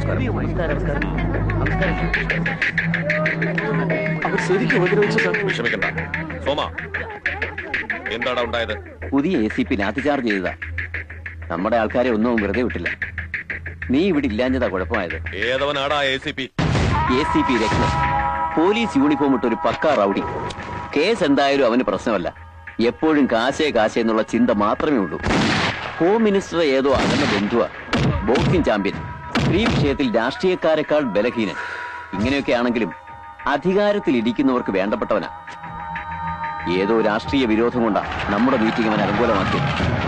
അവർ ശരിക്കും ഉപദ്രവിച്ചു സാർ വിഷമിക്കണ്ട സോമ എന്താടാ ഉണ്ടായത് പുതിയ എ സി പി ലാത്തിചാർജ് ചെയ്തതാ നമ്മുടെ ആൾക്കാരെ ഒന്നും വെറുതെ വിട്ടില്ല നീ ഇവിടെ ഇല്ലാഞ്ഞതാ കുഴപ്പമായത് ഏതവനാടാ A C P A C P Ratnam police uniform ഇട്ട ഒരു പക്കാ റൗഡി കേസ് എന്തായാലും അവന് പ്രശ്നമല്ല എപ്പോഴും കാശേ കാശേ എന്നുള്ള ചിന്ത മാത്രമേ ഉള്ളൂ ഹോം മിനിസ്റ്റർ ഏതോ അകന്ന ബന്ധുവ ബോക്സിംഗ് ചാമ്പ്യൻ സ്ത്രീ വിഷയത്തിൽ രാഷ്ട്രീയക്കാരെക്കാൾ ബലഹീനൻ ഇങ്ങനെയൊക്കെ ആണെങ്കിലും അധികാരത്തിൽ ഇരിക്കുന്നവർക്ക് വേണ്ടപ്പെട്ടവനാ ഏതോ രാഷ്ട്രീയ വിരോധം കൊണ്ടാ നമ്മുടെ മീറ്റിംഗ് അവൻ അനുകൂലമാക്കിയത്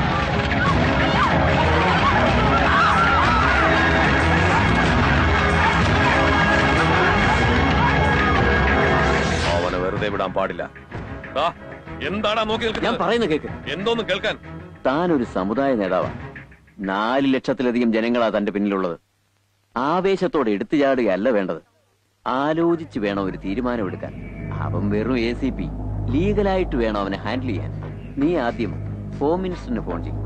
അവനെ വെറുതെ വിടാൻ പാടില്ല ദാ, എന്താടാ നോക്കി ഞാൻ നിൽക്കുന്നത് പറയുന്ന കേക്ക് എന്തോന്ന് കേൾക്കാൻ താൻ ഒരു സമുദായ നേതാവാണ് നാല് ലക്ഷത്തിലധികം ജനങ്ങളാ തന്റെ പിന്നിലുള്ളത് ആവേശത്തോടെ എടുത്തു ചാടുകയല്ല വേണ്ടത് ആലോചിച്ച് വേണം ഒരു തീരുമാനമെടുക്കാൻ അവൻ വെറും എ സി പി ലീഗലായിട്ട് വേണം അവനെ ഹാൻഡിൽ ചെയ്യാൻ നീ ആദ്യം ഹോം മിനിസ്റ്ററിന് ഫോൺ ചെയ്യും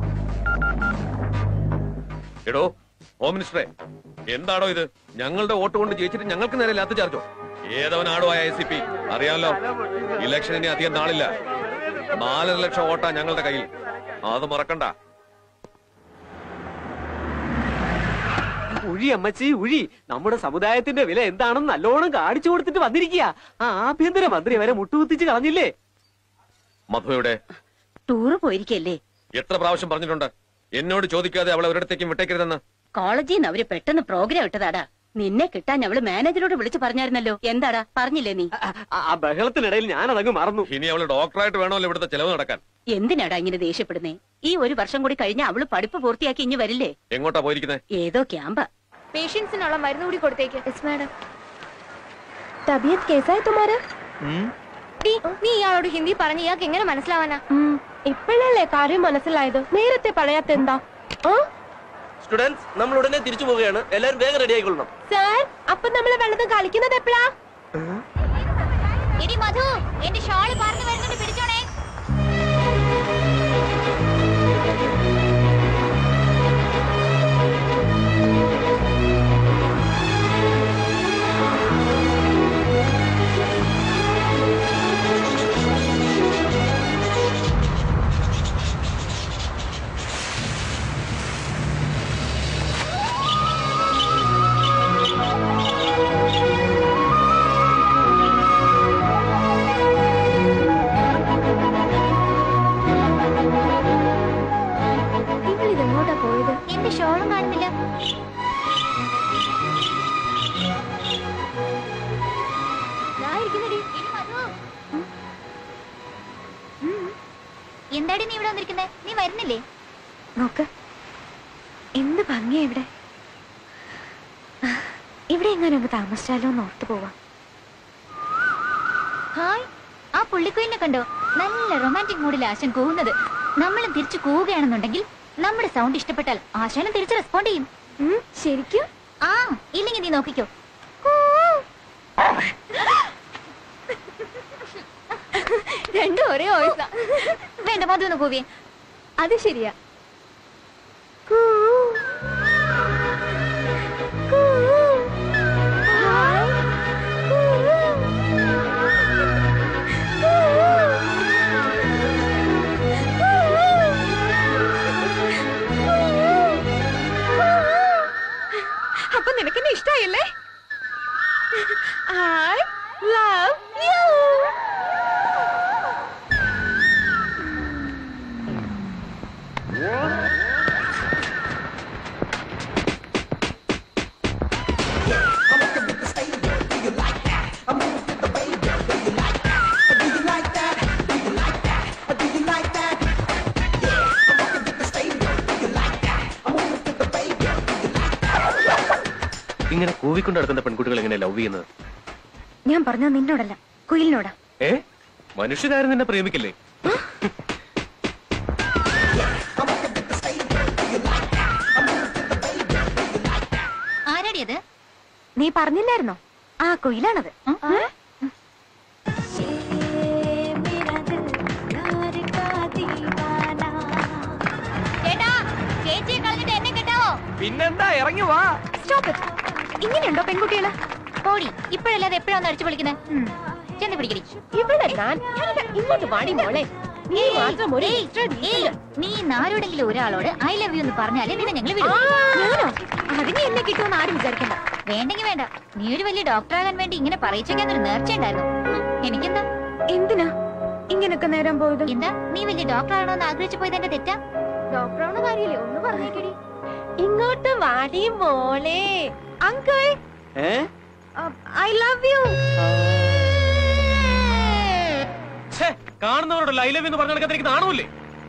എടോ ഹോം മിനിസ്റ്ററെ എന്താടോ ഇത് ഞങ്ങളുടെ വോട്ട് കൊണ്ട് ജയിച്ചിട്ട് ഞങ്ങൾക്ക് നേരെ ലാത്ത് ചാർജോ ഏതവനാടോ ആ എ സി പി അറിയാമല്ലോ ഇലക്ഷൻ ഇനി അധികം നാളില്ല നാലര ലക്ഷം വോട്ടാ ഞങ്ങളുടെ കയ്യിൽ അത് മറക്കണ്ട ഉഴി അമ്മച്ചി ഉഴി നമ്മുടെ സമുദായത്തിന്റെ വില എന്താണെന്ന് നല്ലോണം കാണിച്ചു കൊടുത്തിട്ട് വന്നിരിക്കുക ആ ആഭ്യന്തര മന്ത്രി വരെ മുട്ടുകുത്തിച്ച് കളഞ്ഞില്ലേ മധുയുടെ ടൂറ് പോയിരിക്കല്ലേ എത്ര പ്രാവശ്യം പറഞ്ഞിട്ടുണ്ട് എന്നോട് ചോദിക്കാതെ അവളെ ഒരിടത്തേക്കും വിട്ടേക്കരുതെന്ന് കോളേജിൽ നിന്ന് അവര് പെട്ടെന്ന് പ്രോഗ്രാം ഇട്ടതാടാ നിന്നെ കിട്ടാൻ അവള് മാനേജരോട് വിളിച്ചു പറഞ്ഞായിരുന്നല്ലോ എന്താടാ പറഞ്ഞില്ലേ നീ ആ, ആ, ആ ബഹളത്തിനിടയിൽ ഞാൻ അതങ്ങ് മറന്നു ഇനി അവള് ഡോക്ടറായിട്ട് വേണമല്ലോ ഇവിടുത്തെ ചെലവ് നടക്കാൻ എന്തിനാടാ ഇങ്ങനെ ദേഷ്യപ്പെടുന്നേ ഈ ഒരു വർഷം കൂടി കഴിഞ്ഞ അവള് പഠിപ്പ് പൂർത്തിയാക്കി ഇനി വരില്ലേ എങ്ങോട്ടാ പോയിരിക്കുന്നത് ഏതോ ക്യാമ്പ പേഷ്യൻസിനുള്ള മരുന്ന് കൂടി കൊടുത്തേക്ക് യെസ് മാഡം തബിയത്ത് കേസായി തുമാര് നീ ഇയാളോട് ഹിന്ദി പറഞ്ഞ് ഇയാൾക്ക് എങ്ങനെ മനസ്സിലാവാനാ ഇപ്പോഴല്ലേ കാര്യം മനസ്സിലായത് നേരത്തെ പറയാത്തെന്താ സ്റ്റുഡൻസ് നമ്മൾ ഉടനെ തിരിച്ചു പോവുകയാണ് എല്ലാവരും വേഗം റെഡി ആയിക്കൊള്ളണം സാർ അപ്പൊ നമ്മള് വെള്ളത്തിൽ കളിക്കുന്നത് എപ്പോഴാ എടി മധു എന്റെ ഷാള് പറഞ്ഞു വരുന്നുണ്ട് പിടിച്ചോണേ ഇവളിത് എങ്ങോട്ടാ പോയത് എന്റെ ഷോളും കാണുന്നില്ല ദാ ഇരിക്കുന്നെടി. എടി മധു എന്താടി നീ ഇവിടെ വന്നിരിക്കുന്നേ നീ വരുന്നില്ലേ നോക്ക് എന്ത് ഭംഗിയാ ഇവിടെ ഇവിടെ എങ്ങാനും അങ്ങ് താമസിച്ചാലോ എന്ന് ഓർത്തു പോവാം ഹായ് ആ പുള്ളിക്കുയിലിനെ കണ്ടോ നല്ല റൊമാൻറ്റിക് മൂഡിൽ ആശൻ കൂവുന്നത് നമ്മളും തിരിച്ചു കൂവുകയാണെന്നുണ്ടെങ്കിൽ നമ്മുടെ സൗണ്ട് ഇഷ്ടപ്പെട്ടാൽ ആശാനും തിരിച്ച് റെസ്പോണ്ട് ചെയ്യും ഉം, ശരിക്കും ആ ഇല്ലെങ്കിൽ നീ നോക്കിക്കോ രണ്ടും ഒരേ വോയിസാ വേണ്ട മധു ഒന്ന് കൂവിയേ അത് ശരിയാ അപ്പൊ നിനക്കെന്നെ ഇഷ്ടായല്ലേ ഐ ലവ് യു ഇങ്ങനെ കൂവിക്കൊണ്ട് നടക്കുന്ന പെൺകുട്ടികൾ എങ്ങനെ ലവ് ചെയ്യുന്നത് ഞാൻ പറഞ്ഞത് നിന്നോടല്ല കുയിലിനോടാ ഏ മനുഷ്യരാരും നിന്നെ പ്രേമിക്കില്ലേ ആരാടിയത് നീ പറഞ്ഞില്ലായിരുന്നോ ആ കുയിലാണത് ചേട്ടാ ചേച്ചിയെ കളഞ്ഞിട്ട് എന്നെ കെട്ടാവോ പിന്നെന്താ ഇറങ്ങി വാ സ്റ്റോപ്പ് ഇറ്റ് ഇങ്ങനെയുണ്ടോ പെൺകുട്ടികള് പോടി ഇപ്പോഴല്ലാതെ എപ്പോഴാണ് അടിച്ചു പൊളിക്കുന്നത് ചെന്ന് പിടിക്കടി ഇവിടെ ഞാൻ ഇങ്ങോട്ട് വാടി മോളെ നീ ഏയ്, മാത്രം ഒരു ഏയ്, extra ഏയ്, detail. നീ നാരോടെങ്കിലും ഒരാളോട് ഐ ലവ് യു എന്ന് പറഞ്ഞാലേ നിന്നെ ഞങ്ങൾ വിടും ഞാനോ അതിന് എന്നെ കിട്ടുമെന്ന് ആരും വിചാരിക്കണ്ട വേണ്ടെങ്കിൽ വേണ്ട നീ ഒരു വലിയ ഡോക്ടറാകാൻ വേണ്ടി ഇങ്ങനെ പറയിച്ചേക്കാൻ ഒരു നേർച്ച ഉണ്ടായിരുന്നു എനിക്കെന്താ എന്തിനാ ഇങ്ങനൊക്കെ നേരം പോയത് എന്താ നീ വലിയ ഡോക്ടർ ആണോന്ന് ആഗ്രഹിച്ചു പോയത് എന്റെ തെറ്റാ ഡോക്ടറാണ് കാര്യമില്ലേ ഒന്ന് പറഞ്ഞേക്കടി ഇങ്ങോട്ട് വാടി മോളെ അങ്കിൾ ഏ ഐ ലവ് യു കാണുന്നവരോട് ഐ ലവ് എന്ന് പറഞ്ഞു നടക്കാൻ എനിക്ക് നാണമില്ലേ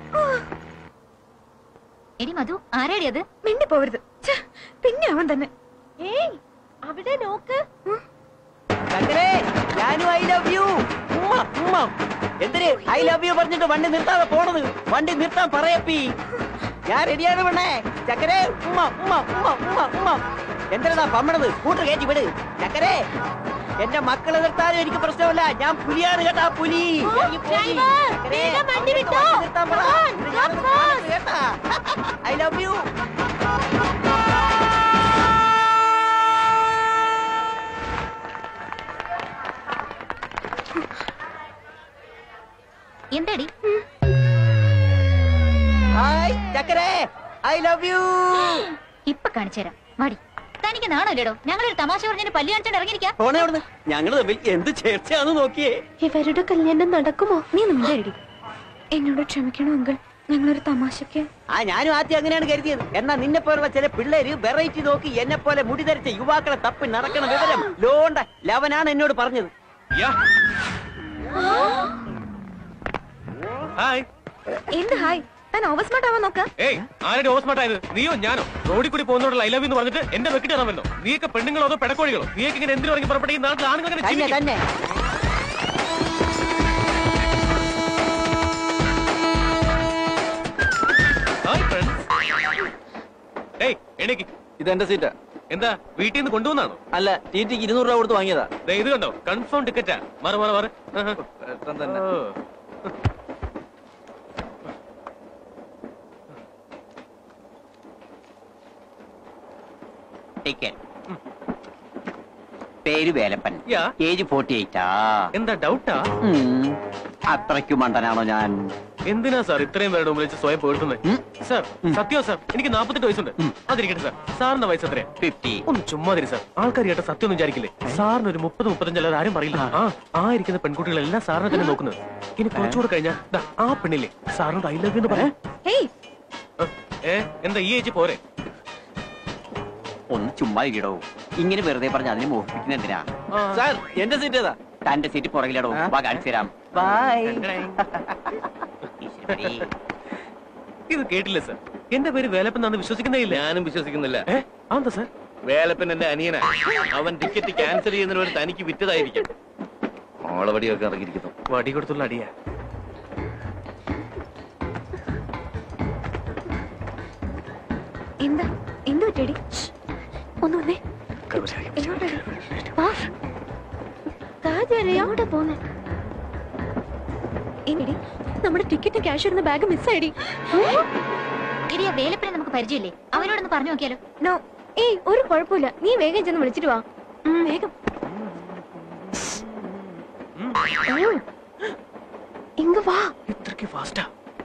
എടി മധു ആരാടി അത് മിണ്ടി പോവരുത് ഛെ, പിന്നെ അവൻ തന്നെ ഏയ് അവിടെ നോക്ക് ഉം. ഞാനും ഐ ലവ് യു ഉമ്മ ഉമ്മ എന്തിന് ഐ ലവ് യു പറഞ്ഞിട്ട് വണ്ടി നിർത്താതെ പോണത് വണ്ടി നിർത്താൻ പറയപ്പി ഞാൻ റെഡിയാണ് പെണ്ണേ ചക്കരെ ഉമ്മ ഉമ്മ ഉമ്മ ഉമ്മ ഉമ്മ എന്തിനാ പമ്മണത് കൂട്ടർ കയറ്റി വിട് ചക്കരെ എന്റെ മക്കളെ നിർത്താനും എനിക്ക് പ്രശ്നമില്ല ഞാൻ പുലിയാണ് കേട്ടാ പുലി എനിക്ക് പുലി. driver, ചക്കരെ, വേഗം വണ്ടി വണ്ടി വിട്ടോ. നിർത്താൻ പറ. Come on, ഞാൻ drop fast. കേട്ടാ ഐ ലവ് യു എന്താടി ഹായ് ചക്കരെ ഐ ലവ് യു ഇപ്പൊ കാണിച്ചു തരാം വാടി തനിക്ക് നാണല്ലേടോ ഞങ്ങളൊരു തമാശ പറഞ്ഞിട്ട് പല്ലി കാണിച്ചോണ്ട് ഇറങ്ങിയിരിക്കാം പോണേ അവിടുന്ന് ഞങ്ങള് തമ്മിൽ എന്ത് ചേർച്ചയാന്ന് നോക്കിയേ ഇവരുടെ കല്യാണം നടക്കുമോ നീ നമ്മുടെ എന്നോട് ക്ഷമിക്കണം അങ്കിൾ ഞങ്ങളൊരു തമാശക്ക് ആ ഞാനും ആദ്യം അങ്ങനെയാണ് കരുതിയത് എന്നാ നിന്നെ പോലുള്ള ചില പിള്ളേര് വെറൈറ്റി നോക്കി എന്നെ പോലെ മുടി ധരിച്ച യുവാക്കളെ തപ്പി നടക്കണ വിവരം ലോണ്ട ലവനാണ് എന്നോട് പറഞ്ഞത് ഹായ് എന്ത് ഹായ് താൻ ഓവർ സ്മാർട്ട് ആവാൻ നോക്ക ഏയ് ആരുടെ ഓസ്മാട്ടായത് നീയോ ഞാനോ റോഡിൽ കൂടി പോകുന്നവരുടെ ഐ ലവ് എന്ന് പറഞ്ഞിട്ട് എന്റെ വെക്കിട്ട് ഇറങ്ങല്ലോ നീയൊക്കെ പെണ്ണുങ്ങളോ അതോ പെടക്കോഴികളോ നീയൊക്കെ ഇങ്ങനെ എന്തിനു ഇറങ്ങി പുറപ്പെട്ട ഈ നാട്ടിൽ ആണുങ്ങൾ അങ്ങനെ തന്നെ ജീവിക്കും? തന്നെ ഹായ് ഫ്രണ്ട്സ് ഏയ് എണീക്ക് ഇതെന്റെ സീറ്റാ എന്താ വീട്ടിൽ നിന്ന് കൊണ്ടുവന്നാണോ അല്ല ടി ടിക്ക് ഇരുന്നൂറ് രൂപ കൊടുത്ത് വാങ്ങിയതാ ദേ ഇത് കണ്ടോ കൺഫേം ടിക്കറ്റാ മാറ മാറ മാറ ആഹാ. പെട്ടെന്ന് തന്നെ ഓ. ടിക്കറ്റ് പേര് വേലപ്പൻ യാ. ഏജ് ഫോർട്ടി എയ്റ്റാ എന്താ ഡൗട്ടാ അത്രയ്ക്കു മണ്ടനാണോ ഞാൻ എന്തിനാ സാർ ഇത്രയും പേരുടെ മുമ്പിൽ വെച്ച് സ്വയം പേടുത്തുന്നത് ഉം. സാർ സത്യോ സാർ എനിക്ക് നാപ്പത്തെട്ട് വയസ്സുണ്ട് അതിരിക്കട്ടെ സാർ സാറിന്റെ വയസ്സ് എത്രയാ ഫിഫ്റ്റി ഒന്ന് ചുമ്മാ തരി സാർ ആൾക്കാർ കേട്ട സത്യം ഒന്നും വിചാരിക്കില്ലേ സാറിന് ഒരു മുപ്പത് മുപ്പത്തഞ്ച് അല്ലാതെ ആരും പറയില്ല ആ ആ ഇരിക്കുന്ന പെൺകുട്ടികളെല്ലാം സാറിനെ തന്നെ നോക്കുന്നത് ഇനി കുറച്ചുകൂടെ കഴിഞ്ഞാൽ ദാ, ആ പെണ്ണില്ലേ സാറിനോട് ഐ ലവ് എന്ന് പറയാം ഹേയ് ഏ എന്താ ഈ ഏജ് പോരെ ഒന്ന് ചുമ്മാ ഇരിടോ ഇങ്ങനെ വെറുതെ പറഞ്ഞ് അതിനെ മോഹിപ്പിക്കുന്ന എന്തിനാ സാർ എന്റെ സീറ്റ് ഏതാ തന്റെ സീറ്റ് പുറകിലടോ ആ? വാ കാണിച്ചു തരാം ബൈ ഈശ്വരനെ. ഇത് കേട്ടില്ല സാർ എന്റെ പേര് വേലപ്പെന്നാന്ന് വിശ്വസിക്കുന്നേ ഇല്ല ഞാനും വിശ്വസിക്കുന്നില്ല ഏ അതെന്താ സാർ വേലപ്പൻ എന്റെ അനിയനാ അവൻ ടിക്കറ്റ് ക്യാൻസൽ ചെയ്യുന്നതിന് ഒരു തനിക്ക് വിറ്റതായിരിക്കും ഓളവടിയൊക്കെ ഇറങ്ങിയിരിക്കുന്നു വടി കൊടുത്തുള്ള അടിയാ എന്താ എന്ത് പറ്റേടി ഒന്ന് വന്നേ എങ്ങോട്ടാടി? വാ. താ ജെറി, എങ്ങോട്ടാ പോന്നെ എടി നമ്മുടെ ടിക്കറ്റ് ക്യാഷ് ഇടുന്ന ബാഗ് മിസ്സായിടി എടി ആ വേലപ്പനെ നമുക്ക് പരിചയമില്ലേ അവനോടൊന്ന് പറഞ്ഞു നോക്കിയാലോ നോ ഏയ് ഒരു കുഴപ്പമില്ല നീ വേഗം ചെന്ന് വിളിച്ചിട്ട് വാ ഉം, വേഗം ഉം. ഇങ്ങ് വാ ഇത്രക്ക് ഫാസ്റ്റാ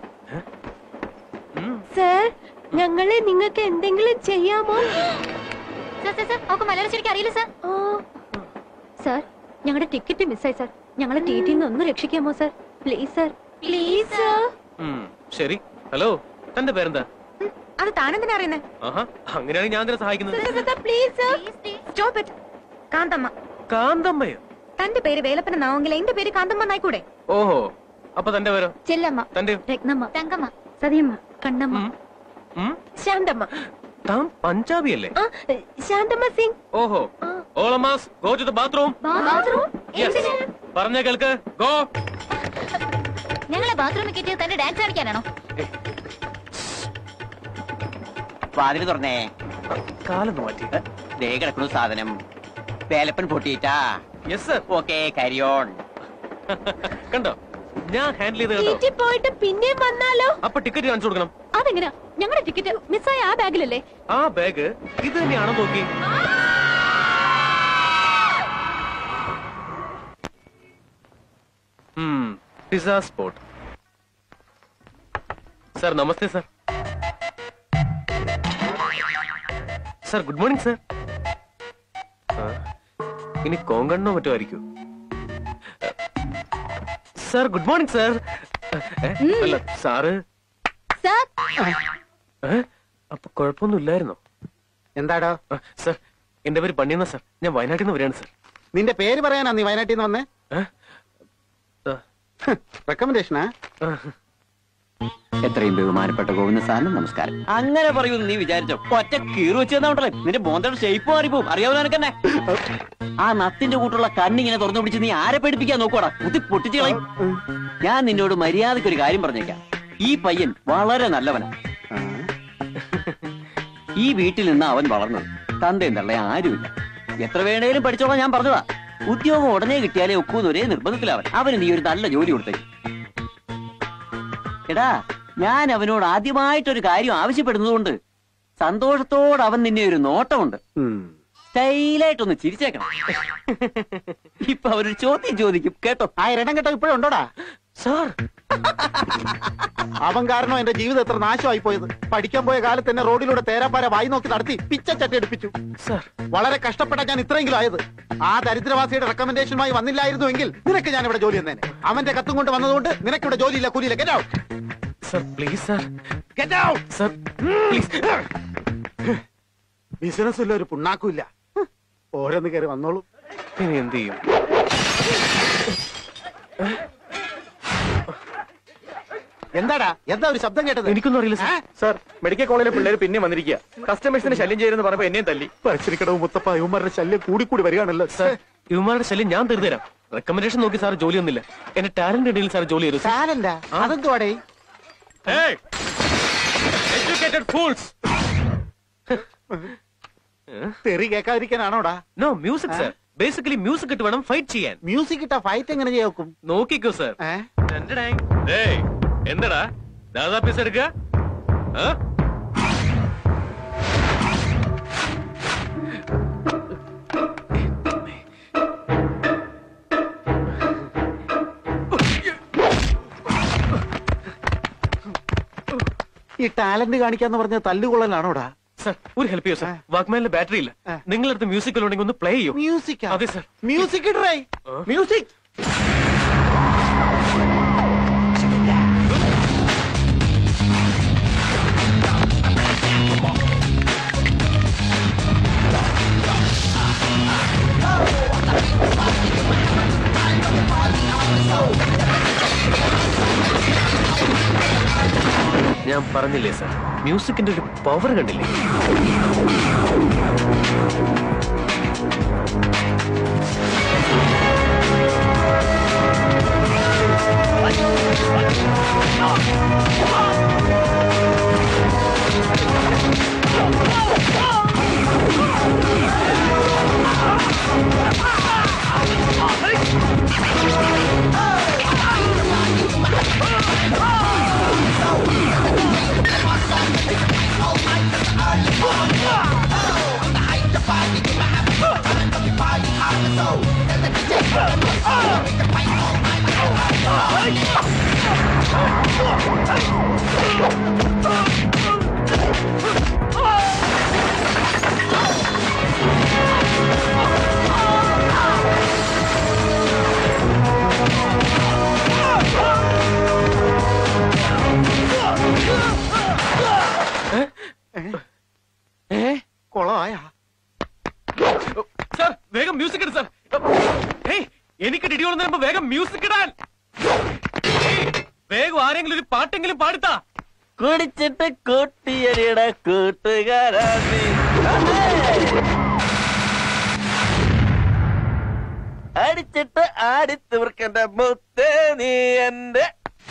സർ ഞങ്ങളെ നിങ്ങൾക്ക് എന്തെങ്കിലും ചെയ്യാമോ സാർ സാർ സാർ അവർക്ക് മലയാളം ശരിക്കും അറിയില്ല സാർ ആ. സർ ഞങ്ങളുടെ ടിക്കറ്റ് മിസ്സായി സർ ഞങ്ങളെ ടി ടിന്ന് ഒന്ന് രക്ഷിക്കാമോ sir please sir please sir ശരി ഹലോ തന്റെ പേരെന്താ അത് താനെന്തിനാ അറിയുന്നേ ആഹാ അങ്ങനെയാണെങ്കിൽ ഞാൻ തന്നെ സഹായിക്കുന്നത് please sir stop it Kanthamma കാന്തമ്മയോ തന്റെ പേര് വേലപ്പൻ എന്നാവെങ്കിൽ എന്റെ പേര് കാന്തമ്മ എന്നായിക്കൂടെ ഓഹോ അപ്പൊ തന്റെ പേരോ ചെല്ലമ്മ തന്റെ രത്നമ്മ തങ്കമ്മ സതിയമ്മ കണ്ണമ്മ ശാന്തമ്മ താൻ പഞ്ചാബി അല്ലേ ആ ശാന്തമ്മ സിംഗ് ഓഹോ ഓളമാസ് go to the bathroom bathroom yes പറഞ്ഞ കേൾക്ക് ഗോ ഞങ്ങളെ ബാത്റൂമിൽ കയറ്റിയത് തന്റെ ഡാൻസ് കാണിക്കാനാണോ വാതില് തുറന്നേ കാലൊന്ന് മാറ്റി ദേ കിടക്കുന്നു സാധനം വേലപ്പൻ പൊട്ടിയിട്ടാ യെസ് സർ ഓക്കെ കരിയോൺ കണ്ടോ ഞാൻ ഹാൻഡിൽ ചെയ്ത് കണ്ടോ വീട്ടിൽ പോയിട്ട് പിന്നെയും വന്നാലോ അപ്പൊ ടിക്കറ്റ് കാണിച്ചു കൊടുക്കണം അതെങ്ങനെയാ ഞങ്ങളുടെ ടിക്കറ്റ് മിസ്സായ ആ ബാഗിലല്ലേ ആ ബാഗ് ഇത് തന്നെയാണോ നോക്കി പിസ സ്പോട്ട് സർ നമസ്തേ sir sir good morning sir ഇനി കോങ്കണ്ണോ മറ്റോ ആയിരിക്കൂ സർ ഗുഡ് മോർണിംഗ് സർ അല്ല സാറ് സാർ ഏ? അപ്പൊ കുഴപ്പമൊന്നുമില്ലായിരുന്നോ എന്താടാ ആ, സർ എന്റെ പേര് പണിയെന്ന സർ ഞാൻ വയനാട്ടിൽ നിന്ന് വരികയാണ് സർ നിന്റെ പേര് പറയാനാ നീ വയനാട്ടിൽ നിന്ന് വന്നേ ഏ? ആ, റെക്കമെൻഡേഷനാ ആ. എത്രയും ബഹുമാനപ്പെട്ട ഗോവിന്ദ സാറിന് നമസ്കാരം അങ്ങനെ പറയൂന്ന് നീ വിചാരിച്ചോ ഒറ്റ കീറി വെച്ച് തന്നോണ്ടല്ലേ നിന്റെ മോന്തയുടെ ഷേപ്പ് മാറിപ്പോവും അറിയാവുന്ന നിനക്കെന്നെ ആ നത്തിന്റെ കൂട്ടുള്ള കണ്ണിങ്ങനെ തുറന്നു പിടിച്ച് നീ ആരെ പേടിപ്പിക്കാൻ നോക്കോടാ കുത്തി പൊട്ടിച്ച് കളയും ഞാൻ നിന്നോട് മര്യാദയ്ക്ക് ഒരു കാര്യം പറഞ്ഞേക്കാം ഈ പയ്യൻ വളരെ നല്ലവനാ ഈ വീട്ടിൽ നിന്ന് അവൻ വളർന്നത് തന്തയും തള്ള ആരുമില്ല എത്ര വേണേലും പഠിച്ചോളാം ഞാൻ പറഞ്ഞതാ ഉദ്യോഗം ഉടനെ കിട്ടിയാലേ ഒക്കൂന്ന് ഒരേ നിർബന്ധത്തിലവൻ അവന് നീ ഒരു നല്ല ജോലി കൊടുത്തേക്ക് എടാ ഞാൻ അവനോട് ആദ്യമായിട്ടൊരു കാര്യം ആവശ്യപ്പെടുന്നതുകൊണ്ട് സന്തോഷത്തോടെ അവൻ നിന്നെ ഒരു നോട്ടമുണ്ട് സ്റ്റൈലായിട്ടൊന്ന് ചിരിച്ചേക്കണം ഇപ്പൊ അവരൊരു ചോദ്യം ചോദിക്കും കേട്ടോ ആ ഇരടം കേട്ടോ ഇപ്പോഴും ഉണ്ടോടാ സാർ അവൻ കാരണം എന്റെ ജീവിതം എത്ര നാശമായി പോയത് പഠിക്കാൻ പോയ കാലത്ത് എന്നെ റോഡിലൂടെ തേരാപ്പാര വായി നോക്കി നടത്തി പിച്ചച്ചട്ടി എടുപ്പിച്ചു സാർ വളരെ കഷ്ടപ്പെട്ട ഞാൻ ഇത്രയെങ്കിലും ആയത് ആ ദരിദ്രവാസിയുടെ റെക്കമെൻഡേഷനുമായി വന്നില്ലായിരുന്നുവെങ്കിൽ നിനക്ക് ഞാൻ ഇവിടെ ജോലി തന്നേനെ അവന്റെ കത്തും കൊണ്ട് വന്നതുകൊണ്ട് നിനക്ക് ഇവിടെ ജോലിയില്ല കൂലിയില്ല get out sir please sir get out sir please business ഇല്ല ഒരു പുണ്ണാക്കും ഇല്ല ഓരോന്ന് കയറി വന്നോളൂ ഇനി എന്ത് ചെയ്യും എന്താടാ എന്താ ഒരു ശബ്ദം കേട്ടത് എനിക്കൊന്നും അറിയില്ല സാർ സാർ മെഡിക്കൽ കോളേജിലെ പിള്ളേർ പിന്നെ വന്നിരിക്കുക കസ്റ്റമേഴ്സിനെ ശല്യം ചെയ്തെന്ന് പറഞ്ഞപ്പോ എന്നെയും തല്ലി പരച്ചിരിക്കടവ് മുത്തപ്പ യുവമാരുടെ ശല്യം കൂടി കൂടി വരികയാണല്ലോ സാർ ഇവന്മാരുടെ ശല്യം ഞാൻ തീർന്നുതരാം റെക്കമെൻഡേഷൻ നോക്കി സാർ ജോലി ഒന്നില്ല എന്റെ ടാലന്റ് ഇടയിൽ സാർ ജോലി ചെയ്തു സാർ ടാലന്റാ അതെന്തുവാടേ എഡ്യൂക്കേറ്റഡ് ഫൂൾസ് തെറി കേൾക്കാതിരിക്കാനാണോടാ no music sir basically music ഇട്ട് വേണം ഫൈറ്റ് ചെയ്യാൻ മ്യൂസിക് ഇട്ട ഫൈറ്റ് എങ്ങനെ ചെയ്യും നോക്കിക്കോ സാർ ഏ ഏയ് എന്തടാ ദാദാ പീസ് എടുക്കുക ആ? ഈ ടാലന്റ് കാണിക്കാന്ന് പറഞ്ഞ തല്ലുകൊള്ളലാണോടാ സാർ ഒരു ഹെൽപ്പ് ചെയ്യോ സാർ വാക്മാനിലെ ബാറ്ററി ഇല്ല ആ. നിങ്ങളടുത്ത് മ്യൂസിക് ഉണ്ടെങ്കിൽ ഒന്ന് പ്ലേ ചെയ്യൂ മ്യൂസിക് അതെ സാർ മ്യൂസിക് ഇടറേ ആ. മ്യൂസിക് ഞാൻ പറഞ്ഞില്ലേ സാർ മ്യൂസിക്കിന്റെ ഒരു പവർ കണ്ടില്ലേ കൊളമായ സാർ വേഗം മ്യൂസിക് ഇട് സാർ ഹേയ് എനിക്ക് ഡിഡിയോളം തരുമ്പോ വേഗം മ്യൂസിക് ഇടാൻ ഹേയ്, വേഗം ആരെങ്കിലും ഒരു പാട്ടെങ്കിലും പാടുത്താ കുടിച്ചിട്ട് കൂട്ടിയടിയുടെ കൂട്ടുകാരാ നീ. അടിച്ചിട്ട് ആടി തീർക്കണ്ട മുത്തേ നീ എന്റെ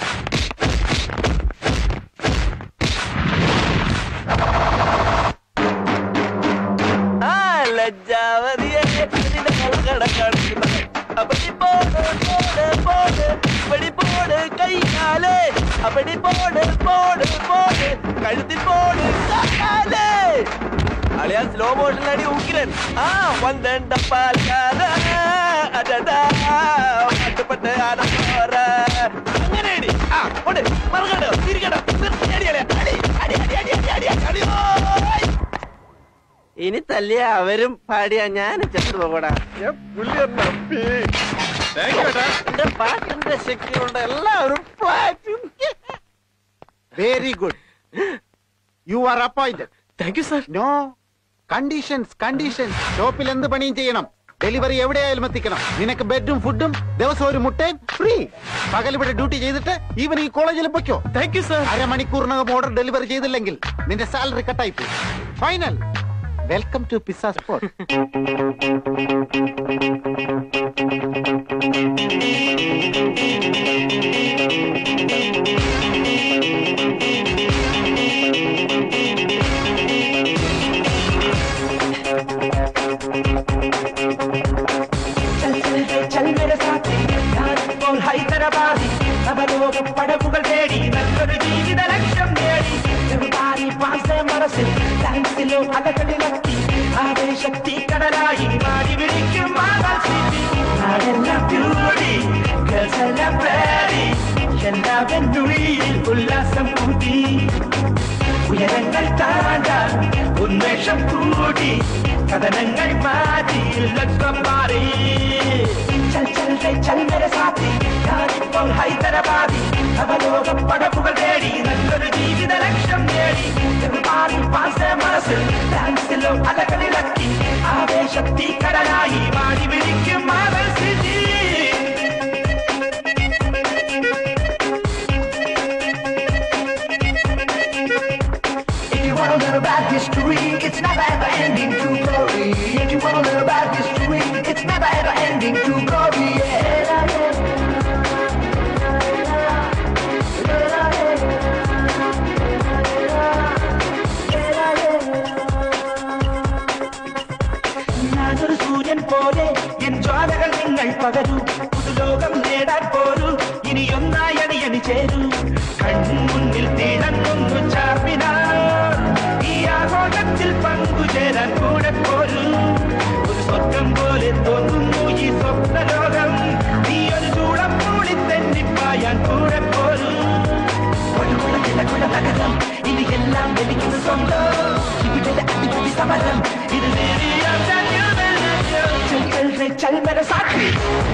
ആ ലജ്ജാവതിയെ ഇതിന്റെ കട കാണിക്കുന്ന അപ്പടി പോട് പോട് പോട് അപ്പടി പോട് കൈകാലേ അപ്പടി പോട് പോട് പോട് കഴുത്തിൽ പോട് കാലേ അളിയാ സ്ലോ മോഷനിലടി ഉഗ്രൻ ആ വന്തണ്ട പാൽക്കാര അടടാ പാട്ടുപെട്ട് ആടപ്പോറ അങ്ങനെ അടി ആ കൊണ്ട് മറക്കണ്ടോ തിരിക്കണ്ടോ നിർത്തി അടി അളിയാ. അടി അടി അടി അടി അടി അടി അടി ഓയ്. ഇനി തല്ലിയ അവരും പാടിയ ഞാൻ ചെത്തു പോകടാ എന്റെ പാട്ടിന്റെ ശക്തി കൊണ്ട് എല്ലാവരും പാറ്റും very good you are appointed thank U sir no conditions conditions ഷോപ്പിൽ എന്ത് പണിയും ചെയ്യണം ഡെലിവറി എവിടെയായാലും എത്തിക്കണം നിനക്ക് ബെഡും ഫുഡും ദിവസം ഒരു മുട്ടയും ഫ്രീ പകൽ ഇവിടെ ഡ്യൂട്ടി ചെയ്തിട്ട് ഈവൻ ഈ കോളേജിൽ പൊയ്ക്കോ താങ്ക് യു സാർ അരമണിക്കൂറിനകം ഓർഡർ ഡെലിവറി ചെയ്തില്ലെങ്കിൽ നിന്റെ സാലറി കട്ടായി പോകും final welcome to pizza spot Hyderabadi നവലോക പടവുകൾ തേടി നല്ലൊരു ജീവിത ലക്ഷ്യം നേടി ചെറുതാരി പാസ മനസ്സിൽ താങ്ക്സിലോ അകകളിലത്തി ആവേശക്തി കടലായി മാടി വിളിക്കും മാതാ സിറ്റി നാടെല്ലാം beauty, girls എല്ലാം ready. എല്ലാവൻ നുള്ളിൽ ഉല്ലാസം കൂട്ടി ഉയരങ്ങൾ താണ്ടാൻ ഉന്മേഷം കൂടി കഥനങ്ങൾ മാറ്റി ലക്ഷം മാറി ചൽ ചൽ രേ ചൽ മേരെ സാത്തി ഞാനിപ്പോൾ ഹൈദരാബാദി നവലോക പടപ്പുകൾ തേടി നല്ലൊരു ജീവിത ലക്ഷ്യം നേടി ചെറുപാടി പാസ മനസ്സിൽ ഡാൻസിലോ അലകളിലക്കി ആവേശത്തി കടലായി മാടി വിളിക്കും മാവൽ city If you wanna learn about history, it's never ever ending to glory. If you wanna learn about history, it's never ever ending to glory. Yeah. ഞാനൊരു സൂര്യൻ പോലെ എൻ ജ്വാലകൾ നിങ്ങൾ പകരൂ പുതുലോകം നേടാൻ പോരൂ ഇനി ഒന്നായി അണിയണി ചേരൂ കൺമുന്നിൽ തിളങ്ങുന്നു ചാർമിനാർ ഈ ആഘോഷത്തിൽ പങ്കുചേരാൻ കൂടെ പോരൂ ഒരു സ്വർഗം പോലെ തോന്നുന്നു ഈ സ്വപ്നലോകം നീ ഒരു ചൂളം മൂളി തെന്നിപ്പായാൻ കൂടെ പോരൂ ഒഴുകുള്ള കിഴക്കുള്ള നഗരം ഇനി എല്ലാം എനിക്ക് സ്വന്തം ഇവിടെ അടിപൊളി സമരം ഇത് നേരിയ ചൽ ചൽ രേ ചൽ മേരെ സാക്ഷി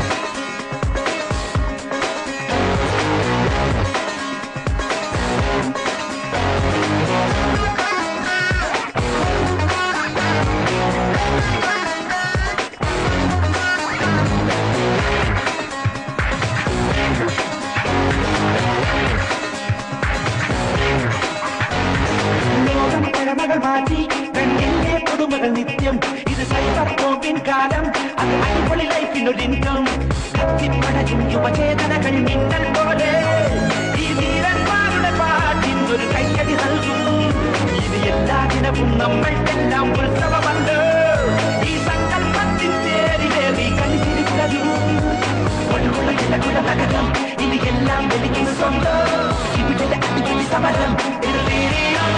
ലോകം പഴമകൾ മാറ്റി കണ്ണിന്റെ പുതുമകൾ നിത്യം ഇത് സൈബർ കോപ്പിൻ കാലം അത് അടിപൊളി ലൈഫിനൊരിങ്കം കത്തിപ്പടരും യുവചേതനകൾ മിന്നൽ പോലെ ഈ വീരന്മാരുടെ പാട്ടിനൊരു കയ്യടി നൽകും ഇത് എല്ലാ ദിനവും നമ്മൾക്കെല്ലാം ഉത്സവമുണ്ട് ഈ സങ്കല്പത്തിൻ തേരിലേറി കളിച്ചിരിക്കലും ഒഴുകുള്ള കിഴക്കുള്ള നഗരം ഇനി എല്ലാം എനിക്ക് സ്വന്തം ഇവിടെ അടിപൊളി സമരം ഇത് വീര്യം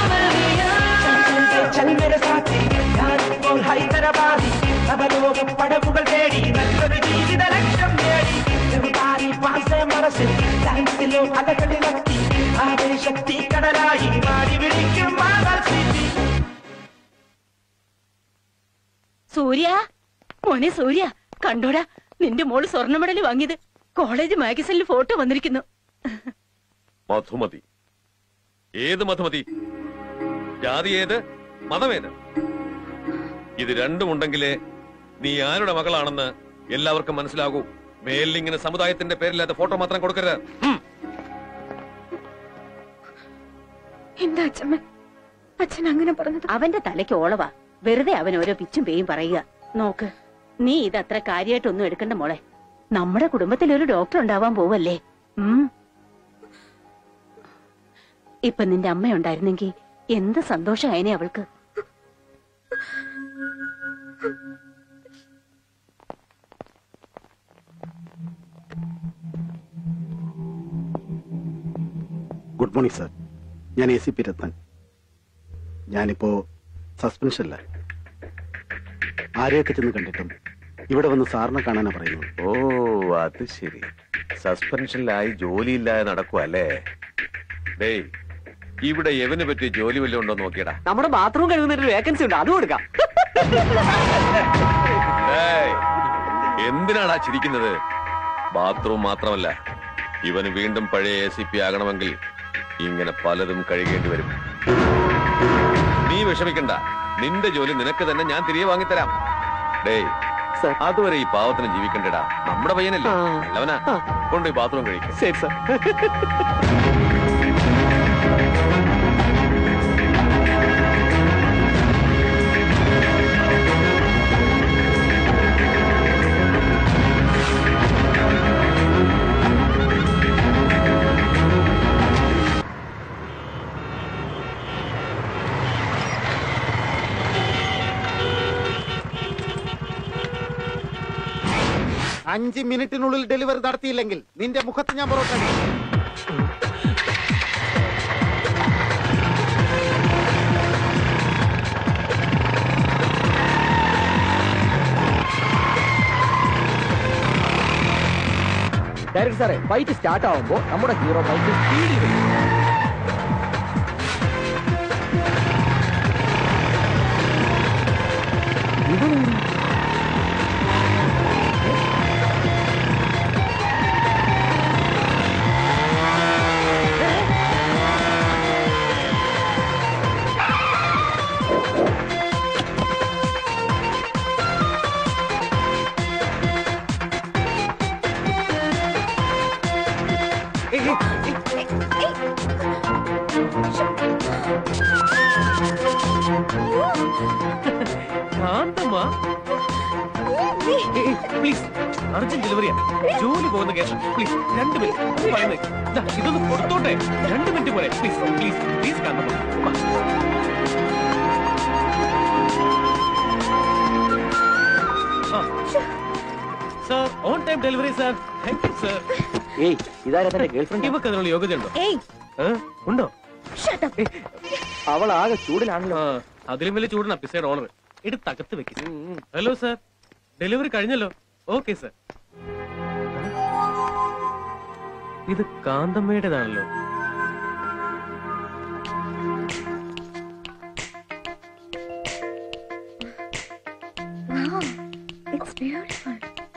ചൽ മേരെ സാത്തി ഞാനിപ്പോൾ ഹൈദരാബാദി നവലോക പടവുകൾ തേടി നല്ലൊരു ജീവിത ലക്ഷ്യം നേടി ചെറുതാരി പാസ മനസ്സിൽ ഡാൻസിലോ അലകളിലക്കി ആവേശക്തി കടലായി മാടി വിളിക്കും മാതാൽ സിറ്റി സൂര്യ മോനെ സൂര്യ കണ്ടോടാ നിന്റെ മോള് സ്വർണ്ണ മെഡൽ വാങ്ങിയത് കോളേജ് മാഗസിനിൽ ഫോട്ടോ വന്നിരിക്കുന്നു മധുമതി ഏത് മധുമതി ജാതി ഏത് മതമേത് ഇത് രണ്ടും ഉണ്ടെങ്കിലേ നീ ആരുടെ മകളാണെന്ന് എല്ലാവർക്കും മനസ്സിലാകൂ മേലിങ്ങനെ സമുദായത്തിന്റെ പേരില്ലാത്ത ഫോട്ടോ മാത്രം കൊടുക്കരുത് ഉം. എന്താ അച്ഛമ്മ അച്ഛൻ അങ്ങനെ പറഞ്ഞത് അവന്റെ തലയ്ക്ക് ഓളവാ വെറുതെ അവൻ ഓരോ പിച്ചും പേയും പറയുക നോക്ക് നീ ഇതത്ര കാര്യമായിട്ടൊന്നും എടുക്കണ്ട മോളെ നമ്മുടെ കുടുംബത്തിൽ ഒരു ഡോക്ടർ ഉണ്ടാവാൻ പോവല്ലേ ഉം ഇപ്പൊ നിന്റെ അമ്മ ഉണ്ടായിരുന്നെങ്കി എന്ത് സന്തോഷമായനെ അവൾക്ക് ഗുഡ് മോർണിംഗ് സർ ഞാൻ എ സി പി രത്നൻ ഞാനിപ്പോ സസ്പെൻഷനില്ല ആരെയൊക്കെ ചെന്ന് കണ്ടിട്ടും ഇവിടെ വന്ന് സാറിനെ കാണാനാ പറയുന്നത് ഓ അത് ശരി സസ്പെൻഷനിലായി ജോലിയില്ലാതെ നടക്കുക അല്ലേ ഡേയ് ഇവിടെ എവന് പറ്റിയ ജോലി വല്ലതും ഉണ്ടോ നോക്കിയടാ നമ്മുടെ ബാത്റൂം കഴുകുന്നതിന് വേക്കൻസി ഉണ്ട് അത് കൊടുക്കാം ഡേയ്, എന്തിനാടാ ചിരിക്കുന്നത് ബാത്റൂം മാത്രമല്ല ഇവന് വീണ്ടും പഴയ എ സി പി ആകണമെങ്കിൽ ഇങ്ങനെ പലതും കഴിയേണ്ടി വരും നീ വിഷമിക്കണ്ട നിന്റെ ജോലി നിനക്ക് തന്നെ ഞാൻ തിരികെ വാങ്ങിത്തരാം ഡേയ് അതുവരെ ഈ പാവത്തിന് ജീവിക്കണ്ടടാ നമ്മുടെ പയ്യനല്ലേ നല്ലവനാ കൊണ്ടുപോയി ബാത്റൂം കഴിക്കും ശരി സാർ അഞ്ച് മിനിറ്റിനുള്ളിൽ ഡെലിവറി നടത്തിയില്ലെങ്കിൽ നിന്റെ മുഖത്ത് ഞാൻ പൊറോട്ട അടിക്കും. ഡയറക്ടർ സാറേ ഫൈറ്റ് സ്റ്റാർട്ട് ആവുമ്പോ നമ്മുടെ ഹീറോ ബൈക്ക് സ്പീഡിൽ വരും കാന്തമ്മ പ്ലീസ് അർജന്റ് ഡെലിവറിയാ ജോലി പോകുന്ന കേസ് പ്ലീസ് രണ്ട് മിനിറ്റ് പറയുന്നത് ദാ, ഇതൊന്ന് കൊടുത്തോട്ടെ രണ്ട് മിനിറ്റ് പോലെ പ്ലീസ് പ്ലീസ് പ്ലീസ് കാന്തമ്മ വാ. ആ. Sir on time delivery sir thank U sir ഏയ് ഇതാരാ തന്റെ ഗേൾഫ്രണ്ട് ഇവക്ക് അതിനുള്ള യോഗ്യതയുണ്ടോ ഏയ് ഏ? ഉണ്ടോ അവൾ ആകെ ചൂടിലാണല്ലോ ആ അതിലും വലിയ ചൂടാണ് പിസയുടെ ഓണർ എടുത്തകത്ത് വെക്കും ഹലോ സാർ ഡെലിവറി കഴിഞ്ഞല്ലോ ഓക്കെ സാർ ഇത് കാന്തമ്മയുടേതാണല്ലോ ഇറ്റ്സ് ബ്യൂട്ടിഫുൾ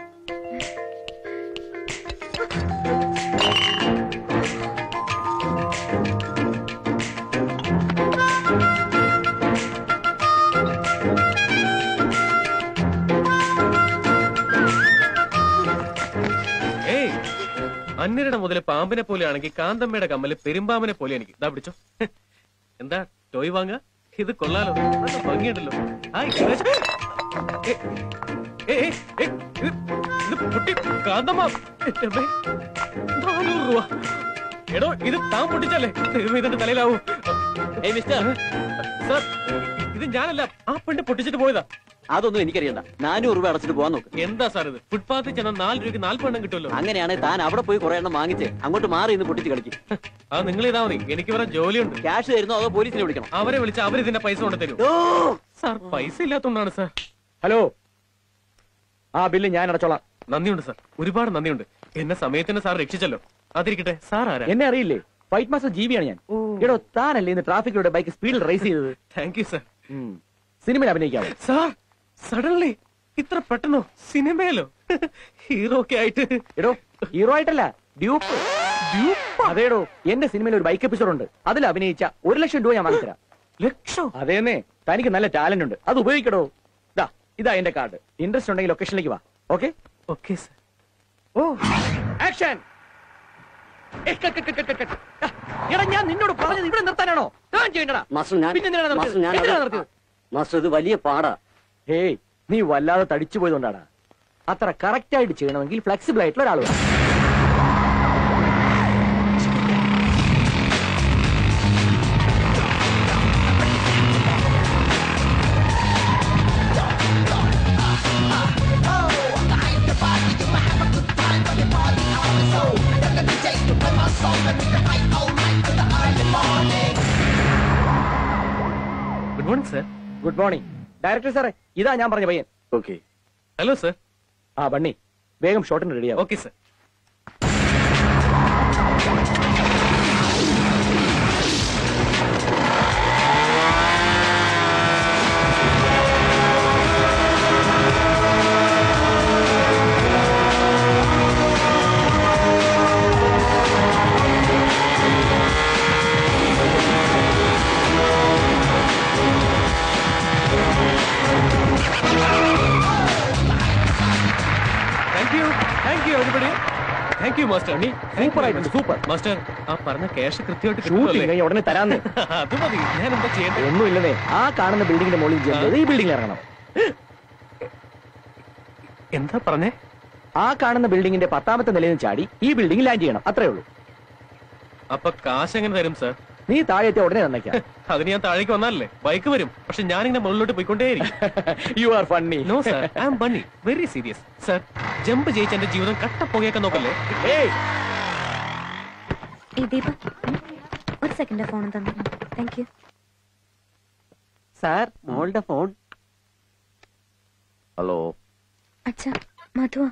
ഏയ് അന്യരുടെ മുതല് പാമ്പിനെ പോലെയാണെങ്കിൽ കാന്തമ്മയുടെ കമ്മല് പെരുമ്പാമ്പിനെ പോലെ എനിക്ക് ഇതാ പിടിച്ചോ എന്താ ടോയ് വാങ്ങ ഇത് കൊള്ളാലോ നല്ല ഭംഗിയുണ്ടല്ലോ ഹായ് സുരേഷ്. ഏ, ഏ, ഏ, ഏ, ഇത് ഇത് പൊട്ടി കാന്തമ്മ എന്റെ അമ്മേ. നാനൂറ് രൂപ എടോ ഇത് താൻ പൊട്ടിച്ചല്ലേ ദൈവമേ, ഇതെന്റെ തലയിലാവൂ ഏയ് മിസ്റ്റർ സാർ ഇത് ഞാനല്ല ആ പെണ്ണ് പൊട്ടിച്ചിട്ട് പോയതാ അതൊന്നും എനിക്കറിയണ്ട നാനൂറ് രൂപ അടച്ചിട്ട് പോവാൻ നോക്ക് എന്താ സാർ ഇത് ഫുട്പാത്തിൽ ചെന്നാൽ നാല് രൂപയ്ക്ക് നാൽപ്പത് എണ്ണം കിട്ടുമല്ലോ അങ്ങനെയാണെങ്കിൽ താൻ അവിടെ പോയി കുറെ എണ്ണം വാങ്ങിച്ച് അങ്ങോട്ട് മാറി ഇന്ന് പൊട്ടിച്ച് കളിക്കും ആ നിങ്ങൾ ഇതാ മതി എനിക്ക് വേറെ ജോലിയുണ്ട് ക്യാഷ് തരുന്നോ അതോ പോലീസിനെ വിളിക്കണം അവരെ വിളിച്ച് അവർ ഇതിന്റെ പൈസ കൊണ്ട് തരൂ സാർ പൈസ ഇല്ലാത്തോണ്ടാണ് സാർ ഹലോ ആ ബില്ല് ഞാൻ അടച്ചോളാം നന്ദിയുണ്ട് സാർ ഒരുപാട് നന്ദിയുണ്ട് എന്നെ സമയത്തിന് സാർ രക്ഷിച്ചല്ലോ അതിരിക്കട്ടെ സാർ ആരാ എന്നെ അറിയില്ലേ ഫൈറ്റ് മാസ്റ്റർ ജീവിയാണ് ഞാൻ എടോ താനല്ലേ ഇന്ന് ട്രാഫിക്കിലൂടെ ബൈക്ക് സ്പീഡിൽ റേസ് ചെയ്തത് താങ്ക് യു സാർ സിനിമയിൽ അഭിനയിക്കാവോ സാർ സഡൻലി ഇത്ര പെട്ടെന്നോ സിനിമയിലോ ഹീറോ ഒക്കെ ആയിട്ട് എടോ ഹീറോ ആയിട്ടല്ല ഡ്യൂപ്പ് അതേടോ എന്റെ സിനിമയിൽ ഒരു ബൈക്ക് എപ്പിസോഡ് ഉണ്ട് അതിൽ അഭിനയിച്ച ഒരു ലക്ഷം രൂപ ഞാൻ വാങ്ങിത്തരാം ലക്ഷം അതേന്നേ തനിക്ക് നല്ല ടാലന്റ് ഉണ്ട് അത് ഉപയോഗിക്കടോ ദാ ഇതാ എന്റെ കാർഡ് ഇൻട്രസ്റ്റ് ഉണ്ടെങ്കിൽ ലൊക്കേഷനിലേക്ക് വാ ഓക്കെ ഓക്കെ സാർ ഓ ആക്ഷൻ എടാ ഞാൻ നിന്നോട് പറഞ്ഞത് ഇവിടെ നിർത്താനാണോ താൻ ചെയ്യണ്ടടാ മാസ്റ്റർ ഞാൻ പിന്നെ എന്തിനാണ് നിർത്തിയത്? മാസ്റ്റർ ഞാൻ എന്തിനാണ് നിർത്തിയത്? മാസ്റ്റർ ഇത് വലിയ പാടാ ഹേയ് നീ വല്ലാതെ തടിച്ചു പോയതുകൊണ്ടാടാ അത്ര കറക്റ്റ് ആയിട്ട് ചെയ്യണമെങ്കിൽ ഫ്ലെക്സിബിൾ ആയിട്ടുള്ള ഒരാൾ വേണം good morning sir good morning director സാറേ ഇതാ ഞാൻ പറഞ്ഞ പയ്യൻ ഓക്കെ ഹലോ സർ ആ ബണ്ണി വേഗം ഷോട്ടിന് റെഡിയാവും okay sir thank you thank you everybody thank you master നീ സൂപ്പർ ആയിട്ടുണ്ട് സൂപ്പർ മാസ്റ്റർ ആ പറഞ്ഞ ക്യാഷ് കൃത്യമായിട്ട് ഷൂട്ടിംഗ് കിട്ടുമല്ലേ? കഴിഞ്ഞ ഉടനെ തരാന്ന് അത് മതി ഞാൻ എന്താ ചെയ്യേണ്ടത് ഒന്നുമില്ലതേ ആ കാണുന്ന ബിൽഡിങ്ങിന്റെ മുകളിൽ ചെന്നത് ഈ ബിൽഡിംഗ് ഇറങ്ങണം എന്താ പറഞ്ഞേ ആ കാണുന്ന ബിൽഡിങ്ങിന്റെ പത്താമത്തെ നിലയിൽ നിന്ന് ചാടി ഈ ബിൽഡിംഗ് ലാൻഡ് ചെയ്യണം അത്രേ ഉള്ളൂ അപ്പൊ കാശ് എങ്ങനെ തരും സർ നീ താഴെത്തിയ ഉടനെ നന്നേക്കാം അതിന് ഞാൻ താഴേക്ക് വന്നാലല്ലേ ബൈക്ക് വരും പക്ഷെ ഞാനിങ്ങനെ മുകളിലോട്ട് പോയിക്കൊണ്ടേയിരിക്കും you are funny no sir I am Bunny very serious sir jump ജയിച്ച് എന്റെ ജീവിതം കട്ട പുകയൊക്കെ നോക്കല്ലേ ഏയ് ഈ ദീപ ഒരു സെക്കൻഡ് ഫോൺ തന്നെ താങ്ക് യു സാർ മോളുടെ ഫോൺ ഹലോ അച്ഛാ മധുവ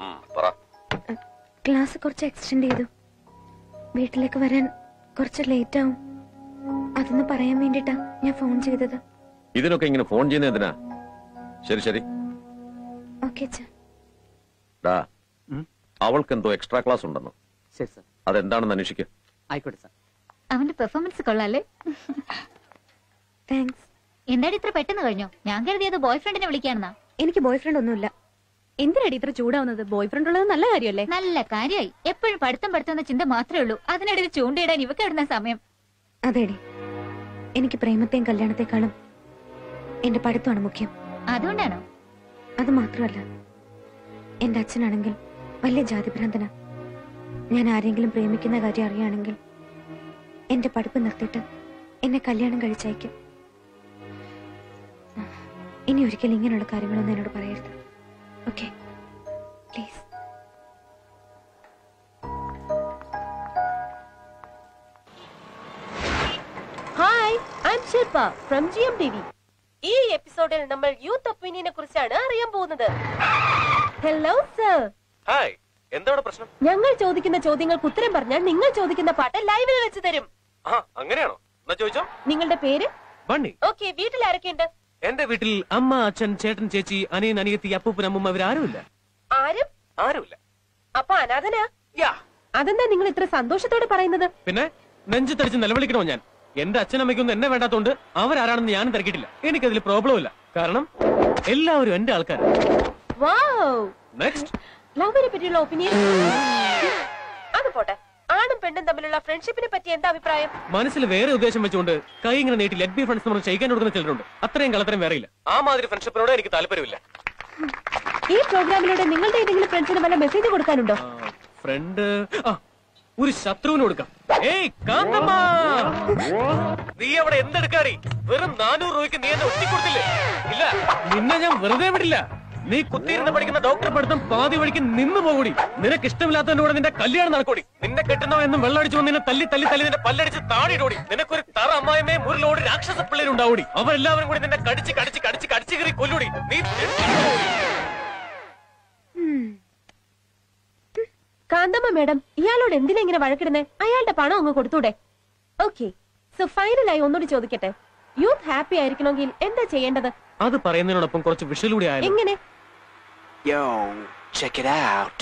ക്ലാസ് കുറച്ച് എക്സ്റ്റെൻഡ് ചെയ്തു വീട്ടിലേക്ക് വരാൻ കുറച്ച് ലേറ്റ് ആവും അതൊന്ന് പറയാൻ വേണ്ടിട്ടാ ഞാൻ ഫോൺ ചെയ്തത് ഇതിനൊക്കെ ഇങ്ങനെ ഫോൺ ചെയ്യുന്ന എന്തിനാ ശരി ശരി ഓക്കെ അച്ഛാ ഡാ അവൾക്ക് എന്തോ എക്സ്ട്രാ ക്ലാസ് ഉണ്ടെന്ന് ശരി സാർ അതെന്താണെന്ന് അന്വേഷിക്കുക ആയിക്കോട്ടെ സാർ അവന്റെ പെർഫോമൻസ് കൊള്ളാല്ലേ താങ്ക്സ് എന്താടി ഇത്ര പെട്ടെന്ന് കഴിഞ്ഞോ ഞാൻ കരുതിയത് ബോയ് ഫ്രണ്ടിനെ വിളിക്കാണെന്നാ എനിക്ക് ബോയ് ഫ്രണ്ട് ഒന്നുമില്ല എന്തിനടി ഇത്ര ചൂടാവുന്നത് ബോയ് ഫ്രണ്ട് ഉള്ളത് നല്ല കാര്യമല്ലേ നല്ല കാര്യമായി എപ്പോഴും പഠിത്തം പഠിത്തം എന്ന ചിന്ത മാത്രമേ ഉള്ളൂ അതിനിടയിൽ ചൂണ്ടയിടാൻ ഇവക്ക് എവിടുന്ന സമയം അതേടി എനിക്ക് പ്രേമത്തെയും കല്യാണത്തെക്കാളും എന്റെ പഠിത്തമാണ് മുഖ്യം അതുകൊണ്ടാണോ അത് മാത്രമല്ല എന്റെ അച്ഛനാണെങ്കിൽ വലിയ ജാതിഭ്രാന്തന ഞാൻ ആരെങ്കിലും പ്രേമിക്കുന്ന കാര്യം അറിയുകയാണെങ്കിൽ എന്റെ പഠിപ്പ് നിർത്തിയിട്ട് എന്നെ കല്യാണം കഴിച്ചയക്കും ഇനി ഒരിക്കലും ഇങ്ങനെയുള്ള കാര്യങ്ങളൊന്നും എന്നോട് പറയരുത് okay please hi I'm Shilpa from G M T V ഈ എപ്പിസോഡിൽ നമ്മൾ യൂത്ത് ഒപ്പീനിയനെ കുറിച്ചാണ് അറിയാൻ പോകുന്നത് ഹലോ സർ ഹായ് എന്താണ് പ്രശ്നം ഞങ്ങൾ ചോദിക്കുന്ന ചോദ്യങ്ങൾക്ക് ഉത്തരം പറഞ്ഞാൽ നിങ്ങൾ ചോദിക്കുന്ന പാട്ട് ലൈവിൽ വെച്ച് തരും ആ അങ്ങനെയാണോ എന്നാ ചോദിച്ചോ നിങ്ങളുടെ പേര് ബണ്ണി ഓക്കെ വീട്ടിൽ ആരൊക്കെയുണ്ട് എന്റെ വീട്ടിൽ അമ്മ അച്ഛൻ ചേട്ടൻ ചേച്ചി അനിയൻ അനിയത്തി അപ്പൂപ്പൻ അമ്മൂമ്മ ഇവരാരുമില്ല ആരും ആരുമില്ല അപ്പൊ അനാഥനാ അതെന്താ നിങ്ങൾ ഇത്ര സന്തോഷത്തോടെ പറയുന്നത് പിന്നെ നെഞ്ചത്തടിച്ച് നിലവിളിക്കണോ ഞാൻ എന്റെ അച്ഛനമ്മയ്ക്കൊന്നും എന്നെ വേണ്ടാത്തോണ്ട് അവരാരാണെന്ന് ഞാനും തിരക്കിയിട്ടില്ല എനിക്കതിൽ പ്രോബ്ലം ഇല്ല കാരണം എല്ലാവരും എന്റെ ആൾക്കാരാണ് വാവ് നെക്സ്റ്റ് ലവിനെ പറ്റിയുള്ള ഒപ്പീനിയൻ അത് പോട്ടെ ആണും പെണ്ണും തമ്മിലുള്ള ഫ്രണ്ട്ഷിപ്പിനെ പറ്റി എന്താ അഭിപ്രായം മനസ്സിൽ വേറെ ഉദ്ദേശം വെച്ചുകൊണ്ട് കൈ ഇങ്ങനെ നീട്ടി ലെറ്റ് ബി ഫ്രണ്ട്സ് നമ്മൾ ചെയ്യിക്കാൻ കൊടുക്കുന്ന ചിലരുണ്ട് അത്രയും കളത്തരം വേറെയില്ല ആ മാതിരി ഫ്രണ്ട്ഷിപ്പിനോട് എനിക്ക് താല്പര്യമില്ല ഈ പ്രോഗ്രാമിലൂടെ നിങ്ങളുടെ ഏതെങ്കിലും ഫ്രണ്ട്സിന് വല്ല മെസ്സേജ് കൊടുക്കാനുണ്ടോ ഫ്രണ്ട് ആ ഒരു ശത്രുവിന് കൊടുക്കാം ഏയ് കാന്തമ്മ നീ അവിടെ എന്തെടുക്കാടി വെറും നാനൂറ് രൂപയ്ക്ക് നീ എന്നെ ഒറ്റിക്കൊടുത്തില്ലേ ഇല്ല നിന്നെ ഞാൻ വെറുതെ വിടില്ല നീ കുത്തിയിരുന്ന് പഠിക്കുന്ന ഡോക്ടർ പഠിത്തം പാതി വഴിക്ക് നിന്ന് പോകൂടി നിനക്ക് ഇഷ്ടമില്ലാത്തതിന്റെ കൂടെ നിന്റെ കല്യാണം നടക്കൂടി നിന്നെ കെട്ടുന്നവ എന്നും വെള്ളടിച്ചു വന്ന് നിന്നെ തല്ലി തല്ലി തല്ലി നിന്റെ പല്ലടിച്ച് താടിയിടോടി നിനക്കൊരു തറ അമ്മായമ്മേ മുറിലോട് രാക്ഷസ പിള്ളേരുണ്ടാവൂടി അവരെല്ലാവരും കൂടി നിന്നെ കടിച്ച് കടിച്ച് കടിച്ച് കടിച്ച് കയറി കൊല്ലൂടി നീ തെണ്ടിപ്പോടി. കാന്തമ്മ മേഡം ഇയാളോട് എന്തിനാ ഇങ്ങനെ വഴക്കിടുന്നേ അയാളുടെ പണം അങ്ങ് കൊടുത്തൂടെ ഓക്കെ സോ ഫൈനലായി ഒന്നുകൂടി ചോദിക്കട്ടെ യൂത്ത് ഹാപ്പി ആയിരിക്കണമെങ്കിൽ എന്താ ചെയ്യേണ്ടത് അത് പറയുന്നതിനോടൊപ്പം കുറച്ച് വിഷൽ കൂടി ആയാലും എങ്ങനെ Yo, check it out.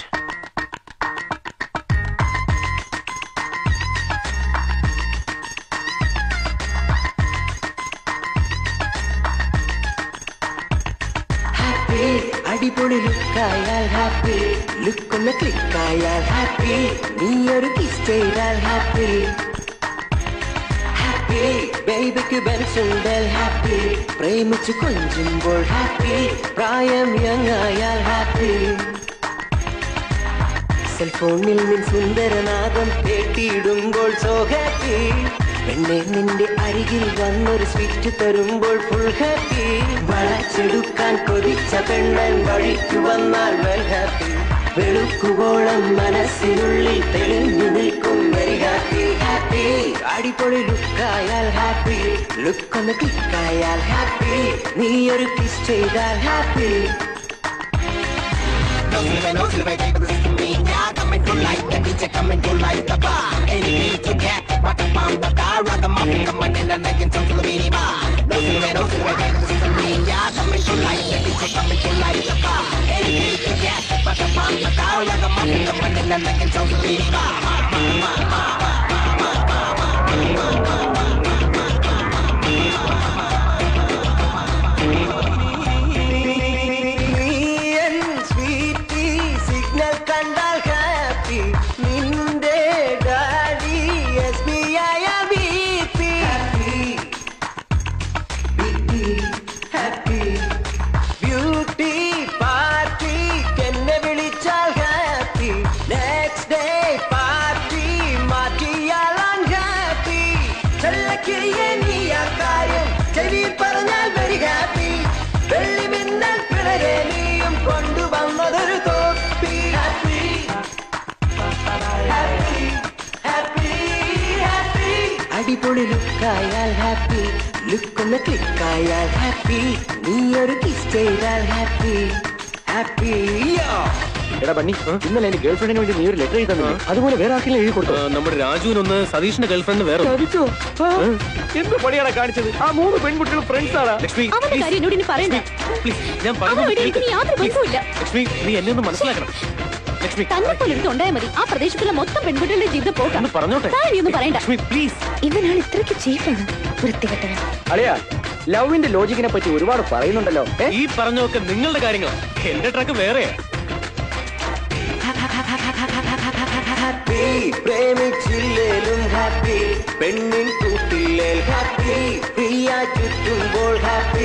Happy അടിപൊളി ലുക്കായാൽ ഹാപ്പി ലുക്കൊന്ന് ക്ലിക്കായാൽ ഹാപ്പി നീ ഒരു കിസ് ചെയ്താൽ ഹാപ്പി ഹാപ്പി ബേബിക്ക് ബെൻസുണ്ടൽ ഹാപ്പി പ്രേമിച്ചു കൊഞ്ചുമ്പോൾ ഹാപ്പി പ്രായം യങ്ങായാൽ ഹാപ്പി സെൽഫോണിൽ നിൻ സുന്ദരനാദം കേട്ടിടുമ്പോൾ സോ ഹാപ്പി പെണ്ണെ നിന്റെ അരികിൽ വന്നൊരു സ്വിച്ച് തരുമ്പോൾ ഫുൾ ഹാപ്പി വളച്ചെടുക്കാൻ കൊതിച്ച പെണ്ണൻ വഴിക്കു വന്നാൽ വെൽ ഹാപ്പി വെളുക്കുവോളം മനസ്സിനുള്ളിൽ തെളിഞ്ഞു നിൽക്കും വെരി ഹാപ്പി ഹാപ്പി ഹാപ്പി അടിപൊളി ലുക്കായാൽ ഹാപ്പി ലുക്ക് ഒന്ന് ക്ലിക്കായാൽ ഹാപ്പി നീ ഒരു കിസ് ചെയ്താൽ ഹാപ്പി സ്വീറ്റി സിഗ്നൽ കണ്ടാൽ ഹാപ്പി നിന്റെ ഡാഡി എസ് ബി ആയ B P happy beauty party എന്നെ വിളിച്ചാൽ ഹാപ്പി നെക്സ്റ്റ് ഡേ പാർട്ടി മാറ്റിയാൽ ഹാപ്പി ചെല്ലക്കിളിയെ നീ ആ കാര്യം ചെവി പറഞ്ഞാൽ വെരി ഹാപ്പി വെള്ളി മിന്നൽ പിളരെ നീയും കൊണ്ടുവന്നതൊരു തോപ്പി ഹാപ്പി ഹാപ്പി ഹാപ്പി ഹാപ്പി അടിപൊളി ലുക്കായാൽ ഹാപ്പി ലുക്കൊന്ന് ക്ലിക്കായാൽ ഹാപ്പി നീ ഒരു കിസ് ചെയ്താൽ ഹാപ്പി ഹാപ്പി എടാ ബണ്ണി ഇന്നലെ എന്റെ ഗേൾ ഫ്രണ്ടിന് വേണ്ടി നീ ഒരു ലെറ്റർ എഴുതി തന്നില്ലേ അതുപോലെ വേറെ ആർക്കെങ്കിലും എഴുതി കൊടുത്തു നമ്മുടെ രാജുവിനൊന്ന് സതീഷിന്റെ ഗേൾഫ്രണ്ട് വേറെ ഉണ്ട്. ചതിച്ചോ? ആ, എന്ത് പണിയാണ് കാണിച്ചത് ആ മൂന്ന് പെൺകുട്ടികൾ ഫ്രണ്ട്സ് ആണ് ലക്ഷ്മി അവന്റെ കാര്യം എന്നോട് ഇനി പറയണ്ട പ്ലീസ് ഞാൻ അവനുമായിട്ട് പറഞ്ഞു എനിക്ക് യാതൊരു ബന്ധവുമില്ല ലക്ഷ്മി നീ എന്നെ ഒന്ന് മനസ്സിലാക്കണം ലക്ഷ്മി തന്നെ പോലെ എടുത്ത് ഉണ്ടായാൽ മതി ആ പ്രദേശത്തുള്ള മൊത്തം പെൺകുട്ടികളുടെ ജീവിതം പോകാം ഒന്ന് പറഞ്ഞോട്ടെ നീ ഒന്നും പറയണ്ട ലക്ഷ്മി പ്ലീസ് ഇവനാണ് ഇത്രയ്ക്ക് ചീപ്പാണ് വൃത്തികെട്ടവൻ അളിയാ ലവിന്റെ ലോജിക്കിനെ പറ്റി ഒരുപാട് പറയുന്നുണ്ടല്ലോ ഏ? ഈ പറഞ്ഞൊക്കെ നിങ്ങളുടെ കാര്യങ്ങളാ എന്റെ ട്രക്ക് വേറെയാ ഹാപ്പി പ്രേമിച്ചില്ലേലും ഹാപ്പി പെണ്ണിൻ കൂട്ടില്ലേൽ ഹാപ്പി പ്രിയ ചുറ്റുമ്പോൾ ഹാപ്പി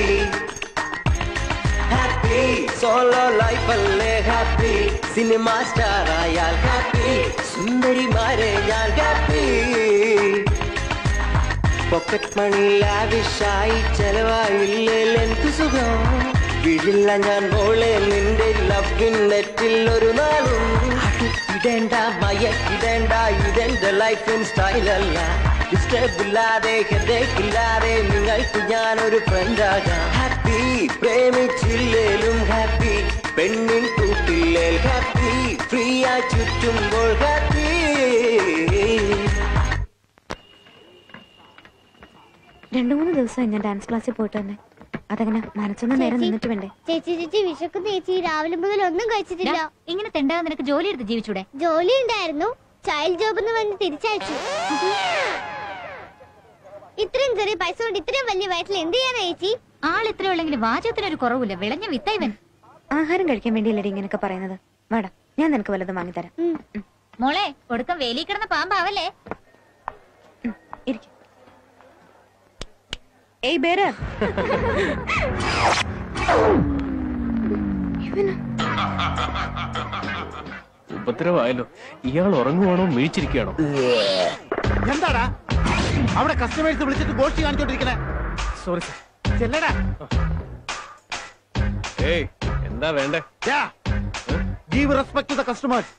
ഹാപ്പി സോളോ ലൈഫ് അല്ലേ ഹാപ്പി സിനിമ സ്റ്റാർ ആയാൽ ഹാപ്പി സുന്ദരിമാരെ ഞാൻ ഹാപ്പി പോക്കറ്റ് മണി ലാവിഷായി ചെലവായില്ലേൽ എന്തു സുഖം വീഴില്ല ഞാൻ മോളെ നിന്റെ ലവിൻ നെറ്റിൽ ഒരു നാളും ഇടേണ്ട മയക്കിടേണ്ട ഇതെന്റെ ലൈഫിൻ സ്റ്റൈലല്ല ഡിസ്റ്റർബ് ഇല്ലാതെ ഹെഡേക്ക് ഇല്ലാതെ നിങ്ങൾക്ക് ഞാനൊരു ഫ്രണ്ടാകാം ഹാപ്പി പ്രേമിച്ചില്ലേലും ഹാപ്പി പെണ്ണിൻ കൂട്ടില്ലേൽ ഹാപ്പി ഫ്രീ ആ ചുറ്റുമ്പോൾ ഹാപ്പി രണ്ടു മൂന്ന് ദിവസമായി ഞാൻ ഡാൻസ് ക്ലാസ്സിൽ പോയിട്ട് തന്നെ അതങ്ങനെ മനസ്സൊന്ന് നേരം നിന്നിട്ട് വേണ്ടേ ചേച്ചി ചേച്ചി വിശക്കുന്ന ചേച്ചി രാവിലെ മുതൽ ഒന്നും കഴിച്ചിട്ടില്ല ഇങ്ങനെ തെണ്ടാതെ നിനക്ക് ജോലി എടുത്ത് ജീവിച്ചൂടെ ജോലി ഉണ്ടായിരുന്നു ചൈൽഡ് ജോബ് എന്ന് പറഞ്ഞ് തിരിച്ചയച്ചു ഇത്രയും ചെറിയ പൈസ കൊണ്ട് ഇത്രയും വലിയ വയറ്റിൽ എന്ത് ചെയ്യാനാ ചേച്ചി ആൾ ഇത്ര ഉള്ളെങ്കിൽ വാചകത്തിനൊരു കുറവില്ല വിളഞ്ഞ വിത്ത ഇവൻ ആഹാരം കഴിക്കാൻ വേണ്ടിയല്ലേ ഇങ്ങനെയൊക്കെ പറയുന്നത് വാടാ ഞാൻ നിനക്ക് വല്ലതും വാങ്ങിത്തരാം മോളെ കൊടുക്കം വേലി കിടന്ന പാമ്പാവല്ലേ ഇരിക്കും ഏയ് ബേര ഉപദ്രവമായല്ലോ ഇയാൾ ഉറങ്ങുവാണോ മിഴിച്ചിരിക്കുകയാണോ എന്താടാ അവിടെ കസ്റ്റമേഴ്സ് വിളിച്ചിട്ട് ഗോഷ്ടി കാണിച്ചോണ്ടിരിക്കണേ സോറി സർ ചെല്ലടാ ഏയ് എന്താ വേണ്ടേ give respect to the customers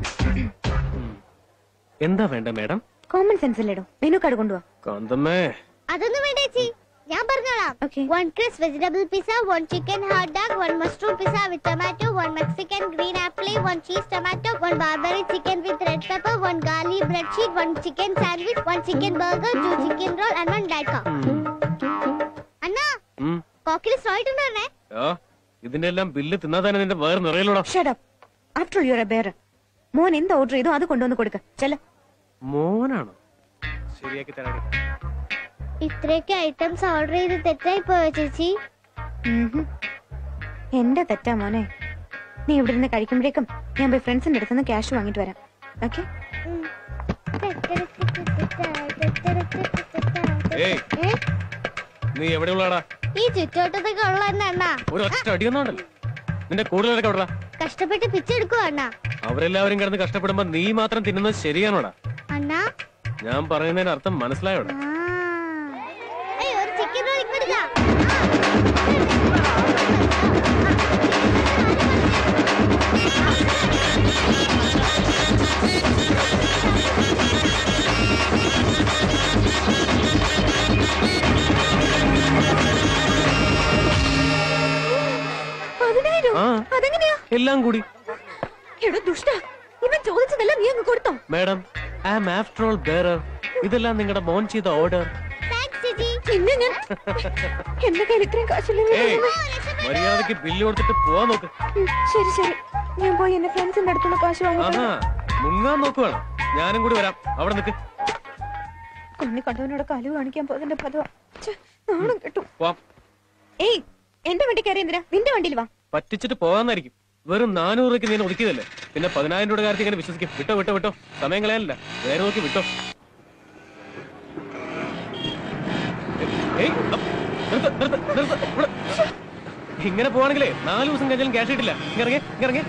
എന്താ വേണ്ട മാഡം കോമൺ സെൻസ് അല്ലേടോ മെനു കാർഡ് കൊണ്ടുവാ കാന്തമ്മേ അതൊന്നും വേണ്ട ചേച്ചി ഞാൻ പറഞ്ഞോളാം one crisp vegetable pizza one chicken hot dog one mushroom pizza with tomato one Mexican green apple one cheese tomato one barbecue chicken with red pepper one garlic bread sheet one chicken sandwich one chicken burger two chicken roll and one diet coke അണ്ണാ ഉം. കോക്കിൽ സ്ട്രോയിറ്റ് ഉണ്ടോ ആ ഇതിന്റെ എല്ലാം bill തിന്നാ തന്നെ നിന്റെ വേറെ നിറയലോടാ shut up after your a bearer മോൻ എന്ത് ഓർഡർ ചെയ്തോ അത് കൊണ്ടുവന്ന് കൊടുക്ക ചെല്ല മോനാണോ ശരിയാക്കി തരാടി ഇത്രയൊക്കെ ഐറ്റംസ് ഓർഡർ ചെയ്ത് തെറ്റായി പോയോ ചേച്ചി എന്റെ തെറ്റാ മോനെ നീ ഇവിടെ നിന്ന് കഴിക്കുമ്പോഴേക്കും ഞാൻ പോയി ഫ്രണ്ട്സിന്റെ അടുത്ത് നിന്ന് ക്യാഷ് വാങ്ങിട്ട് വരാം ഓക്കെ ഏയ് നീ എവിടെയുള്ളാടാ ഈ ചുറ്റോട്ടത്തൊക്കെ ഉള്ള തന്നെ അണ്ണാ ഒരു ഒറ്റ അടിയൊന്നുണ്ടല്ലോ നിന്റെ കൂടുതലൊക്കെ എവിടാ കഷ്ടപ്പെട്ട് പിച്ചെടുക്കുവാ അണ്ണാ അവരെല്ലാവരും കിടന്ന് കഷ്ടപ്പെടുമ്പോ നീ മാത്രം തിന്നുന്നത് ശരിയാണോടാ അണ്ണാ ഞാൻ പറയുന്നതിന് അർത്ഥം മനസ്സിലായോടാ ഏയ് ഒരു ചിക്കൻ റോൾ ഇങ്ങോട്ട് താ. എല്ലാം കൂടി എടോ ദുഷ്ട ഇവൻ ചോദിച്ചതെല്ലാം നീ അങ്ങ് കൊടുത്തോ madam I am after all bearer ഇതെല്ലാം നിങ്ങളുടെ മോൻ ചെയ്ത ഓർഡർ പിന്നെ ഞാൻ എന്റെ കയ്യിൽ ഇത്രയും കാശില്ല ഏയ് മര്യാദക്ക് ബില്ല് കൊടുത്തിട്ട് പോവാൻ നോക്ക് ശരി ശരി ഞാൻ പോയി എന്റെ ഫ്രണ്ട്സിന്റെ അടുത്തുള്ള കാശ് വാങ്ങിട്ട് ആഹാ മുങ്ങാൻ നോക്കുവാണ് ഞാനും കൂടി വരാം അവിടെ നിൽക്ക് കുഞ്ഞി കണ്ടവനോട് കലു കാണിക്കാൻ പോയതിന്റെ പദവ നാണം കിട്ടും പോവാം ഏയ് എന്റെ വണ്ടി കയറി എന്തിനാ നിന്റെ വണ്ടിയിൽ വാ പറ്റിച്ചിട്ട് പോകാന്നായിരിക്കും വെറും നാനൂറ് രൂപയ്ക്ക് നീ ഒതുക്കിയതല്ലേ പിന്നെ പതിനായിരം രൂപയുടെ കാര്യത്തിൽ ഇങ്ങനെ വിശ്വസിക്കും വിട്ടോ വിട്ടോ വിട്ടോ സമയം കളയാനല്ല നേരെ നോക്കി വിട്ടോ ഏയ്, അപ്പ്, നിർത്ത്, നിർത്ത്, നിർത്ത്, ഇവിടെ. ഇങ്ങനെ പോവാണെങ്കിലേ നാല് ദിവസം കഴിഞ്ഞാലും ക്യാഷ് കിട്ടില്ല ഇറങ്ങി ഇറങ്ങി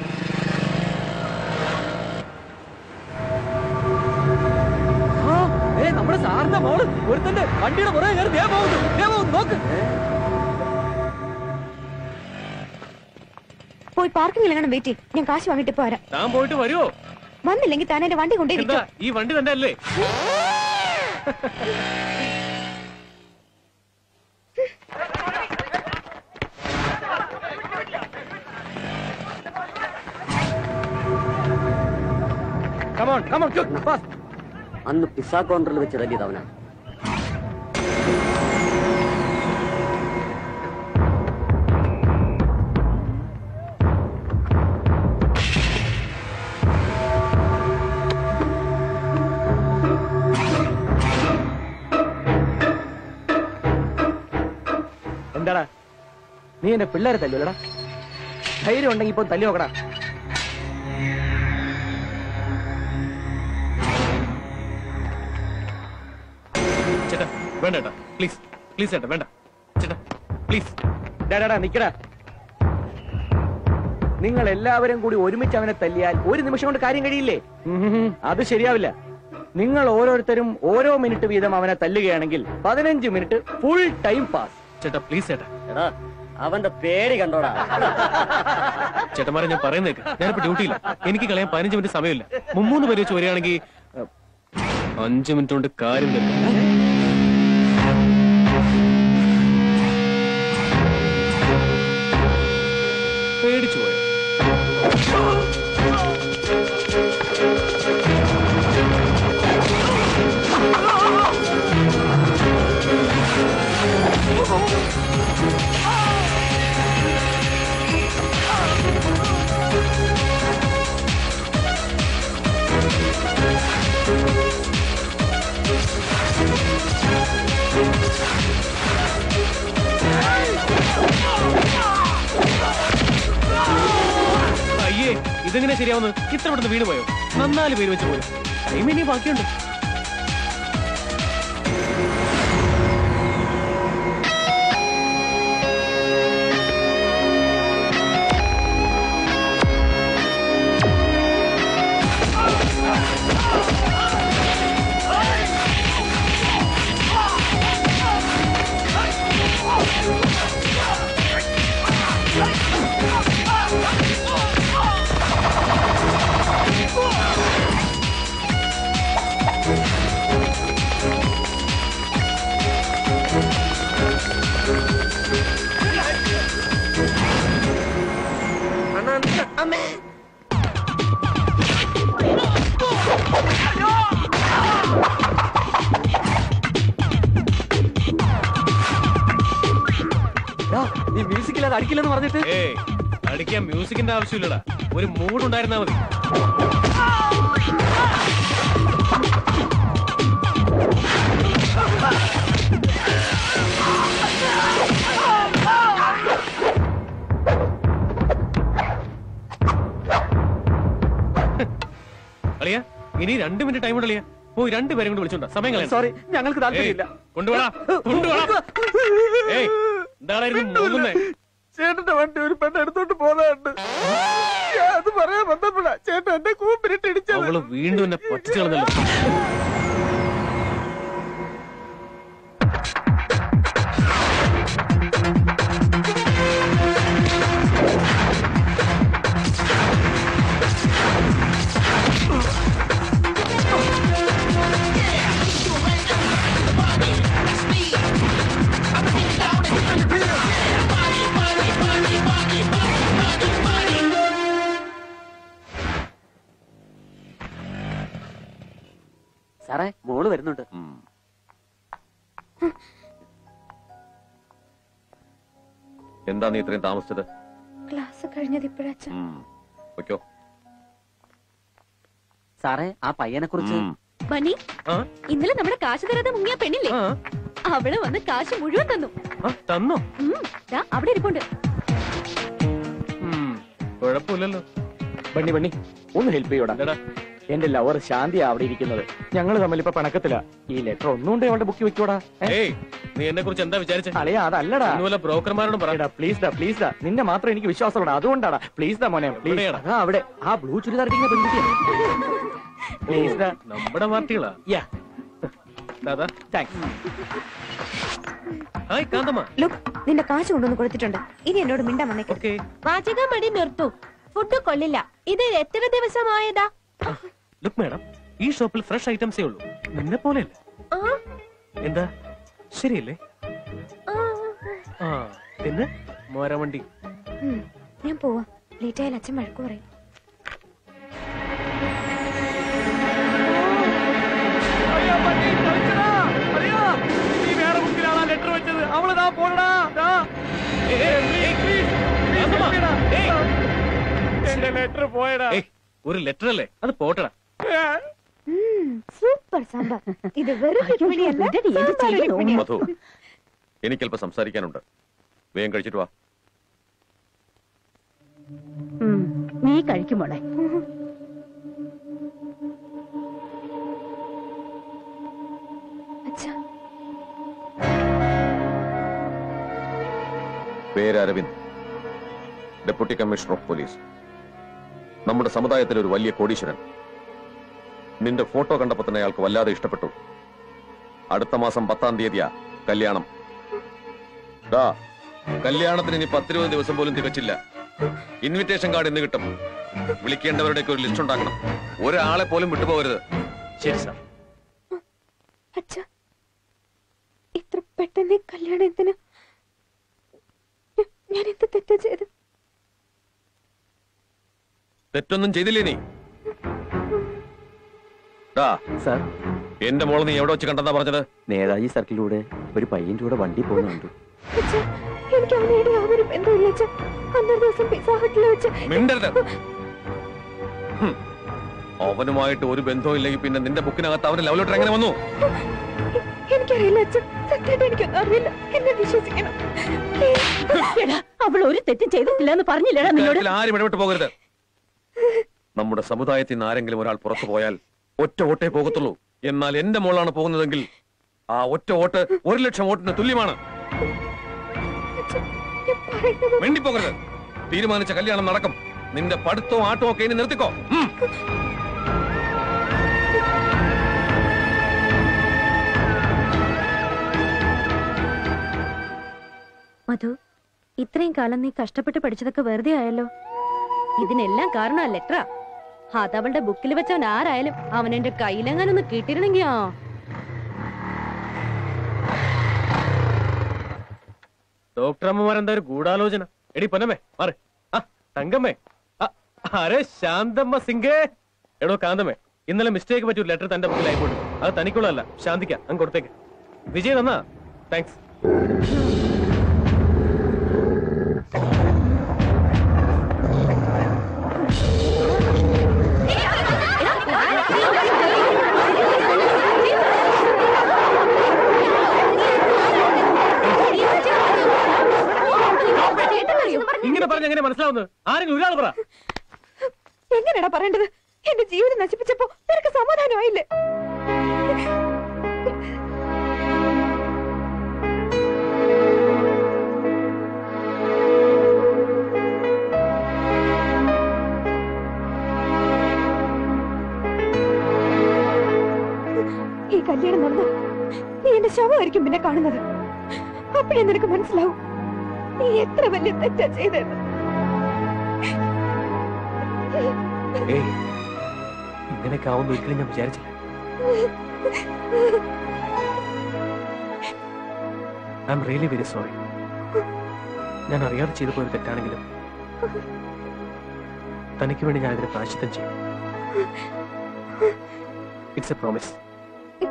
ആ, ഏ നമ്മുടെ സാറിന്റെ മോള് ഒരുത്തന്റെ വണ്ടിയുടെ പുറകെ കയറി ദേ പോകുന്നു ദേ പോകുന്നു നോക്ക് പോയി പാർക്കിംഗിൽ എങ്ങനെ വെയിറ്റ് ചെയ്യും ഞാൻ കാശ് വാങ്ങിട്ട് ഇപ്പൊ വരാം താൻ പോയിട്ട് വരുമോ വന്നില്ലെങ്കിൽ താൻ എന്റെ വണ്ടി കൊണ്ടേ എന്താ ഈ വണ്ടി തന്നെ അല്ലേ കമോൺ കമോൺ ക്വിക്ക് ഫാസ്റ്റ് അന്ന് പിസ്സ കോർണറിൽ വെച്ച് തല്ലിയത് അവനാ എന്താടാ നീ എന്റെ പിള്ളേരെ തല്ലുവല്ലടാ ധൈര്യം ഉണ്ടെങ്കിൽ ഇപ്പൊ തല്ലി നോക്കടാ ചേട്ടാ വേണ്ട ചേട്ടാ പ്ലീസ് പ്ലീസ് ചേട്ടാ വേണ്ട ചേട്ടാ പ്ലീസ് ഡാടാ നിക്കടാ നിങ്ങൾ എല്ലാവരും കൂടി ഒരുമിച്ച് അവനെ തല്ലിയാൽ ഒരു നിമിഷം കൊണ്ട് കാര്യം കഴിയില്ലേ ഉം, അത് ശരിയാവില്ല നിങ്ങൾ ഓരോരുത്തരും ഓരോ മിനിറ്റ് വീതം അവനെ തല്ലുകയാണെങ്കിൽ പതിനഞ്ച് മിനിറ്റ് ഫുൾ ടൈം പാസ് ചേട്ടാ പ്ലീസ് ചേട്ടാ എടാ അവന്റെ പേര് കണ്ടോടാ ചേട്ടന്മാരെ ഞാൻ പറയുന്നേക്ക് ഞാനിപ്പോ ഡ്യൂട്ടിയില്ല എനിക്ക് കളയാൻ പതിനഞ്ച് മിനിറ്റ് സമയമില്ല മുമ്മൂന്ന് പേര് വെച്ച് വരികയാണെങ്കിൽ അഹ്, അഞ്ച് മിനിറ്റ് കൊണ്ട് കാര്യം തന്നെ പേടിച്ചു പോയോ അയ്യേ ഇതെങ്ങനെ ശരിയാവുന്നത് ഇത്ര പെട്ടെന്ന് വീണ് പോയോ നന്നാല് പേര് വെച്ച് പോയോ ടൈം ഇനി ബാക്കിയുണ്ട് അമ്മേ നീ മ്യൂസിക്കില്ലാതെ അടിക്കില്ലെന്ന് പറഞ്ഞിട്ട് ഏയ് അടിക്കാൻ മ്യൂസിക്കിന്റെ ആവശ്യമില്ലടാ ഒരു മൂഡ് ഉണ്ടായിരുന്നാ മതി അളിയ ഇനി രണ്ട് മിനിറ്റ് ടൈം ഉണ്ടല്ലേ പോയി രണ്ടുപേരും കൊണ്ട് വിളിച്ചോണ്ടാ സമയം കളയണ്ട. സോറി ഞങ്ങൾക്ക് താല്പര്യമില്ല ഏയ്, കൊണ്ടുപോടാ കൊണ്ടുപോടാ ഏയ് എന്താളായിരുന്നു മൂന്നുന്നേ ചേട്ടന്റെ വണ്ടി ഒരു പെണ്ണ് എടുത്തോണ്ട് പോകാറുണ്ട് ഞാൻ അത് പറയാൻ വന്നപ്പോഴാ ചേട്ടൻ എന്റെ കൂപ്പിരിട്ട് ഇടിച്ചത് അവള് വീണ്ടും എന്നെ പറ്റിച്ചു കളഞ്ഞല്ലോ സാറേ മോള് വരുന്നുണ്ട് എന്താ നീ ഇത്രയും താമസിച്ചത് ക്ലാസ് കഴിഞ്ഞത് ഇപ്പോഴാച്ച വയ്ക്കോ സാറേ ആ പയ്യനെ കുറിച്ച് ബനി ഇന്നലെ നമ്മുടെ കാശ് തരാതെ മുങ്ങിയ പെണ്ണില്ലേ അവള് വന്ന് കാശ് മുഴുവൻ തന്നു തന്നോ ഉം, ദാ അവിടെ ഇരിപ്പുണ്ട് കുഴപ്പമില്ലല്ലോ ബണ്ണി ബണ്ണി ഒന്ന് ഹെൽപ്പ് ചെയ്യോടാ എന്റെ ലവർ ശാന്തി അവിടെ ഇരിക്കുന്നത് ഞങ്ങൾ തമ്മിൽ ഇപ്പൊ പണക്കത്തില ഈ ലെറ്റർ ഒന്നുകൊണ്ട് അവളുടെ ബുക്ക് വെക്കോടാ ഏയ് നീ എന്നെ കുറിച്ച് എന്താ വിചാരിച്ചേ അളിയാ അതല്ലടാ ഇന്നുപോലെ ബ്രോക്കർമാരോടും പറയടാ പ്ലീസ് ഡാ പ്ലീസ് ഡാ നിന്നെ മാത്രം എനിക്ക് വിശ്വാസമുള്ള അതുകൊണ്ടാടാ പ്ലീസ് ഡാ മോനെ പ്ലീസ് എവിടെയാടാ? അതാ അവിടെ ആ ബ്ലൂ ചുരിദാർ ഇരിക്കുന്ന പെൺകുട്ടിയാ പ്ലീസ് ഡാ നമ്മുടെ പാർട്ടികളാ യാ ദാദാ താങ്ക്സ് ഹായ് കാന്തമ്മ ലുക്ക് നിന്റെ കാശ് കൊണ്ടുവന്ന് കൊടുത്തിട്ടുണ്ട് ഇനി എന്നോട് മിണ്ടാൻ വന്നേക്ക് പാചകം മടി നിർത്തു ഫുഡ് കൊള്ളില്ല ഇത് എത്ര ദിവസമായതാ ലുക്ക് മാഡം ഈ ഷോപ്പിൽ ഫ്രഷ് ഐറ്റംസേ ഉള്ളൂ നിന്നെ പോലെയല്ല ആ, എന്താ ശരിയല്ലേ ആ, ആ പിന്നെ മോരവണ്ടി ഉം, ഞാൻ പോവാ ലേറ്റ് ആയാൽ അച്ഛൻ വഴക്ക് പറയും നീ വേറെ ബുക്കിലാണാ ലെറ്റർ വെച്ചത് അവള് ദാ പോണടാ ദാ. എന്റെ ലെറ്റർ പോയടാ ഏയ്, ഒരു ലെറ്റർ അല്ലേ അത് പോട്ടടാ സൂപ്പർ സാമ്പാർ ഇത് വെറും രുക്മിണിയല്ല, സാമ്പാർ രുക്മിണിയാ. മധു എനിക്കല്പം സംസാരിക്കാനുണ്ട് വേഗം കഴിച്ചിട്ട് വാ ഉം, നീ കഴിക്കും മോളെ അച്ഛാ പേര് Aravind deputy commissioner of police നമ്മുടെ സമുദായത്തിലെ ഒരു വലിയ കോടീശ്വരൻ നിന്റെ ഫോട്ടോ കണ്ടപ്പോ തന്നെ അയാൾക്ക് വല്ലാതെ ഇഷ്ടപ്പെട്ടു അടുത്ത മാസം പത്താം തീയതിയാ കല്യാണം ദാ കല്യാണത്തിന് ഇനി പത്തിരുപത് ദിവസം പോലും തികച്ചില്ല ഇൻവിറ്റേഷൻ കാർഡ് ഇന്ന് കിട്ടും വിളിക്കേണ്ടവരുടെയൊക്കെ ഒരു ലിസ്റ്റ് ഉണ്ടാക്കണം ഒരാളെ പോലും വിട്ടുപോകരുത് ശരി സാർ അച്ഛാ ഇത്ര പെട്ടെന്ന് ഈ കല്യാണത്തിന് ഞാൻ എന്ത് തെറ്റാ ചെയ്ത് തെറ്റൊന്നും ചെയ്തില്ലേ നീ ഡാ സാർ എന്റെ മോള് നീ എവിടെ വെച്ച് കണ്ടെന്നാ പറഞ്ഞത് നേതാജി സർക്കിളിലൂടെ ഒരു പയ്യന്റെ കൂടെ വണ്ടി പോകുന്നുണ്ട് അച്ഛാ എനിക്ക് അവനോട് യാതൊരു ബന്ധമില്ല അച്ഛാ അന്നൊരു ദിവസം പിസ്സ ഹട്ടിൽ വെച്ച് മിണ്ടരുത് ഹും. അവനുമായിട്ട് ഒരു ബന്ധവും ഇല്ലെങ്കിൽ പിന്നെ നിന്റെ ബുക്കിനകത്ത് അവന്റെ ലവ് ലെറ്റർ എങ്ങനെ വന്നു എനിക്കറിയില്ല അച്ഛൻ സത്യമായിട്ട് എനിക്കൊന്നും അറിയില്ല എന്നെ വിശ്വസിക്കണം എടാ, അവൾ ഒരു തെറ്റും ചെയ്തിട്ടില്ല എന്ന് പറഞ്ഞില്ലടാ നിന്നോട് ഇക്കാര്യത്തിൽ ആരും ഇടപെട്ട് പോകരുത് നമ്മുടെ സമുദായത്തിൽ നിന്ന് ആരെങ്കിലും ഒരാൾ പുറത്തു പോയാൽ ഒറ്റ വോട്ടേ പോകത്തുള്ളൂ എന്നാൽ എന്റെ മോളാണ് പോകുന്നതെങ്കിൽ ആ ഒറ്റ വോട്ട് ഒരു ലക്ഷം വോട്ടിന് തുല്യമാണ് വേണ്ടിപ്പോകരുത് തീരുമാനിച്ച കല്യാണം നടക്കും നിന്റെ പഠിത്തവും ആട്ടവും ഒക്കെ ഇനി നിർത്തിക്കോ ഉം. മധു ഇത്രയും കാലം നീ കഷ്ടപ്പെട്ട് പഠിച്ചതൊക്കെ വെറുതെ ആയല്ലോ ഇതിനെല്ലാം കാരണം ആ ലെറ്ററാ അതവളുടെ ബുക്കിൽ വെച്ചവൻ ആരായാലും അവൻ എന്റെ കയ്യിലെങ്ങാനൊന്ന് കിട്ടിയിരുന്നെങ്കി ആ ഡോക്ടർ അമ്മമാരെന്താ ഒരു ഗൂഢാലോചന എടി പൊന്നമ്മേ മാറി ആ തങ്കമ്മേ ആ, അരെ ശാന്തമ്മ സിംഗേ എടോ കാന്തമ്മേ ഇന്നലെ മിസ്റ്റേക്ക് പറ്റി ഒരു ലെറ്റർ തന്റെ ബുക്കിൽ ആയിക്കോട്ടെ അത് തനിക്കുള്ളതല്ല ശാന്തിക്ക അങ്ങ് കൊടുത്തേക്ക് വിജയ് തന്നാ താങ്ക്സ് ഇങ്ങനെ പറഞ്ഞ എങ്ങനെ മനസ്സിലാവുന്നത് ആരെങ്കിലും ഒരാൾ പറ എങ്ങനെയാടാ പറയേണ്ടത് എന്റെ ജീവിതം നശിപ്പിച്ചപ്പോ നിനക്ക് സമാധാനമായില്ലേ ഈ കല്യാണം നടന്ന നീ എന്റെ ശവമായിരിക്കും പിന്നെ കാണുന്നത് അപ്പോഴേ നിനക്ക് മനസ്സിലാവും നീ എത്ര വലിയ തെറ്റാ ചെയ്തെന്ന് ഏയ് ഇങ്ങനെയൊക്കെ ആവുന്ന ഒരിക്കലും ഞാൻ വിചാരിച്ചില്ല I'm really very sorry ഞാൻ അറിയാതെ ചെയ്തു പോയൊരു തെറ്റാണെങ്കിലും തനിക്ക് വേണ്ടി ഞാൻ ഇതിന് പ്രാശിത്തം ചെയ്യും ഇറ്റ്സ് എ പ്രോമിസ്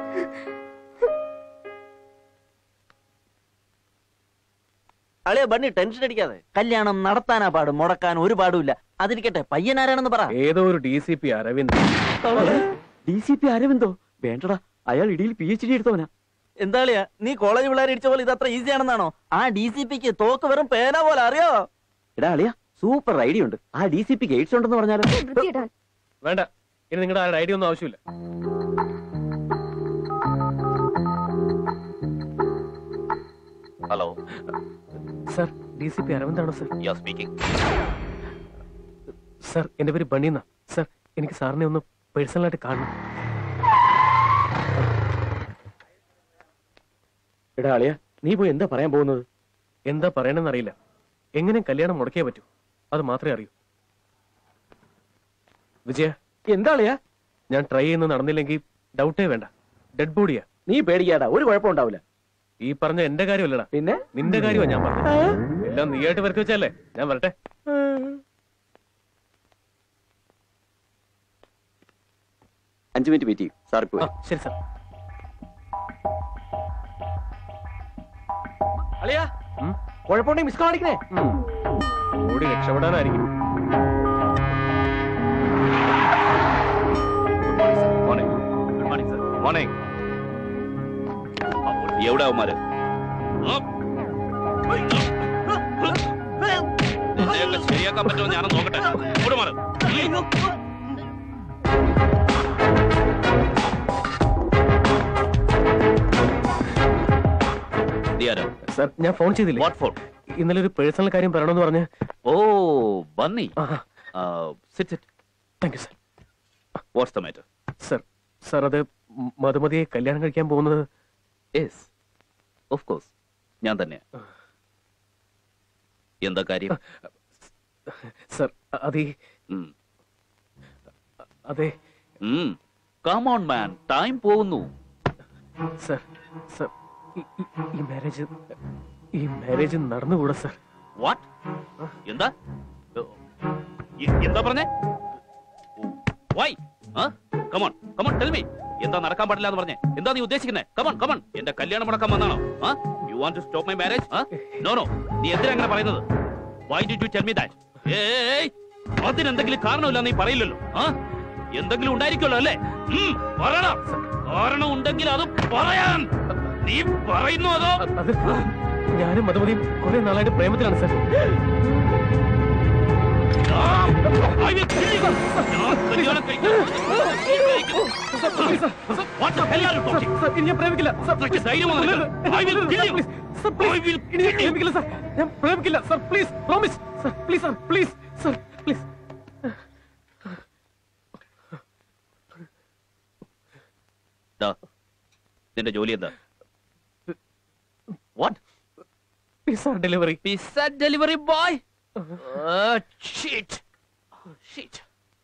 അളിയ ബണ്ണി ടെൻഷൻ അടിക്കാതെ കല്യാണം നടത്താനാ പാട് മുടക്കാൻ ഒരു പാടുമില്ല അതിരിക്കട്ടെ പയ്യനാരാണെന്ന് പറ ഏതോ ഒരു D C P Aravind D C P അരവിന്ദോ വേണ്ടടാ അയാൾ ഇടിയിൽ പി എച്ച് ഡി എടുത്തവനാ എന്താ അളിയ നീ കോളേജ് പിള്ളേർ ഇടിച്ച പോലെ ഇത് അത്ര ഈസി ആണെന്നാണോ ആ ഡി സി പിക്ക് തോക്ക് വെറും പേന പോലെ അറിയോ എടാ അളിയ സൂപ്പർ ഐഡിയ ഉണ്ട് ആ ഡി സി പി എയ്ഡ്സ് ഉണ്ടെന്ന് പറഞ്ഞാലോ വേണ്ട ഇനി നിങ്ങളുടെ ആരുടെ ഐഡിയ ഒന്നും ആവശ്യമില്ല hello sir D C P അരവിന്ദാണോ സർ യാ സ്പീക്കിംഗ് സർ എന്റെ പേര് ബണ്ണീന്ന സർ എനിക്ക് സാറിനെ ഒന്ന് പേഴ്സണലായിട്ട് കാണണം എടാ അളിയ നീ പോയി എന്താ പറയാൻ പോകുന്നത് എന്താ പറയണമെന്ന് അറിയില്ല എങ്ങനെ കല്യാണം മുടക്കിയേ പറ്റൂ അത് മാത്രമേ അറിയൂ വിജയ എന്താ അളിയാ ഞാൻ ട്രൈ ചെയ്യുന്നത് നടന്നില്ലെങ്കിൽ ഡൗട്ടേ വേണ്ട ഡെഡ് ബോഡിയാ നീ പേടിക്കാടാ ഒരു കുഴപ്പം ഉണ്ടാവില്ല ഈ പറഞ്ഞ എന്റെ കാര്യമല്ലടാ പിന്നെ നിന്റെ കാര്യമാണ് ഞാൻ പറഞ്ഞത് എല്ലാം നീയായിട്ട് വരക്ക് വെച്ചല്ലേ ഞാൻ വരട്ടെ അഞ്ചു മിനിറ്റ് വെയിറ്റ് ചെയ്യും സാർ ഇപ്പോ വരും. ശരി സാർ അളിയാ കുഴപ്പമുണ്ടെങ്കിൽ മിസ് കാണിക്കണേ ഓടി രക്ഷപ്പെടാനായിരിക്കും morning good morning sir morning എവിടെ അവന്മാര് നിന്നെയൊക്കെ ശരിയാക്കാൻ പറ്റുമോ ഞാനും നോക്കട്ടെ ഇവിടെ മാറ് സാർ ഞാൻ ഫോൺ ചെയ്തില്ലേ വാട്ട് ഫോൺ ഇന്നലെ ഒരു പേഴ്സണൽ കാര്യം പറയണമെന്ന് പറഞ്ഞ് ഓ Bunny sit sit thank U sir what's the matter sir sir അത് മ- മധുമതിയെ കല്യാണം കഴിക്കാൻ പോകുന്നത് യെസ് ഓഫ് കോഴ്സ് ഞാൻ തന്നെ എന്താ കാര്യം സർ അത് ഈ- അതെ കം ഓൺ മാൻ ടൈം പോകുന്നു സർ സർ ഈ- ഈ- ഈ മാരേജ് ഈ മാരേജ് നടന്നുകൂടാ സർ വാട്ട് എന്താ എ- എന്താ പറഞ്ഞേ why come on come on tell me എന്താ നടക്കാൻ പാടില്ല എന്ന് പറഞ്ഞേ എന്താ നീ ഉദ്ദേശിക്കുന്നത് കമോൺ കമോൺ എന്റെ കല്യാണം മുടക്കാൻ വന്നാണോ you want to stop my marriage no no നീ എന്തിനാ അങ്ങനെ പറയുന്നത് why did you tell me that ഏയ് അതിനെന്തെങ്കിലും കാരണമില്ല നീ പറയില്ലല്ലോ ആ എന്തെങ്കിലും ഉണ്ടായിരിക്കുമല്ലോ അല്ലേ ഉം, പറയണം കാരണം ഉണ്ടെങ്കിൽ അത് പറയാൻ നീ പറയുന്നു അതോ അത് ഞാനും മധുമതിയും കുറെ നാളായിട്ട് പ്രേമത്തിലാണ് sir I will kill you. ഞാൻ കല്യാണം കഴിക്കാൻ What the hell are you talking? ഞാൻ പ്രേമിക്കില്ല നിനക്ക് ധൈര്യം വന്നില്ല. I will kill you. I will ഇനി ഞാൻ പ്രേമിക്കില്ല സർ ഞാൻ പ്രേമിക്കില്ല sir please promise sir please sir please sir please ദാ, നിന്റെ ജോലി എന്താ what pizza delivery pizza delivery boy shit shit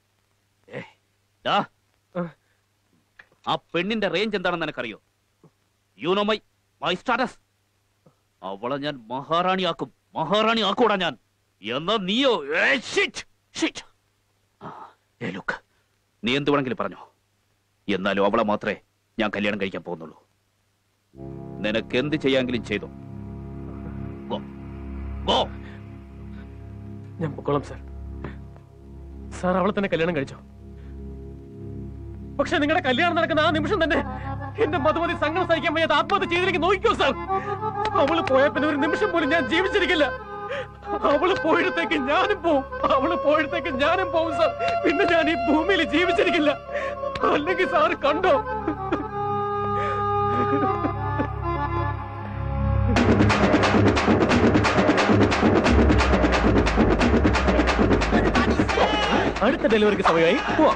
ആ പെണ്ണിന്റെ റേഞ്ച് എന്താണെന്ന് എനിക്കറിയോ you know my my status അവളെ ഞാൻ മഹാറാണിയാക്കും മഹാറാണി ആക്കൂടാ ഞാൻ എന്നാ നീയോ ഷിറ്റ് ഷിറ്റ് ഏ ലുക്ക് നീ എന്ത് വേണമെങ്കിലും പറഞ്ഞോ എന്നാലും അവളെ മാത്രമേ ഞാൻ കല്യാണം കഴിക്കാൻ പോകുന്നുള്ളൂ നിനക്ക് എന്ത് ചെയ്യാമെങ്കിലും ചെയ്തോ ഗോ ഗോ ഞാൻ പൊക്കോളാം സർ സാർ അവളെ തന്നെ കല്യാണം കഴിച്ചോ പക്ഷെ നിങ്ങളുടെ കല്യാണം നടക്കുന്ന ആ നിമിഷം തന്നെ എന്റെ മധുമതി സങ്കടം സഹിക്കാൻ വയ്യാതെ ആത്മഹത്യ ചെയ്തിലേക്ക് നോക്കിക്കോ സാർ അവള് പോയ പിന്നെ ഒരു നിമിഷം പോലും ഞാൻ ജീവിച്ചിരിക്കില്ല അവള് പോയിടത്തേക്ക് ഞാനും പോവും അവള് പോയിടത്തേക്ക് ഞാനും പോവും സാർ പിന്നെ ഞാൻ ഈ ഭൂമിയിൽ ജീവിച്ചിരിക്കില്ല അല്ലെങ്കിൽ സാറ് കണ്ടോ അടുത്ത ഡെലിവറിക്ക് സമയമായി പോവാം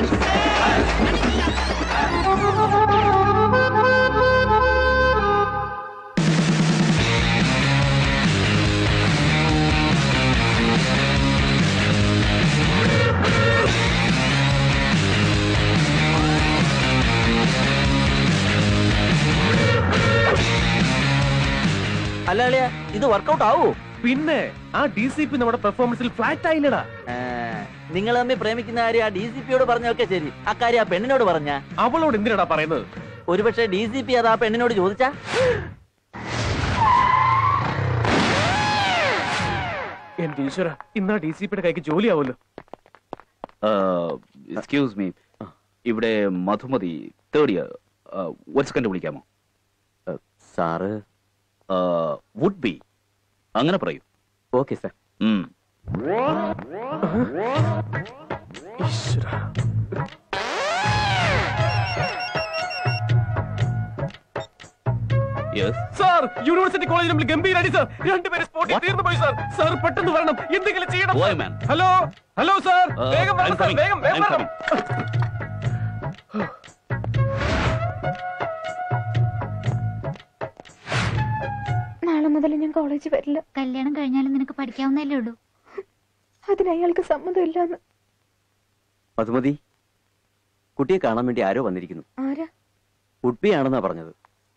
അല്ല അളിയ ഇത് വർക്കൗട്ട് ആവൂ പിന്നെ ആ ഡി സി പി നമ്മുടെ പെർഫോമൻസിൽ ഫ്ലാറ്റ് ആയില്ലടാ നിങ്ങൾ തമ്മിൽ പ്രേമിക്കുന്ന കാര്യം ആ ഡി സി പിയോട് പറഞ്ഞൊക്കെ ശരി അക്കാര്യം ആ പെണ്ണിനോട് പറഞ്ഞ അവളോട് എന്തിനാടാ പറയുന്നത് ഒരുപക്ഷെ ഡി സി പി അത് ആ പെണ്ണിനോട് ചോദിച്ചാ എന്റെ ഈശ്വര ഇന്നാ ഡി സി പിയുടെ കൈക്ക് ജോലിയാവുമല്ലോ എക്സ്ക്യൂസ് മീ ഇവിടെ മധുമതി തേർഡ് ഇയർ ഒരു സെക്കൻഡ് വിളിക്കാമോ സാറ് വുഡ് ബി അങ്ങനെ പറയൂ ഓക്കെ സാർ സാർ യൂണിവേഴ്സിറ്റി കോളേജിൽ നമ്മൾ ഗംഭീര അടി സാർ രണ്ടുപേരെ സ്പോട്ടിൽ തീർന്നു പോയി സാർ സാർ പെട്ടെന്ന് വരണം എന്തെങ്കിലും ചെയ്യണം Boy, sir. man. Hello hello sir Uh, വേഗം I'm വരണം സാർ coming. വേഗം വേഗം I'm വരണം നാളെ മുതൽ ഞാൻ കോളേജിൽ വരില്ല കല്യാണം കഴിഞ്ഞാലും നിനക്ക് പഠിക്കാവുന്നല്ലേ ഉള്ളൂ അതിന് അയാൾക്ക് സമ്മതമില്ലാന്ന് മധുമതി കുട്ടിയെ കാണാൻ വേണ്ടി ആരോ വന്നിരിക്കുന്നു ആരാ ഉഡ്ബി ആണെന്നാ പറഞ്ഞത്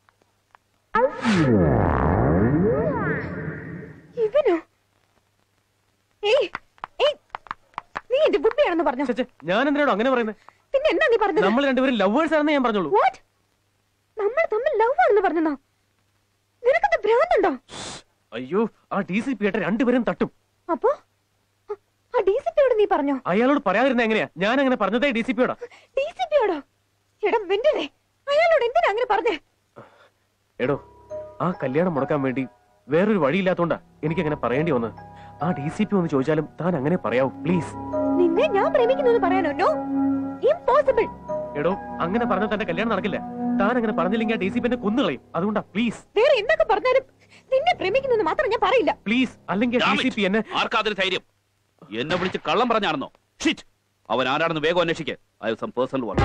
ഇവനോ ഏയ് ഏയ് നീ എന്റെ ബുദ്ധിയാണെന്ന് പറഞ്ഞു ഞാൻ എന്തിനാണോ അങ്ങനെ പറയുന്നത് പിന്നെ എന്താ നീ പറഞ്ഞത് നമ്മൾ രണ്ടുപേരും ലവേഴ്സ് ആണെന്ന് ഞാൻ പറഞ്ഞോളൂ What? നമ്മൾ തമ്മിൽ ലവ് ആണെന്ന് പറഞ്ഞോ നിനക്കെന്താ ഭ്രാന്തുണ്ടോ അയ്യോ ആ ഡി സി പി ആയിട്ട് രണ്ടുപേരും തട്ടും അപ്പോ അ- ആ ഡി സി പിയോട് നീ പറഞ്ഞോ അയാളോട് പറയാതിരുന്ന എങ്ങനെയാ ഞാൻ അങ്ങനെ പറഞ്ഞതേ ഡി സി പിയോടാ ഡി സി പിയോടോ എടാ വെന്റനെ അയാളോട് എന്തിനാ അങ്ങനെ പറഞ്ഞേ എടോ ആ കല്യാണം മുടക്കാൻ വേണ്ടി വേറൊരു വഴിയില്ലാത്തോണ്ടാ എനിക്ക് അങ്ങനെ പറയേണ്ടി വന്നത് ആ ഡി സി പി ഒന്ന് ചോദിച്ചാലും താൻ അങ്ങനെ പറയാവൂ പ്ലീസ് നിന്നെ ഞാൻ പ്രേമിക്കുന്നു എന്ന് പറയാനോ നോ ഇംപോസിബിൾ എടോ അങ്ങനെ പറഞ്ഞ തന്റെ കല്യാണം നടക്കില്ല താൻ അങ്ങനെ പറഞ്ഞില്ലെങ്കിൽ ആ ഡി സി പി എന്നെ കൊന്നുകളയും അതുകൊണ്ടാ പ്ലീസ് വേറെ എന്തൊക്കെ പറഞ്ഞാലും നിന്നെ പ്രേമിക്കുന്നു എന്ന് മാത്രം ഞാൻ പറയില്ല പ്ലീസ് അല്ലെങ്കിൽ ഡി സി പി എന്നെ ആർക്കാതിന് ധൈര്യം എന്നെ വിളിച്ച് കള്ളം പറഞ്ഞാണെന്നോ ഷിറ്റ് അവൻ ആരാണെന്ന് വേഗം അന്വേഷിക്കുക ഐ സം പേഴ്സണൽ വർക്ക്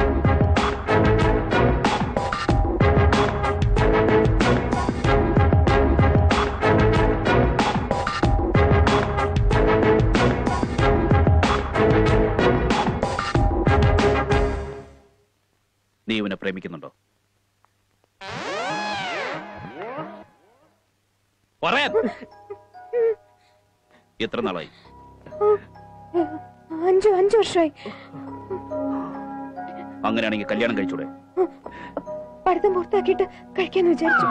നീ ഇവനെ പ്രേമിക്കുന്നുണ്ടോ പറയാൻ എത്ര നാളായി അഞ്ചു അഞ്ചു വർഷമായി അങ്ങനെയാണെങ്കിൽ കല്യാണം കഴിച്ചൂടെ പഠിത്തം പൂർത്തിയാക്കിയിട്ട് കഴിക്കാന്ന് വിചാരിച്ചു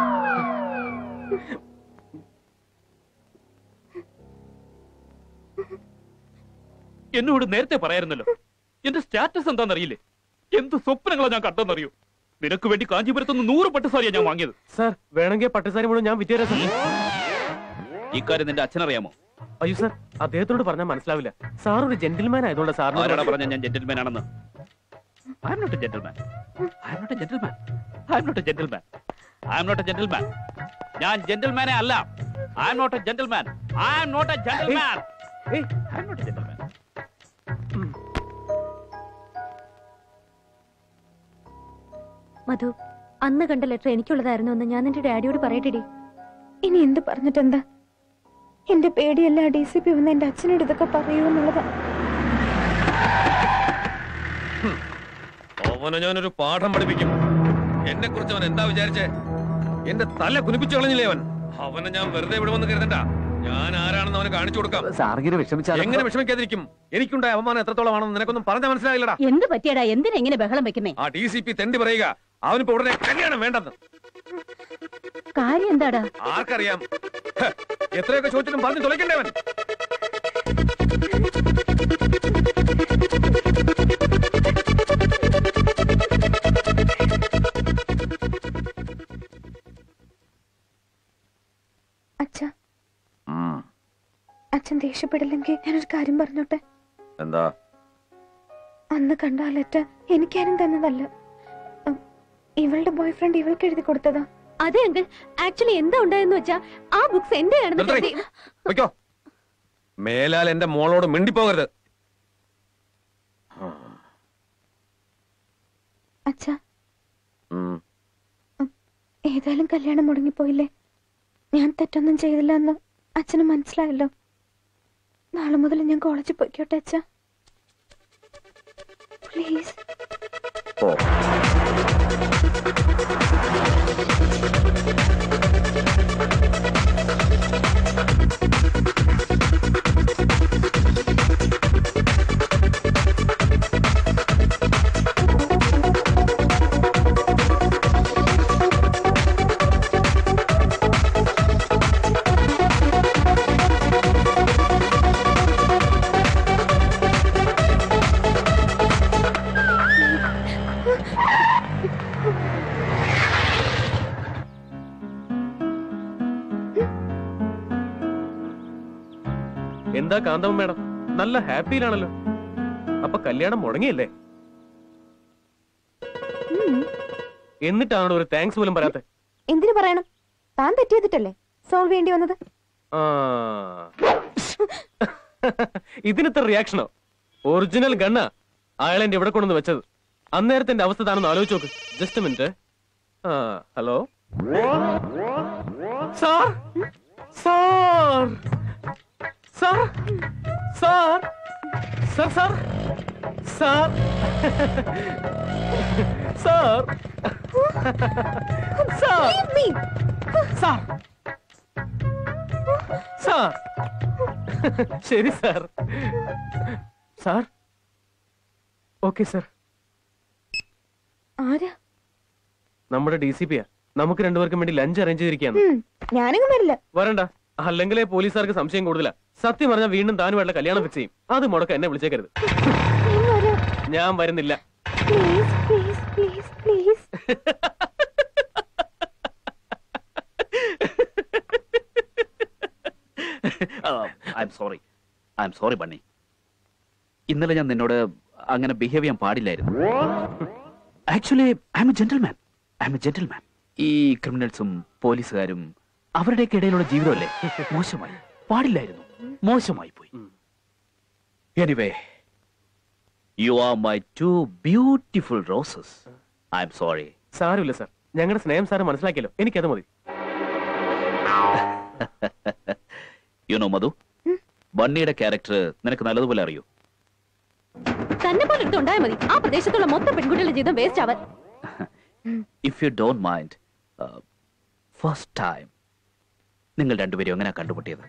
എന്നോട് നേരത്തെ പറയായിരുന്നല്ലോ എന്റെ സ്റ്റാറ്റസ് എന്താണെന്നറിയില്ലേ എന്ത് സ്വപ്നങ്ങളാ ഞാൻ കണ്ടെന്നറിയോ നിനക്ക് വേണ്ടി കാഞ്ചീപുരത്തുനിന്ന് നൂറ് പട്ടുസാരിയാ ഞാൻ വാങ്ങിയത് സാർ വേണമെങ്കിൽ പട്ടുസാരി മുഴുവൻ ഞാൻ വിറ്റുതരാം സാർ ഇക്കാര്യം നിന്റെ അച്ഛനറിയാമോ അയ്യോ സാർ അദ്ദേഹത്തോട് പറഞ്ഞാൽ മനസ്സിലാവില്ല സാർ ഒരു ജെന്റിൽമാൻ ആയതുകൊണ്ട് ആരാടാ സാറിനോട് പറഞ്ഞ ഞാൻ ജെന്റിൽമാൻ ആണെന്ന് I'm not a gentleman I'm not a gentleman I'm not a gentleman I'm not a gentleman ഞാൻ ജെന്റിൽമാനെ അല്ല I'm not a gentleman I'm not a gentleman I'm not a gentleman Madhu അന്ന് കണ്ട letter എനിക്കുള്ളതായിരുന്നു എന്ന് ഞാൻ എന്റെ ഡാഡിയോട് പറയട്ടെടി ഇനി എന്ത് പറഞ്ഞിട്ടെന്താ എന്റെ പേടിയല്ല ഡി സി പി വന്ന് എന്റെ അച്ഛനോട് ഇതൊക്കെ പറയൂ എന്നുള്ളതാ അവനെ ഞാനൊരു പാഠം പഠിപ്പിക്കും എന്നെ കുറിച്ച് അവൻ എന്താ വിചാരിച്ചേ എന്റെ തല കുനിപ്പിച്ചു കളഞ്ഞില്ലേ അവൻ അവനെ ഞാൻ വെറുതെ വിടുമെന്ന് കരുതണ്ട ഞാൻ ആരാണെന്ന് അവന് കാണിച്ചു കൊടുക്കാം സാറിങ്ങനെ വിഷമിച്ചാൽ എങ്ങനെ വിഷമിക്കാതിരിക്കും എനിക്കുണ്ടായ അവമാനം എത്രത്തോളമാണെന്ന് നിനക്കൊന്നും പറഞ്ഞ മനസ്സിലായില്ലടാ എന്ത് പറ്റിയടാ എന്തിനാ ഇങ്ങനെ ബഹളം വെക്കുന്നേ ആ ഡി സി പി തെണ്ടി പറയുക അവനിപ്പോ ഉടനെ കല്യാണം വേണ്ടെന്ന് കാര്യം എന്താടാ ആർക്കറിയാം ഹ്, എത്രയൊക്കെ ചോദിച്ചിട്ടും പറഞ്ഞു തുളയ്ക്കണ്ടേ അവൻ അച്ഛ അച്ഛൻ ദേഷ്യപ്പെടില്ലെങ്കിൽ ഞാനൊരു കാര്യം പറഞ്ഞോട്ടെ എന്താ അന്ന് കണ്ട ആ ലെറ്റർ എനിക്കാരും തന്നതല്ല ഉം, ഇവളുടെ ബോയ് ഫ്രണ്ട് ഇവൾക്ക് എഴുതി കൊടുത്തതാ അതെ അങ്കിൾ ആക്ച്വലി എന്താ ഉണ്ടായെന്ന് വെച്ചാ ആ ബുക്സ് എന്റെ നിർത്തടി. വയ്ക്കോ മേലാൽ എന്റെ മോളോട് മിണ്ടിപ്പോകരുത് അച്ഛ ഏതായാലും കല്യാണം മുടങ്ങിപ്പോയില്ലേ ഞാൻ തെറ്റൊന്നും ചെയ്തില്ല എന്ന് അച്ഛന് മനസ്സിലായല്ലോ നാളെ മുതൽ ഞാൻ കോളേജിൽ പോയിക്കോട്ടെ അച്ഛ പ്ലീസ് ഓ ആ എന്താ കാന്തമ്മ മേഡം നല്ല ഹാപ്പിയിലാണല്ലോ അപ്പൊ കല്യാണം മുടങ്ങിയല്ലേ എന്നിട്ടാണോ ഒരു താങ്ക്സ് പോലും പറയാത്തെ എന്തിനു പറയണം താൻ തെറ്റിയതിട്ടല്ലേ സോൾവ് ചെയ്യേണ്ടി വന്നത് ആ ഇതിനിത്ര റിയാക്ഷനോ ഒറിജിനൽ ഗണ്ണ അയാളെന്റെ ഇവിടെ കൊണ്ടുവന്ന് വെച്ചത് അന്നേരത്തെ എന്റെ അവസ്ഥ താനൊന്ന് ആലോചിച്ച് നോക്ക് ജസ്റ്റ് മിനിറ്റ് ആ hello sir sir sir sir sir sir sir sir sir sir sir ശരി സാർ സാർ ഓക്കെ സാർ ആരാ നമ്മുടെ ഡി സി പിയാ നമുക്ക് രണ്ടുപേർക്കും വേണ്ടി ലഞ്ച് അറേഞ്ച് ചെയ്തിരിക്കുകയാണ് ഉം, ഞാനെങ്ങും വരില്ല വരണ്ട അല്ലെങ്കിലേ പോലീസുകാർക്ക് സംശയം കൂടുതലാ സത്യം പറഞ്ഞാൽ വീണ്ടും താനുമായിട്ടുള്ള കല്യാണം ഫിക്സ് ചെയ്യും അത് മുടക്കം എന്നെ വിളിച്ചേക്കരുത് ഞാൻ വരുന്നില്ല please please please please I'm sorry I'm sorry Bunny ഇന്നലെ ഞാൻ നിന്നോട് അങ്ങനെ ബിഹേവ് ചെയ്യാൻ പാടില്ലായിരുന്നു actually I'm a gentleman I'm a gentleman ഈ ക്രിമിനൽസും പോലീസുകാരും അവരുടെയൊക്കെ ഇടയിലുള്ള ജീവിതമല്ലേ മോശമായി പാടില്ലായിരുന്നു മോശമായി പോയി anyway you are my two beautiful roses I'm sorry സാരമില്ല സാർ ഞങ്ങളുടെ സ്നേഹം സാറ് മനസ്സിലാക്കിയല്ലോ എനിക്കത് മതി യു നോ മധു ബണ്ണിയുടെ ക്യാരക്ടർ നിനക്ക് നല്ലതുപോലെ അറിയൂ തന്നെ പോലെ ഉണ്ടായാൽ മതി ആ പ്രദേശത്തുള്ള മൊത്തം പെൺകുട്ടികളുടെ ജീവിതം വേസ്റ്റ് ആവാൻ if you don't mind first time നിങ്ങൾ രണ്ടുപേരും എങ്ങനെ കണ്ടുമുട്ടിയത്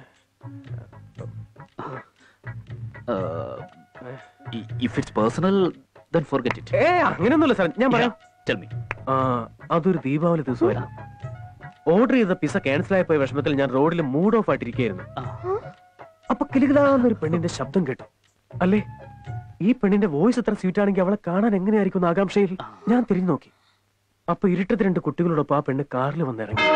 if it's personal then forget it ഏ അങ്ങനെയൊന്നുമില്ല സാർ ഞാൻ പറയാം ടെൽ മീ ആ അതൊരു ദീപാവലി ദിവസമായിരുന്നു ഓർഡർ ചെയ്ത പിസ ക്യാൻസൽ ആയി പോയ വിഷമത്തിൽ ഞാൻ റോഡിൽ മൂഡ് ഓഫ് ആയിട്ടിരിക്കുകയായിരുന്നു അപ്പൊ കിലുകിലാന്നൊരു പെണ്ണിന്റെ ശബ്ദം കേട്ടു അല്ലേ ഈ പെണ്ണിന്റെ വോയിസ് എത്ര സ്വീറ്റ് ആണെങ്കിൽ അവളെ കാണാൻ എങ്ങനെയായിരിക്കും എന്ന് ആകാംക്ഷയിൽ ഞാൻ തിരിഞ്ഞു നോക്കി അപ്പൊ ഇരുട്ടത്ത് രണ്ട് കുട്ടികളോടൊപ്പം ആ പെണ്ണ് കാറിൽ വന്നിറങ്ങി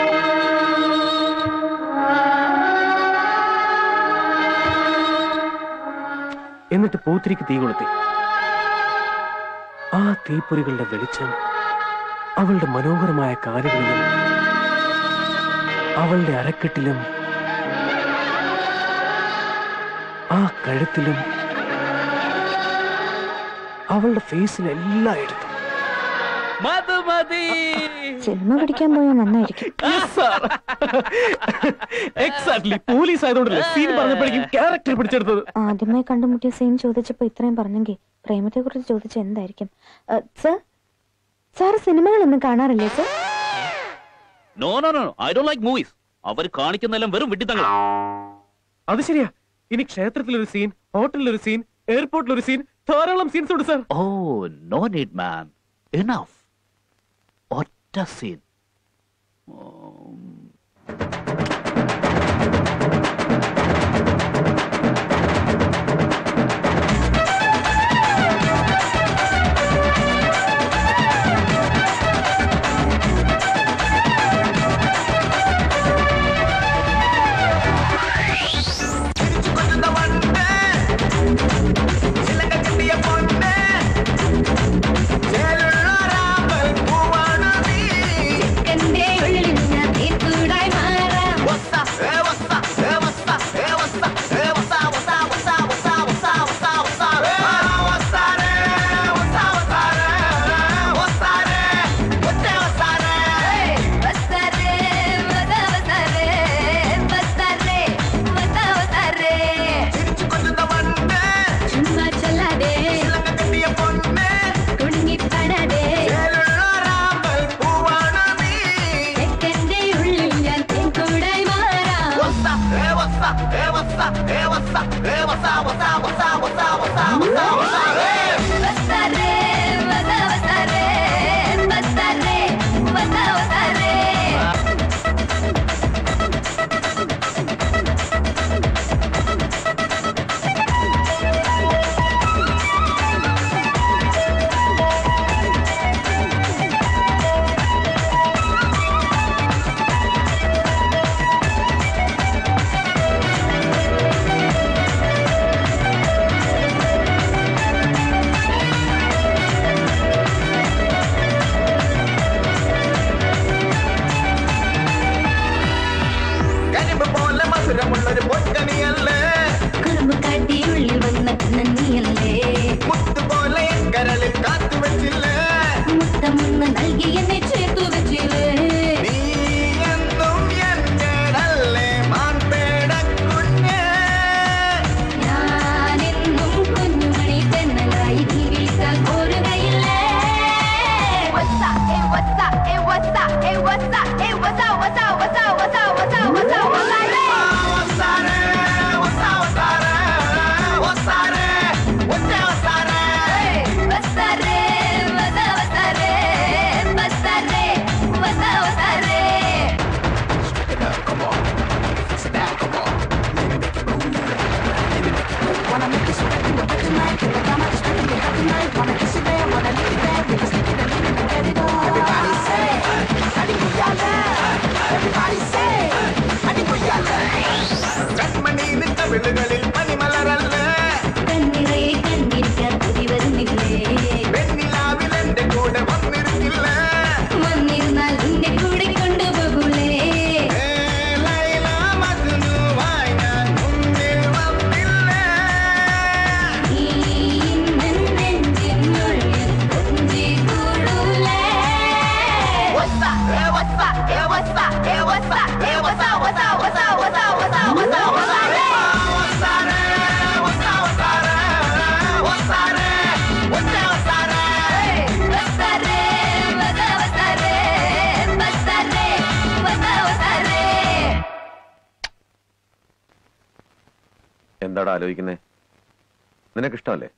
എന്നിട്ട് പൂത്തിരിക്ക് തീ കൊളുത്തി ആ തീപ്പൊരികളുടെ വെളിച്ചം അവളുടെ മനോഹരമായ കാലുകളിലും അവളുടെ അരക്കെട്ടിലും ആ കഴുത്തിലും അവളുടെ ഫേസിൽ എല്ലായിടത്തും സിനിമ പഠിക്കാൻ പോയാൽ നന്നായിരിക്കും എക്സാക്ട്ലി പോലീസ് ആയതുകൊണ്ടല്ലേ സീൻ പറഞ്ഞപ്പോഴേക്കും ക്യാരക്ടർ പിടിച്ചെടുത്തത് ആദ്യമായി കണ്ടുമുട്ടിയ സീൻ ചോദിച്ചപ്പോ ഇത്രയും പറഞ്ഞെങ്കിൽ പ്രേമത്തെ കുറിച്ച് ചോദിച്ച എന്തായിരിക്കും സർ സാർ സിനിമകളൊന്നും കാണാറില്ലേ sir no no no I don't like movies അവർ കാണിക്കുന്നെല്ലാം വെറും വിട്ടിത്തങ്ങൾ അത് ശരിയാ ഇനി ക്ഷേത്രത്തിൽ ഒരു സീൻ ഹോട്ടലിൽ ഒരു സീൻ എയർപോർട്ടിൽ ഒരു സീൻ ധാരാളം സീൻസ് ഉണ്ട് സാർ ഓ നോ നീഡ് മാൻ എനഫ് ഒറ്റ സീൻ Thank കവിളുകളിൽ പനിമലരല്ല വെണ്ണിലാവിൽ എന്റെ കൂടെ വന്നിരുന്നില്ല വന്നിരുന്നാൽ നിന്റെ കൂടെ കൊണ്ടുപോകൂലേ ഏ, ലൈല മജ്നുവായി ഞാൻ മുന്നിൽ വന്നില്ല ഈ ഇന്നൻ നെഞ്ചിനുള്ളിൽ കൊഞ്ചി കൂടൂലേ What's up? Hey, what's up? Hey, what's up? Hey, what's up? Hey, what's up? What's up? What's up? What's up? What's up? What's up? What's up? What's up? What's up? What's up? What's up? What's up? What's up? വസ്താരേ വദ വസ്താരേ വസ്താരേ വദ വസ്താരേ എന്താടാ ആലോചിക്കുന്നേ നിനക്കിഷ്ടമല്ലേ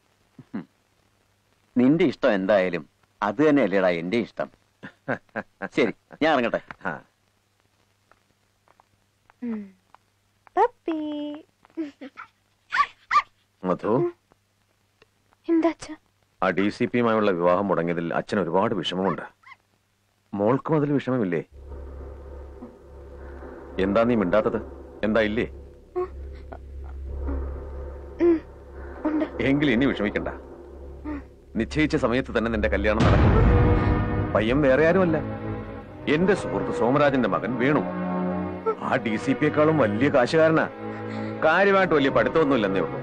നിന്റെ ഇഷ്ടം എന്തായാലും അത് തന്നെയല്ലേടാ എന്റെ ഇഷ്ടം ശരി ഞാൻ ഇറങ്ങട്ടെ പപ്പി മധു എന്താ അച്ഛാ ആ ഡി സി പിയുമായുള്ള വിവാഹം മുടങ്ങിയതിൽ അച്ഛൻ ഒരുപാട് വിഷമമുണ്ട് മോൾക്കും അതിൽ വിഷമമില്ലേ എന്താ നീ മിണ്ടാത്തത് എന്താ ഇല്ലേ എങ്കിൽ ഇനി വിഷമിക്കണ്ട നിശ്ചയിച്ച സമയത്ത് തന്നെ നിന്റെ കല്യാണം നടക്കും പയ്യൻ വേറെ ആരുമല്ല എന്റെ സുഹൃത്ത് സോമരാജന്റെ മകൻ വേണു ആ ഡി സി പിയെക്കാളും വലിയ കാശുകാരനാ കാര്യമായിട്ട് വലിയ പഠിത്തമൊന്നുമില്ലെന്നേ ഉള്ളൂ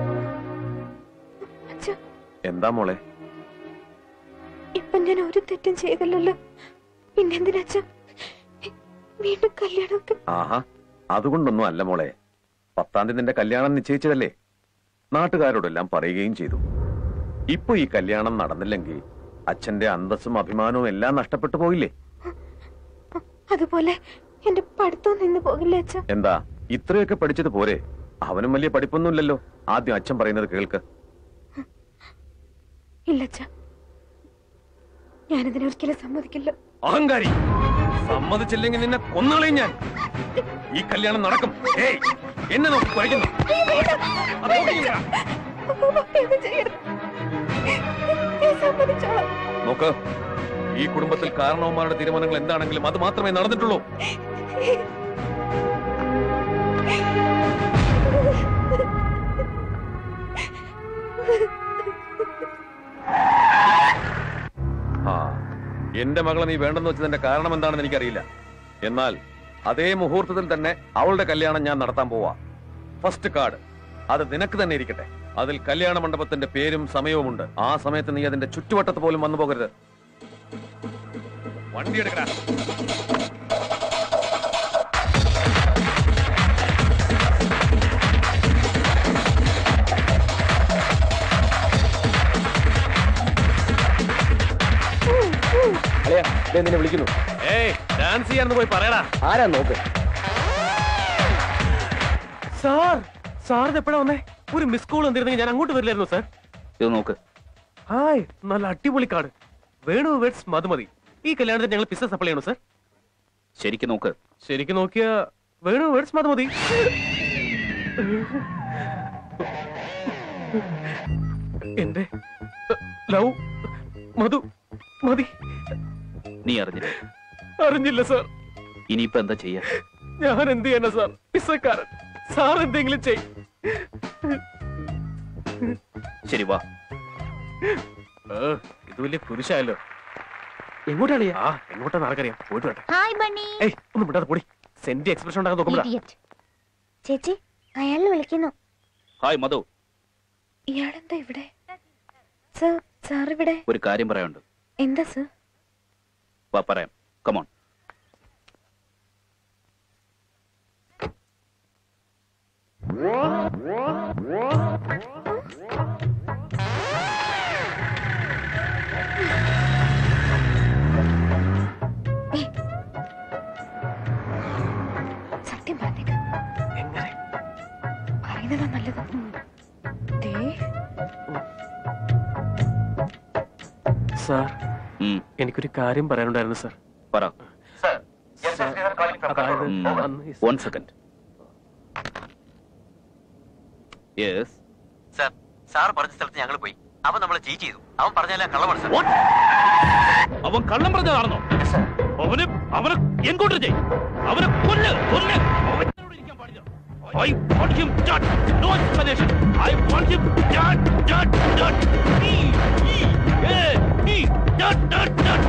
അച്ഛാ എന്താ മോളെ ഇപ്പൊ ഞാൻ ഒരു തെറ്റും ചെയ്തില്ലല്ലോ പിന്നെന്തിനാ അച്ഛാ വീണ്ടും കല്യാണമൊക്കെ ആഹാ അതുകൊണ്ടൊന്നും അല്ല മോളെ പത്താം തീയതി നിന്റെ കല്യാണം നിശ്ചയിച്ചതല്ലേ നാട്ടുകാരോടെല്ലാം പറയുകയും ചെയ്തു ഇപ്പൊ ഈ കല്യാണം നടന്നില്ലെങ്കിൽ അച്ഛന്റെ അന്തസ്സും അഭിമാനവും എല്ലാം നഷ്ടപ്പെട്ടു പോയില്ലേ അതുപോലെ എന്റെ പഠിത്തവും നിന്ന് പോകില്ല അച്ഛാ എന്താ ഇത്രയൊക്കെ പഠിച്ചത് പോരെ അവനും വലിയ പഠിപ്പൊന്നുമില്ലല്ലോ ആദ്യം അച്ഛൻ പറയുന്നത് കേൾക്ക് ഇല്ല അച്ഛാ ഞാനിതിനൊരിക്കലും സമ്മതിക്കില്ല അഹങ്കാരി സമ്മതിച്ചില്ലെങ്കിൽ നിന്നെ കൊന്നുകളയും ഞാൻ ഈ കല്യാണം നടക്കും ഏയ് എന്നെ നോക്കി കുറയ്ക്കുന്നു അത് നോക്കിയില്ല. പപ്പിയൊന്നും ചെയ്യരുത്. ഞാൻ സമ്മതിച്ചോളാം നോക്ക് ഈ കുടുംബത്തിൽ കാരണവന്മാരുടെ തീരുമാനങ്ങൾ എന്താണെങ്കിലും അത് മാത്രമേ നടന്നിട്ടുള്ളൂ ആ എന്റെ മകളെ നീ വേണ്ടെന്ന് വെച്ചതിന്റെ കാരണം എന്താണെന്ന് എനിക്കറിയില്ല എന്നാൽ അതേ മുഹൂർത്തത്തിൽ തന്നെ അവളുടെ കല്യാണം ഞാൻ നടത്താൻ പോവാ ഫസ്റ്റ് കാർഡ് അത് നിനക്ക് തന്നെ ഇരിക്കട്ടെ അതിൽ കല്യാണ മണ്ഡപത്തിന്റെ പേരും സമയവുമുണ്ട് ആ സമയത്ത് നീ അതിന്റെ ചുറ്റുവട്ടത്ത് പോലും വന്നു പോകരുത് വണ്ടി എടുക്കടാ അളിയാ ദേ നിന്നെ വിളിക്കുന്നു ഏയ് ഡാൻസ് ചെയ്യാന്ന് പോയി പറയടാ ആരാ നോക്ക് സാർ സാറിന് എപ്പോഴാ വന്നേ ഒരു മിസ് കോൾ എന്തിരുന്നെങ്കിൽ ഞാൻ അങ്ങോട്ട് വരില്ലായിരുന്നു സാർ ഇത് നോക്ക് ഹായ് നല്ല അടിപൊളി കാർഡ് വേണു വെഡ്സ് മധുമതി ഈ കല്യാണത്തിന് ഞങ്ങൾ പിസ്സ സപ്ലൈ ചെയ്യണോ സാർ ശരിക്കും നോക്ക് ശരിക്കും നോക്കിയ വേണു വെഡ്സ് മധുമതി എന്റെ ലവ് മധു മതി നീ അറിഞ്ഞില്ല അറിഞ്ഞില്ല സാർ ഇനിയിപ്പോ എന്താ ചെയ്യാ ഞാൻ എന്ത് ചെയ്യാനാ സാർ പിസ്സക്കാരൻ സാർ എന്തെങ്കിലും ചെയ് ശരി വാ ഏ, ഇത് വലിയ കുരിശായല്ലോ എങ്ങോട്ടാണ് ആ എങ്ങോട്ടാണ് ആർക്കറിയാം പോയിട്ട് വേട്ടെ ഹായ് ബണ്ണി ഏയ് ഒന്നും വിടാതെ പൊടി സെന്റ് എക്സ്പ്രഷൻ ഉണ്ടാകാൻ നോക്കുമ്പോഴാ Idiot. ചേച്ചി അയാൾ വിളിക്കുന്നു ഹായ് മധു ഇയാളെന്താ ഇവിടെ സർ സാർ ഇവിടെ ഒരു കാര്യം പറയാനുണ്ട് എന്താ സർ വാ പറയാം കമോൺ സത്യം പറഞ്ഞേക്ക് പറയുന്നതാ നല്ലത് ദേ, സാർ എനിക്കൊരു കാര്യം പറയാനുണ്ടായിരുന്നു സാർ പറ അതായത് അന്ന് ഈ- one second yes sir sir പറഞ്ഞ സ്ഥലത്ത് ഞങ്ങൾ പോയി അവൻ നമ്മളെ ചീറ്റ് ചെയ്തു അവൻ പറഞ്ഞാലേ കള്ളമാണ് സാർ അവൻ കള്ളം പറഞ്ഞതാണെന്നോ അവന് അവനെ എൻകൗണ്ടർ ചെയ് അവനെ കൊല്ല് കൊല്ല് അവൻ എന്നോട് ഇരിക്കാൻ പാടില്ല. I want him dead. No explanation. I want him dead, dead, dead. Me, me, yeah, me, dead, dead, dead.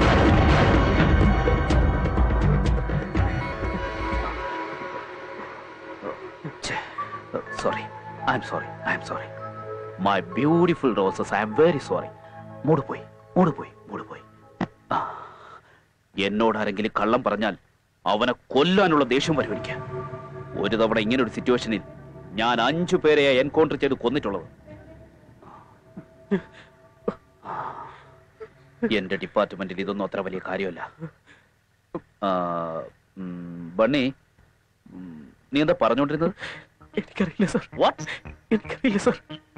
Sorry I'm sorry I'm sorry my beautiful roses I'm very sorry mood പോയി മൂട് പോയി മൂട് പോയി ആ, എന്നോട് ആരെങ്കിലും കള്ളം പറഞ്ഞാൽ അവനെ കൊല്ലാനുള്ള ദേഷ്യം വരും എനിക്ക് ഒരു തവണ ഇങ്ങനെ ഒരു സിറ്റുവേഷനിൽ ഞാൻ അഞ്ചു പേരെ എൻകൗണ്ടർ ചെയ്ത് കൊന്നിട്ടുള്ളത് എന്റെ ഡിപ്പാർട്ട്മെന്റിൽ ഇതൊന്നും അത്ര വലിയ കാര്യമല്ല ആ, ഉം, ബണ്ണി ഉം, നീ എന്താ പറഞ്ഞോണ്ടിരുന്നത് എനിക്കറിയില്ല സർ വാട്ട് എനിക്കറിയില്ല sir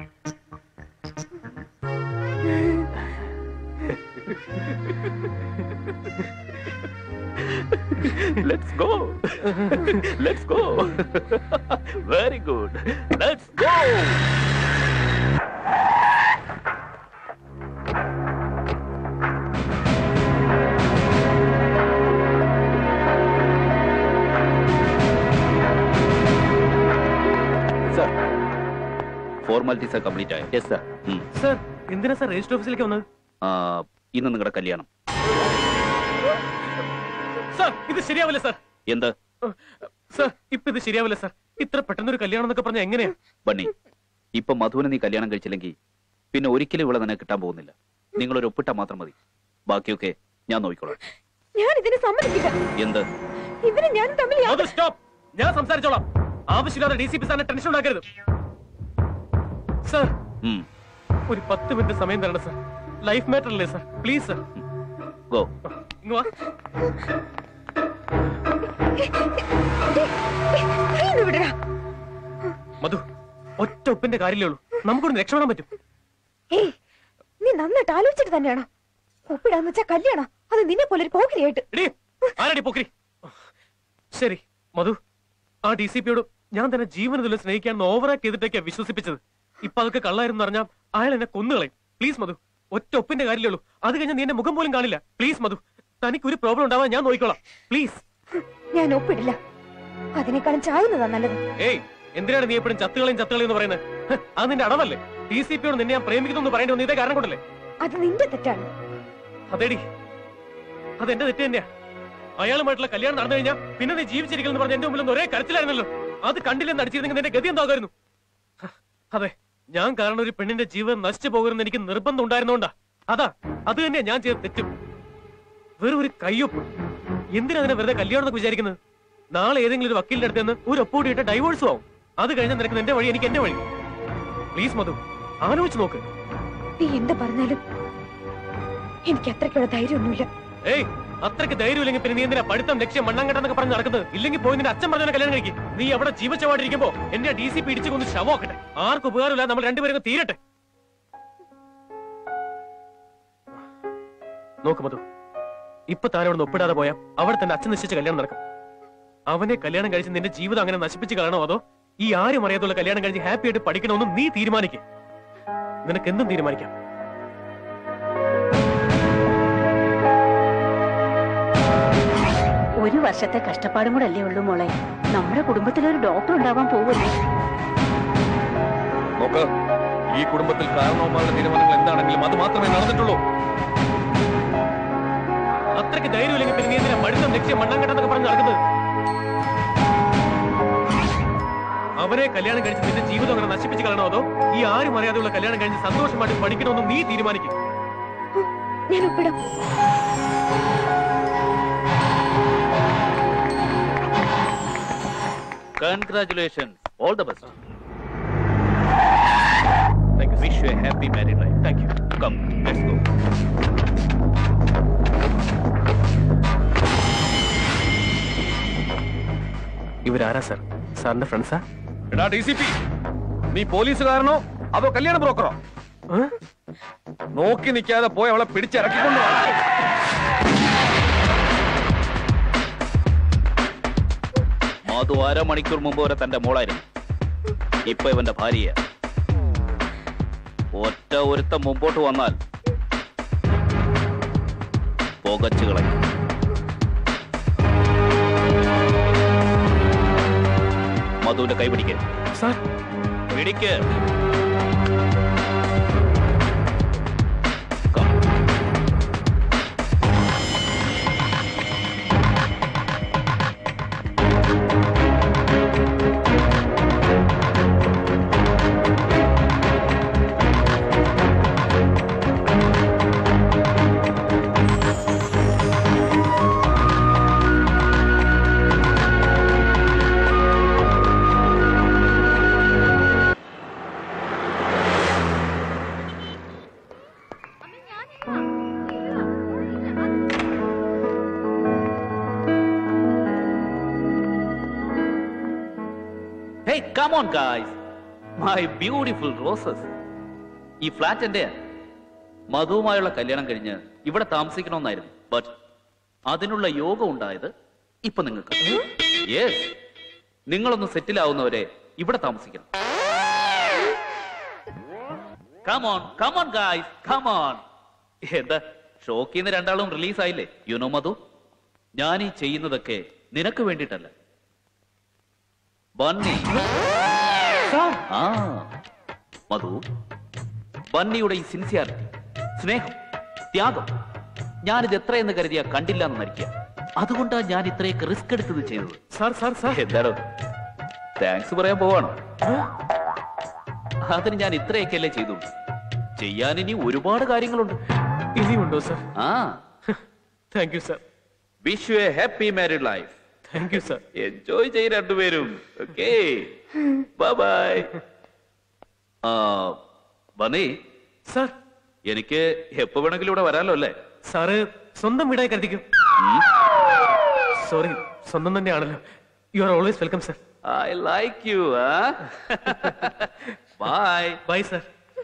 Let's go. Let's go. Very good. Let's go. Sir formalities complete ആയി യെസ് സർ സർ എന്തിനാ സർ രജിസ്റ്റർ ഓഫീസിലേക്ക് വന്നത് ഇന്ന് നിങ്ങളുടെ കല്യാണം സർ ഇത് ശരിയാവില്ല സർ എന്ത് സർ ഇപ്പൊ ഇത് ശരിയാവില്ല സർ ഇത്ര പെട്ടെന്നൊരു കല്യാണം എന്നൊക്കെ പറഞ്ഞാൽ എങ്ങനെയാ ബണ്ണി ഇപ്പൊ മധുവിനെ നീ കല്യാണം കഴിച്ചില്ലെങ്കിൽ പിന്നെ ഒരിക്കലും ഇവിടെ നിനക്ക് കിട്ടാൻ പോകുന്നില്ല നിങ്ങൾ ഒരു ഒപ്പിട്ടാ മാത്രം മതി ബാക്കിയൊക്കെ ഞാൻ നോക്കിക്കോളാം ഞാൻ ഇതിന് സമ്മതിക്കില്ല എന്ത് ഇവര് ഞാൻ തമ്മിൽ യാതൊരു- അത് സ്റ്റോപ്പ് ഞാൻ സംസാരിച്ചോളാം ആവശ്യമില്ലാതെ ഡി സി പി സാറിനെ ടെൻഷൻ ഉണ്ടാക്കരുത് സർ ഉം, ഒരു പത്ത് മിനിറ്റ് സമയം തരണം സർ ലൈഫ് മാറ്റർ അല്ലേ സർ പ്ലീസ് സർ ഗോ ഇങ്ങ് വാ നീ ഒന്ന് വിടടാ. മധു ഒറ്റ ഒപ്പിന്റെ കാര്യമേ ഉള്ളൂ നമുക്കൊന്ന് രക്ഷപ്പെടാൻ പറ്റും ഏയ് നീ നന്നായിട്ട് ആലോചിച്ചിട്ട് തന്നെയാണോ ഒപ്പിടാന്ന് വെച്ചാ കല്യാണം അത് നിന്നെ പോലെ ഒരു പോക്കിരിയായിട്ട് എടീ, ആരടി പോക്രി ശരി മധു ആ ഡി സി പിയോട് ഞാൻ തന്നെ ജീവനത്തിൽ സ്നേഹിക്കാൻ ഓവറാക്ട് ചെയ്തിട്ടൊക്കെയാ വിശ്വസിപ്പിച്ചത് ഇപ്പൊ അതൊക്കെ കള്ളായിരുന്നു പറഞ്ഞാൽ അയാൾ എന്നെ കൊന്നുകളയും പ്ലീസ് മധു ഒറ്റ ഒപ്പിന്റെ കാര്യമേ ഉള്ളൂ അത് കഴിഞ്ഞാൽ നീ എന്റെ മുഖം പോലും കാണില്ല പ്ലീസ് മധു തനിക്ക് ഒരു പ്രോബ്ലം ഉണ്ടാവാൻ ഞാൻ നോക്കിക്കോളാം പ്ലീസ് ഞാൻ ഒപ്പിടില്ല അതിനേക്കാളും ചാകുന്നതാ നല്ലത് ഏയ് എന്തിനാണ് നീ എപ്പോഴും ചത്തുകളയും ചത്തുകളയും എന്ന് പറയുന്നത് ഹ്, അത് നിന്റെ അടവല്ലേ ഡി സി പിയോട് നിന്നെ ഞാൻ പ്രേമിക്കുന്നു പറയേണ്ടി വന്നു ഇതേ കാരണം കൊണ്ടല്ലേ അത് നിന്റെ തെറ്റാണ് അതേടി അതെന്റെ തെറ്റ് തന്നെയാ അയാളുമായിട്ടുള്ള കല്യാണം നടന്നു കഴിഞ്ഞാൽ പിന്നെ നീ ജീവിച്ചിരിക്കുന്നു പറഞ്ഞ എന്റെ മുമ്പിൽ ഒരേ കരച്ചിലായിരുന്നല്ലോ അത് കണ്ടില്ലെന്ന് അടിച്ചിരുന്നെങ്കിൽ നിന്റെ ഗതി എന്താകുമായിരുന്നു ഹ, അതെ ഞാൻ കാരണം ഒരു പെണ്ണിന്റെ ജീവൻ നശിച്ചു പോകരുതെന്ന് എനിക്ക് നിർബന്ധം ഉണ്ടായിരുന്നോണ്ടാ അതാ അത് തന്നെയാ ഞാൻ ചെയ്ത തെറ്റും വെറും ഒരു കയ്യൊപ്പ് എന്തിനാ അതിനെ വെറുതെ കല്യാണം എന്നൊക്കെ വിചാരിക്കുന്നത് നാളെ ഏതെങ്കിലും ഒരു വക്കീലിന്റെ അടുത്ത് നിന്ന് ഒരു ഒപ്പോടി ഇട്ട് ഡൈവോഴ്സും ആവും അത് കഴിഞ്ഞാൽ നിനക്ക് നിന്റെ വഴി എനിക്ക് എന്റെ വഴി പ്ലീസ് മധു ആലോചിച്ച് നോക്ക് നീ എന്ത് പറഞ്ഞാലും എനിക്ക് അത്രയ്ക്കുള്ള ധൈര്യമൊന്നുമില്ല ഏയ് അത്രയ്ക്ക് ധൈര്യമില്ലെങ്കിൽ പിന്നെ നീ എന്തിനാ പഠിത്തം ലക്ഷ്യം മണ്ണാങ്കട്ടെന്നൊക്കെ പറഞ്ഞ് നടക്കുന്നത് ഇല്ലെങ്കിൽ പോയി നിന്റെ അച്ഛൻ പറഞ്ഞ കല്യാണം കഴിക്കും നീ അവിടെ ജീവച്ചവാടിരിക്കുമ്പോ എന്നെ ഡി സി പി ഇടിച്ചു കൊന്ന് ശവമാക്കട്ടെ ആർക്കും ഉപകാരമില്ല നമ്മൾ രണ്ടുപേരും അങ്ങ് തീരട്ടെ നോക്ക് മധു ഇപ്പൊ താൻ അവിടെ ഒപ്പിടാതെ പോയാ അവിടെ തന്നെ അച്ഛൻ നിശ്ചയിച്ച കല്യാണം നടക്കും അവനെ കല്യാണം കഴിച്ച് നിന്റെ ജീവിതം അങ്ങനെ നശിപ്പിച്ച് കളയണോ അതോ ഈ ആരും അറിയാത്തുള്ള കല്യാണം കഴിച്ച് ഹാപ്പി ആയിട്ട് പഠിക്കണമെന്നും നീ തീരുമാനിക്കും നിനക്ക് എന്തും തീരുമാനിക്കാം ഒരു വർഷത്തെ കഷ്ടപ്പാടും കൂടെ അല്ലേ ഉള്ളൂ മോളെ നമ്മുടെ കുടുംബത്തിൽ ഒരു ഡോക്ടർ ഉണ്ടാവാൻ പോവല്ലേ നോക്ക് ഈ കുടുംബത്തിൽ കാരണവന്മാരുടെ തീരുമാനങ്ങൾ എന്താണെങ്കിലും അത് മാത്രമേ നടന്നിട്ടുള്ളൂ അത്രയ്ക്ക് ധൈര്യമില്ലെങ്കിൽ പിന്നെ നീ എന്തിനാ പഠിത്തം ലക്ഷ്യം മണ്ണാങ്കട്ടെന്നൊക്കെ പറഞ്ഞ് നടക്കുന്നത് അവരെ കല്യാണം കഴിച്ച് നിന്റെ ജീവിതം അങ്ങനെ നശിപ്പിച്ച് കളയണോ അതോ ഈ ആരും അറിയാതെയുള്ള കല്യാണം കഴിച്ച് സന്തോഷമായിട്ട് പഠിക്കണമെന്ന് നീ തീരുമാനിക്കും ഞാൻ ഒപ്പിടാം Congratulations. All the best. Thank you. Wish you a happy married life. Thank you. Come, let's go. ഇവരാരാ സാർ സാറിന്റെ ഫ്രണ്ട്സാ എടാ ഡി സി പി നീ പോലീസുകാരനോ അതോ കല്യാണ ബ്രോക്കറോ നോക്കി നിൽക്കാതെ പോയി അവളെ പിടിച്ചിറക്കിക്കൊണ്ടു വാ. മധു അരമണിക്കൂർ മുമ്പ് വരെ തന്റെ മോളായിരുന്നു ഇപ്പൊ ഇവന്റെ ഭാര്യ ഒറ്റ ഒരുത്തം മുമ്പോട്ട് വന്നാൽ പുകച്ചു കളയും മധുവിന്റെ കൈ പിടിക്ക് സാർ പിടിക്ക് hey come on guys my beautiful roses ഈ ഫ്ലാറ്റ് എന്റെയാ മധുവുമായുള്ള കല്യാണം കഴിഞ്ഞ് ഇവിടെ താമസിക്കണമെന്നായിരുന്നു ബട്ട് അതിനുള്ള യോഗം ഉണ്ടായത് ഇപ്പൊ നിങ്ങൾക്ക് യെസ് നിങ്ങളൊന്ന് സെറ്റിൽ ആവുന്നവരെ ഇവിടെ താമസിക്കണം കമോൺ കമോൺ ഗായ്സ് കമോൺ എന്താ ഷോക്കിൽ നിന്ന് രണ്ടാളും റിലീസ് ആയില്ലേ യുനോ മധു ഞാൻ ഈ ചെയ്യുന്നതൊക്കെ നിനക്ക് വേണ്ടിയിട്ടല്ല ബണ്ണി ആ മധു ബണ്ണിയുടെ ഈ സിൻസിയാരിറ്റി സ്നേഹം ത്യാഗം ഞാനിത് എത്രയെന്ന് കരുതിയാ കണ്ടില്ല എന്ന് നരിക്കുക അതുകൊണ്ടാണ് ഞാൻ ഇത്രയൊക്കെ റിസ്ക് എടുത്തത് ചെയ്തത് സാർ സാർ സാർ എന്താണോ താങ്ക്സ് പറയാൻ പോവാണോ അതിന് ഞാൻ ഇത്രയൊക്കെ അല്ലേ ചെയ്തു ചെയ്യാൻ ഇനി ഒരുപാട് കാര്യങ്ങളുണ്ട് ഇനിയുണ്ടോ സാർ ആ thank U sir wish you a happy married life thank U sir enjoy ചെയ്യും രണ്ടുപേരും ഓക്കേ ബൈ ബൈ ആ ബന്നി സാർ എനിക്ക് എപ്പോ വേണമെങ്കിലും ഇവിടെ വരാലോ അല്ലേ സാറ് സ്വന്തം വീടായി കരുതിക്കും സോറി സ്വന്തം തന്നെയാണല്ലോ you are always welcome sir I like you bye bye sir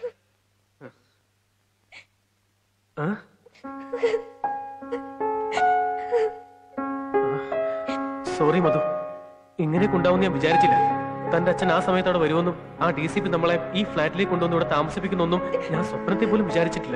sorry Madhu ഇങ്ങനെയൊക്കെ ഉണ്ടാവും ഞാൻ വിചാരിച്ചില്ല തന്റെ അച്ഛൻ ആ സമയത്തോടെ വരുമെന്നും ആ ഡി സി പി നമ്മളെ ഈ ഫ്ലാറ്റിലേക്ക് കൊണ്ടുവന്ന് ഇവിടെ താമസിപ്പിക്കുന്നൊന്നും ഞാൻ സ്വപ്നത്തെ പോലും വിചാരിച്ചിട്ടില്ല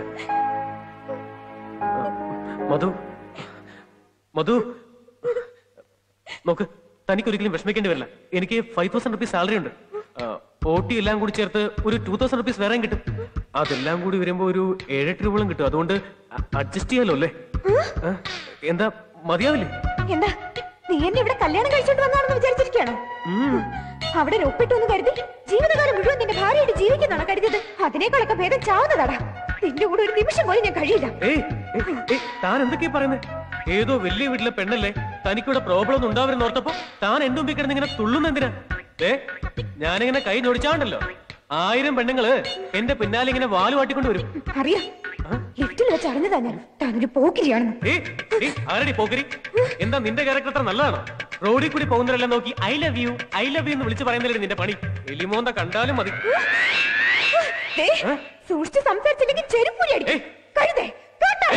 മധു മധു നോക്ക് തനിക്ക് ഒരിക്കലും വിഷമിക്കേണ്ടി വരില്ല എനിക്ക് ഫൈവ് തൗസൻഡ് റുപ്പീസ് സാലറി ഉണ്ട് ഓട്ടി എല്ലാം കൂടി ചേർത്ത് ഒരു ടൂ തൗസൻഡ് റുപ്പീസ് വേറെയും കിട്ടും അതെല്ലാം കൂടി വരുമ്പോ ഒരു ഏഴെട്ട് രൂപകളും കിട്ടും അതുകൊണ്ട് അഡ്ജസ്റ്റ് ചെയ്യാലോ അല്ലേ ആ, എന്താ മതിയാവില്ലേ എന്താ നീ എന്നെ ഇവിടെ കല്യാണം കഴിച്ചോണ്ട് വന്നാണെന്ന് വിചാരിച്ചിരിക്കുകയാണോ അവിടെ ഒരു ഒപ്പിട്ടു എന്ന് കരുതി ജീവിതകാലം മുഴുവൻ നിന്റെ ഭാര്യയായിട്ട് ജീവിക്കുന്നതാണോ കരുതിയത് അതിനേക്കാളൊക്കെ ഭേദം ചാവുന്നതാടാ നിന്റെ കൂടെ ഒരു നിമിഷം പോലും ഞാൻ കഴിയില്ല ഏയ് ഏയ്, ഏയ്, താൻ എന്തൊക്കെയാ പറയുന്നത് ഏതോ വലിയ വീട്ടിലെ പെണ്ണല്ലേ തനിക്കിവിടെ പ്രോബ്ലം ഒന്നും ഉണ്ടാവരുന്ന് ഓർത്തപ്പോ താൻ എന്റെ മുമ്പിൽ കിടന്ന് ഇങ്ങനെ തുള്ളുന്ന എന്തിനാ ഏ ഞാനിങ്ങനെ കൈ ഞൊടിച്ചാണ്ടല്ലോ ആയിരം പെണ്ണുങ്ങള് എന്റെ പിന്നാലെ ഇങ്ങനെ വാല് വാട്ടിക്കൊണ്ട് വരും അറിയാം ലിഫ്റ്റിൽ വെച്ച് അറിഞ്ഞതാ ഞാൻ താനൊരു പോക്കിരിയാണെന്ന് ഏയ്, ഏയ്, ആരടി പോക്കരി എന്താ നിന്റെ ക്യാരക്ടർ അത്ര നല്ലതാണോ റോഡിൽ കൂടി പോകുന്നവരെല്ലാം നോക്കി I love you I love you എന്ന് വിളിച്ച് പറയുന്നില്ലേ നിന്റെ പണി എലിമോന്ത കണ്ടാലും മതി ദേ, സൂക്ഷിച്ച് സംസാരിച്ചില്ലെങ്കിൽ ചെരുപ്പൂരി അടിക്കും കഴുതേ കേട്ടോ?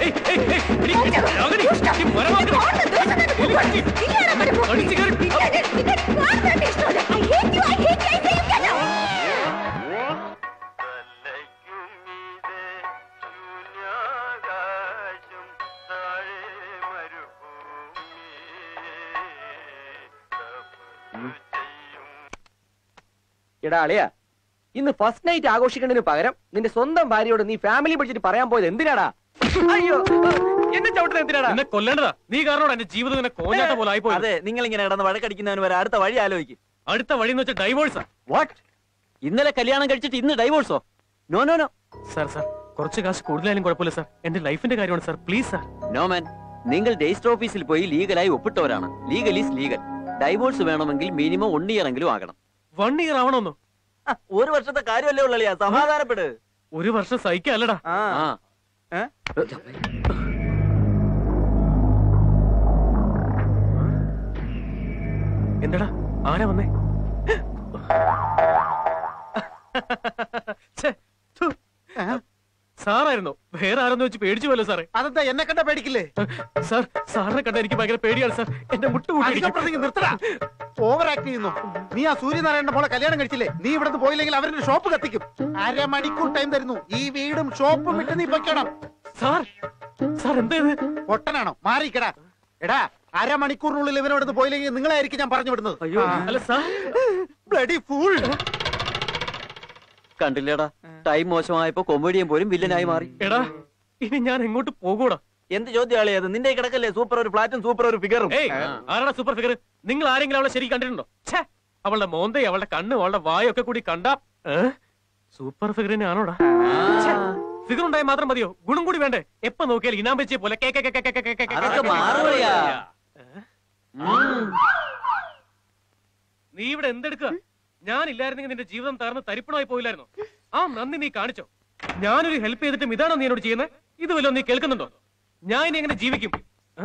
ദുഷ്ട. ഈ കാണുന്ന ദിവസം തന്നെ പോവാണ്. ഇല്ലാതെ അങ്ങോട്ട് പോ. നിന്നെ- നിന്നെ കാണുന്നത് തന്നെ ഇഷ്ടമല്ല. I hate you, I hate you, I say you cannot. എടാ അളിയ ഇന്ന് ഫസ്റ്റ് നൈറ്റ് ആഘോഷിക്കുന്നതിന് പകരം നിന്റെ സ്വന്തം ഭാര്യയോട് നീ ഫാമിലി പിടിച്ചിട്ട് പറയാൻ പോയത് എന്തിനാടാ അയ്യോ എന്നെ ചവിട്ടുന്നത് എന്തിനാടാ എന്നെ കൊല്ലേണ്ടതാ നീ കാരണം എന്റെ ജീവിതം ഇങ്ങനെ കോഞ്ഞാട്ട പോലെ ആയിപ്പോയി അതെ നിങ്ങൾ ഇങ്ങനെ കിടന്ന് വഴക്കടിക്കുന്നവന് വരെ അടുത്ത വഴി ആലോചിക്കും അടുത്ത വഴി എന്ന് വെച്ചാൽ ഡൈവോഴ്സാ വാട്ട് ഇന്നലെ കല്യാണം കഴിച്ചിട്ട് ഇന്ന് ഡൈവോഴ്സോ no no no sir sir കുറച്ച് കാശ് കൂടുതലായാലും കുഴപ്പമില്ല സാർ എന്റെ ലൈഫിന്റെ കാര്യമാണ് sir please sir no man നിങ്ങൾ രജിസ്റ്റർ ഓഫീസിൽ പോയി ലീഗലായി ഒപ്പിട്ടവരാണ് ലീഗൽ ഈസ് ലീഗൽ ഡൈവോഴ്സ് വേണമെങ്കിൽ മിനിമം വൺ ഇയർ എങ്കിലും ആകണം വൺ ഇയർ ആവണമെന്നോ ഒരു വർഷത്തെ കാര്യമല്ലേ ഉള്ളിയാ സമാധാനപ്പെട് ഒരു വർഷം സഹിക്കല്ലടാ ആ ഏ? എന്താടാ ആരാ വന്നേ ഛെ, ഥു. സാറായിരുന്നോ വേറെ ആരെന്ന് വെച്ച് പേടിച്ചു പോലോ സാറേ അതെന്താ എന്നെ കണ്ട പേടിക്കില്ലേ സാർ സാറിനെ കണ്ട എനിക്ക് ഭയങ്കര പേടിയാണ് സാർ എന്റെ മുട്ട് അധികം പ്രസംഗം നിർത്തടാ ഓവർ ആക്ട് ചെയ്യുന്നു നീ ആ സൂര്യനാരായണന്റെ മോളെ കല്യാണം കഴിച്ചില്ലേ നീ ഇവിടുന്ന് പോയില്ലെങ്കിൽ അവരുടെ ഷോപ്പ് കത്തിക്കും അരമണിക്കൂർ ടൈം തരുന്നു ഈ വീടും ഷോപ്പും വിട്ട് നീ പൊയ്ക്കണം സാർ സാർ എന്താ ഇത് പൊട്ടനാണോ മാറിക്കടാ എടാ അരമണിക്കൂറിനുള്ളിൽ ഇവനോട് പോയില്ലെങ്കിൽ നിങ്ങളായിരിക്കും ഞാൻ പറഞ്ഞു വിടുന്നത് അയ്യോ അല്ല സാർ ബ്ലഡി ഫൂൾ കണ്ടില്ലേടാ ടൈം മോശമായപ്പോ കൊമേഡിയൻ പോലും വില്ലനായി മാറി എടാ ഇനി ഞാൻ എങ്ങോട്ട് പോകൂടാ എന്ത് ചോദ്യമാളി അത് നിന്റെ കിടക്കല്ലേ സൂപ്പർ ഒരു ഫ്ലാറ്റും സൂപ്പർ ഒരു ഫിഗറും ഏയ് ആരാടാ സൂപ്പർ ഫിഗർ നിങ്ങൾ ആരെങ്കിലും അവളെ ശരി കണ്ടിട്ടുണ്ടോ ഛേ അവളുടെ മോന്തയും അവളുടെ കണ്ണും അവളുടെ വായൊക്കെ കൂടി കണ്ടാ ഏ? സൂപ്പർ ഫിഗറിനെ ആണോടാ ഫിഗർ ഉണ്ടായാൽ മാത്രം മതിയോ ഗുണം കൂടി വേണ്ടേ എപ്പോ നോക്കിയാൽ ഇനാം വെച്ചേ പോലെ കേ, കേ, കേ, കേ, കേ, കേ, കേ, കേ, അതൊക്കെ കേ, മാറുകയാ. നീ ഇവിടെ എന്തെടുക്കുക ഞാനില്ലായിരുന്നെങ്കിൽ നിന്റെ ജീവിതം തകർന്ന് തരിപ്പണമായി പോയില്ലായിരുന്നു ആ നന്ദി നീ കാണിച്ചോ ഞാനൊരു ഹെൽപ്പ് ചെയ്തിട്ടും ഇതാണോ നീ എന്നോട് ചെയ്യുന്നത് ഇത് വല്ലതും നീ കേൾക്കുന്നുണ്ടോ ഞാൻ ഇനി എങ്ങനെ ജീവിക്കും ഏ?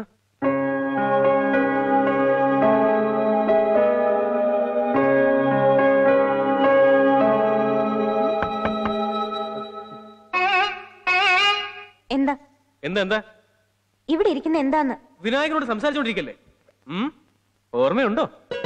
എന്താ എന്താ എന്താ ഇവിടെ ഇരിക്കുന്ന എന്താന്ന് വിനായകനോട് സംസാരിച്ചോണ്ടിരിക്കല്ലേ ഉം? ഓർമ്മയുണ്ടോ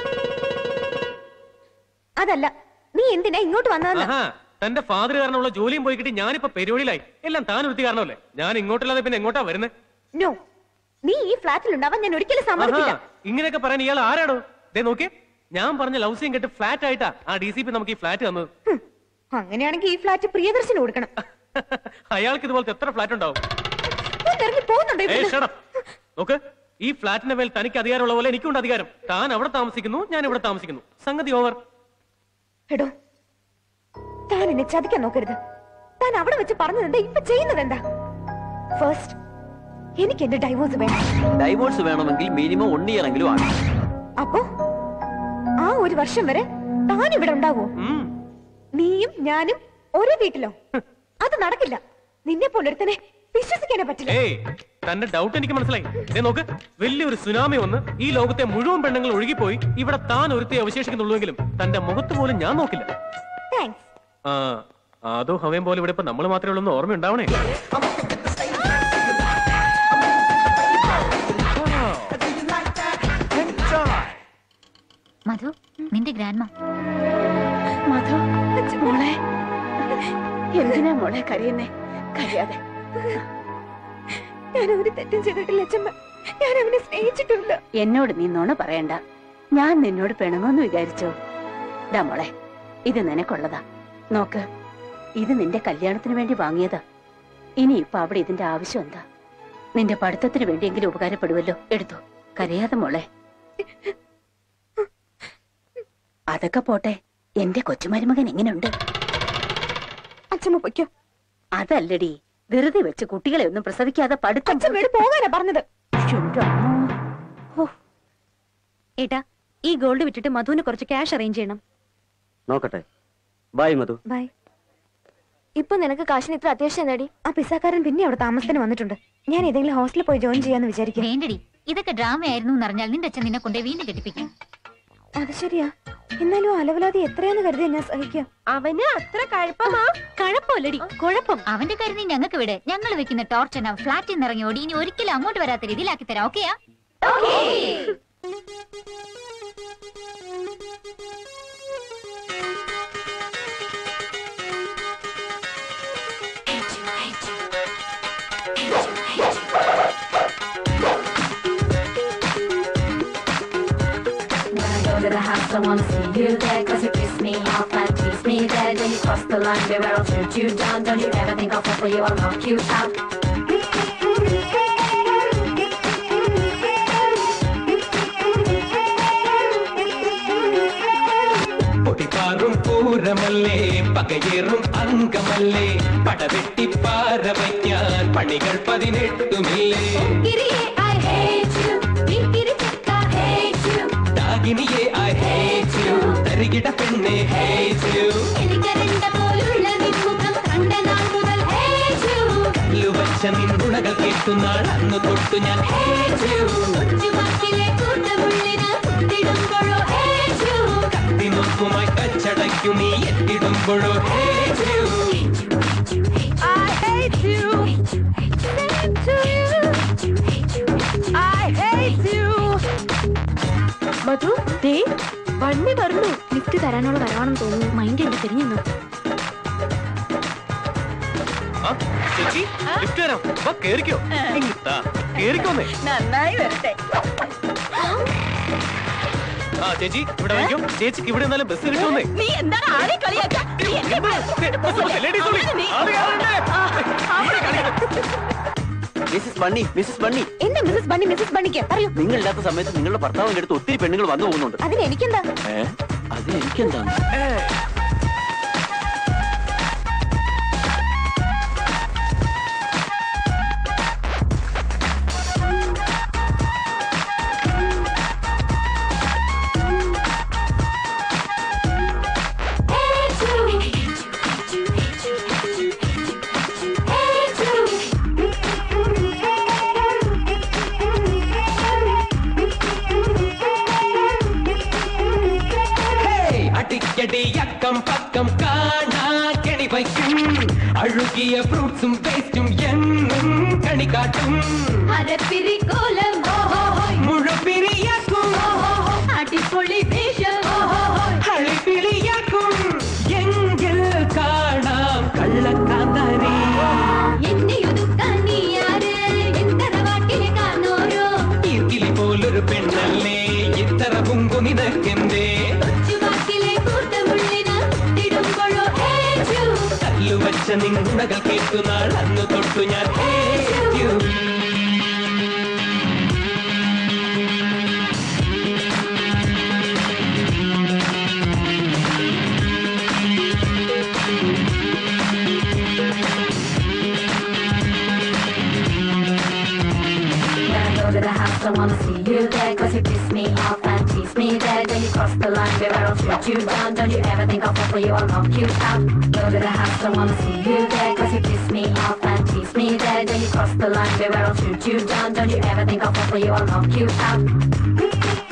അതല്ല നീ എന്തിനാ ഇങ്ങോട്ട് വന്നതെന്ന് ആഹാ തന്റെ ഫാദർ കാരണമുള്ള ജോലിയും പോയി കിട്ടി ഞാനിപ്പോ പെരുവഴിയിലായി എല്ലാം താൻ ഒരുത്തി കാരണമല്ലേ ഞാൻ ഇങ്ങോട്ടല്ലാതെ പിന്നെ എങ്ങോട്ടാ വരുന്നത് നോ നീ ഈ ഫ്ലാറ്റിൽ ഉണ്ടാവാൻ ഞാൻ ഒരിക്കലും സമ്മതിക്കില്ല ഇങ്ങനെയൊക്കെ പറയാൻ ഇയാൾ ആരാടോ ദേ നോക്കിയേ ഞാൻ പറഞ്ഞ ലവ് സീൻ കേട്ട് ഫ്ലാറ്റ് ആയിട്ടാ ആ ഡി സി പി നമുക്ക് ഈ ഫ്ലാറ്റ് തന്നത് അങ്ങനെയാണെങ്കിൽ ഈ ഫ്ലാറ്റ് പ്രിയദർശന് കൊടുക്കണം അയാൾക്ക് ഇതുപോലത്തെ എത്ര ഫ്ലാറ്റ് ഉണ്ടാവും ഒന്ന് ഇറങ്ങി പോകുന്നുണ്ടോ ഏയ് ഇവിടുന്ന്? shut up. നോക്ക് ഈ ഫ്ലാറ്റിന്റെ മേൽ തനിക്ക് അധികാരമുള്ള പോലെ എനിക്കുണ്ട് അധികാരം താൻ അവിടെ താമസിക്കുന്നു ഞാൻ ഇവിടെ താമസിക്കുന്നു സംഗതി ഓവർ എടോ താൻ എന്നെ ചതിക്കാൻ നോക്കരുത് താൻ അവിടെ വെച്ച് പറഞ്ഞത് എന്താ ഇപ്പൊ ചെയ്യുന്നത് എന്താ ഫസ്റ്റ് എനിക്ക് എന്റെ ഡൈവോഴ്സ് വേണം ഡൈവോഴ്സ് വേണമെങ്കിൽ മിനിമം വൺ ഇയർ എങ്കിലും ആണ് അപ്പോ ആ ഒരു വർഷം വരെ താൻ ഇവിടെ ഉണ്ടാവോ നീയും ഞാനും ഒരേ വീട്ടിലോ അത് നടക്കില്ല നിന്നെ പോലൊരുത്തനെ വിശ്വസിക്കാനേ പറ്റില്ല ഏയ് തന്റെ ഡൗട്ട് എനിക്ക് മനസ്സിലായി ദേ നോക്ക് വലിയൊരു സുനാമി വന്ന് ഈ ലോകത്തെ മുഴുവൻ പെണ്ണുങ്ങൾ ഒഴുകിപ്പോയി ഇവിടെ താൻ ഒരുത്തി അവശേഷിക്കുന്നുള്ളൂവെങ്കിലും തന്റെ മുഖത്ത് പോലും ഞാൻ നോക്കില്ല താങ്ക്സ് ആ അതോ ഹവയും പോലെ ഇവിടെ ഇപ്പൊ നമ്മൾ മാത്രമേ ഉള്ളൂ എന്ന് ഓർമ്മയുണ്ടാവണേ മധു നിന്റെ ഗ്രാൻഡ്മ മധു മോളെ എന്തിനാ മോളെ കരയുന്നേ കരയാതെ ഞാൻ ഒരു തെറ്റും ചെയ്തിട്ടില്ല അച്ഛമ്മ ഞാൻ അവനെ സ്നേഹിച്ചിട്ടുണ്ട് എന്നോട് നീ നുണ പറയണ്ട ഞാൻ നിന്നോട് പിണങ്ങുമെന്ന് വിചാരിച്ചോ ഡാ മോളെ ഇത് നിനക്കുള്ളതാ നോക്ക് ഇത് നിന്റെ കല്യാണത്തിന് വേണ്ടി വാങ്ങിയതാ ഇനി ഇപ്പൊ അവിടെ ഇതിന്റെ ആവശ്യം എന്താ നിന്റെ പഠിത്തത്തിന് വേണ്ടിയെങ്കിലും ഉപകാരപ്പെടുമല്ലോ എടുത്തോ കരയാതെ മോളെ അതൊക്കെ പോട്ടെ എന്റെ കൊച്ചുമരുമകൻ എങ്ങനെയുണ്ട് അച്ഛമ്മ പൊയ്ക്കോ അതല്ലടി വെറുതെ വെച്ച് കുട്ടികളെ ഒന്നും പ്രസവിക്കാതെ പഠിത്തം അച്ഛമ്മയോട് പോകാനാ പറഞ്ഞത് ശ്ശെന്റെ അമ്മോ. ഏട്ടാ ഈ ഗോൾഡ് വിറ്റിട്ട് മധുവിന് കുറച്ച് ക്യാഷ് അറേഞ്ച് ചെയ്യണം നോക്കട്ടെ ബൈ മധു ബൈ ഇപ്പൊ നിനക്ക് കാശിന് ഇത്ര അത്യാവശ്യം നേടി ആ പിസാക്കാരൻ പിന്നെ അവിടെ താമസത്തിന് വന്നിട്ടുണ്ട് ഞാൻ ഏതെങ്കിലും ഹോസ്റ്റലിൽ പോയി ജോയിൻ ചെയ്യാന്ന് വിചാരിക്കും വേണ്ടടി ഇതൊക്കെ ഡ്രാമ ആയിരുന്നു എന്നറിഞ്ഞാൽ നിന്റെ അച്ഛൻ നിന്നെ കൊണ്ടേ വീണ്ടും കെട്ടിപ്പിക്കും അത് ശരിയാ എന്നാലും അലവലാതി എത്രയാന്ന് കരുതിയാ ഞാൻ സഹിക്കാം അവന് അത്ര കഴപ്പമാ കഴപ്പമല്ലടി കുഴപ്പം അവന്റെ കരുതി ഞങ്ങൾക്ക് വിട് ഞങ്ങൾ വെക്കുന്ന ടോർച്ചന ഫ്ലാറ്റിൽ നിന്ന് ഇറങ്ങി ഓടി ഇനി ഒരിക്കലും അങ്ങോട്ട് വരാത്ത രീതിയിലാക്കി തരാം ഓക്കെയാ go to the house, I wanna see you there Cause you kiss me off and tease me there Then you cross the line, baby, I'll shoot you down Don't you ever think I'll fall for you, I'll knock you out പൊടിപാറും പൂരമല്ലേ പകയേറും അംഗമല്ലേ പടവെട്ടി പാറ വയ്ക്കാൻ പണികൾ പതിനെട്ടുമില്ലേ Giddy, I hate you Giddy, I hate you ഡാഗിനിയെ I hate you തരികിട പെണ്ണെ hate you എനിക്കരണ്ട പോലുള്ള നിൻമുഖം കണ്ട നാൾ മുതൽ hate you കല്ലുവച്ച നിന്നുണകൾ കേട്ടുന്നാൾ അന്ന് തൊട്ടു ഞാൻ ഹേറ്റ് യു ചുമക്കിലെ കൂട്ടമുള്ളിന് കുത്തിടുമ്പോഴോ hate you കത്തിനൊപ്പുമായി കച്ചടയ്ക്കു നീ എത്തിടുമ്പോഴോ hate you I hate you Same to you I hate you Madhu ദേ വണ്ടി പറഞ്ഞു ലിഫ്റ്റ് തരാനുള്ള വരവാണെന്ന് തോന്നുന്നു മൈൻഡ് എന്റെ തിരിഞ്ഞു ആ, ചേച്ചി ലിഫ്റ്റ് തരാം വാ കേറിക്കോ ഇങ്ങ് താ. കേറിക്കോന്നേ നന്നായി വരട്ടെ ആ ചേച്ചി ഇവിടെ വയ്ക്കോ ചേച്ചിക്ക് ഇവിടെ നിന്നാലും ബസ് കിട്ടുമെന്നേ നീ എന്താണ് ആളെ കളിയാക്കാ നീ എന്നെ ലേഡീസ് വിളി. ആള് കയറണ്ടേ? മിസ്സസ് ബണ്ണി മിസ്സസ് ബണ്ണി എന്താ മിസ്സസ് ബണ്ണി മിസ്സസ് ബണ്ണിക്ക് അറിയോ നിങ്ങളില്ലാത്ത സമയത്ത് നിങ്ങളുടെ ഭർത്താവിന്റെ അടുത്ത് ഒത്തിരി പെണ്ണുങ്ങൾ വന്നു പോകുന്നുണ്ട് അതിന് എനിക്കെന്താ ഏ അത് എനിക്കെന്താണ് അടിക്കടി അക്കം പക്കം കാണാ കെണി വയ്ക്കും അഴുകിയ ഫ്രൂട്ട്സും വേസ്റ്റും എന്നും കണി കാട്ടും അരപ്പിരിക്കോലം മുഴുപിരിയാക്കും അടിപൊളി വേഷം അളിപിളിയാക്കും എങ്കിൽ കാണാം കള്ളക്കാന്താരി എന്നെയൊതുക്കാൻ നീ ആര് എന്തറവാട്ടിലെ കാണോരോ ഈർക്കിലി പോലൊരു പെണ്ണല്ലേ ഇത്തറ കുങ്കു നിനക്കെന്തേ ചുവാക്കിലെ കൂട്ടമുള്ളിന തിടുമ്പോഴോ ഏച്ചു കല്ലുവച്ച നിന്നുടകൾ കേട്ടു നാൾ അന്ന് തൊട്ടു ഞാൻ ഏച്ചു. When I go to the house, I wanna see you there Cause you piss me off and tease me there Then you cross the line, babe, I don't shoot you down Don't you ever think I'll fall for you, I'll knock you out Go to the house, I wanna see you there Cause you piss me off and tease me there Then you cross the line, babe, I don't shoot you down Don't you ever think I'll fall for you, I'll knock you out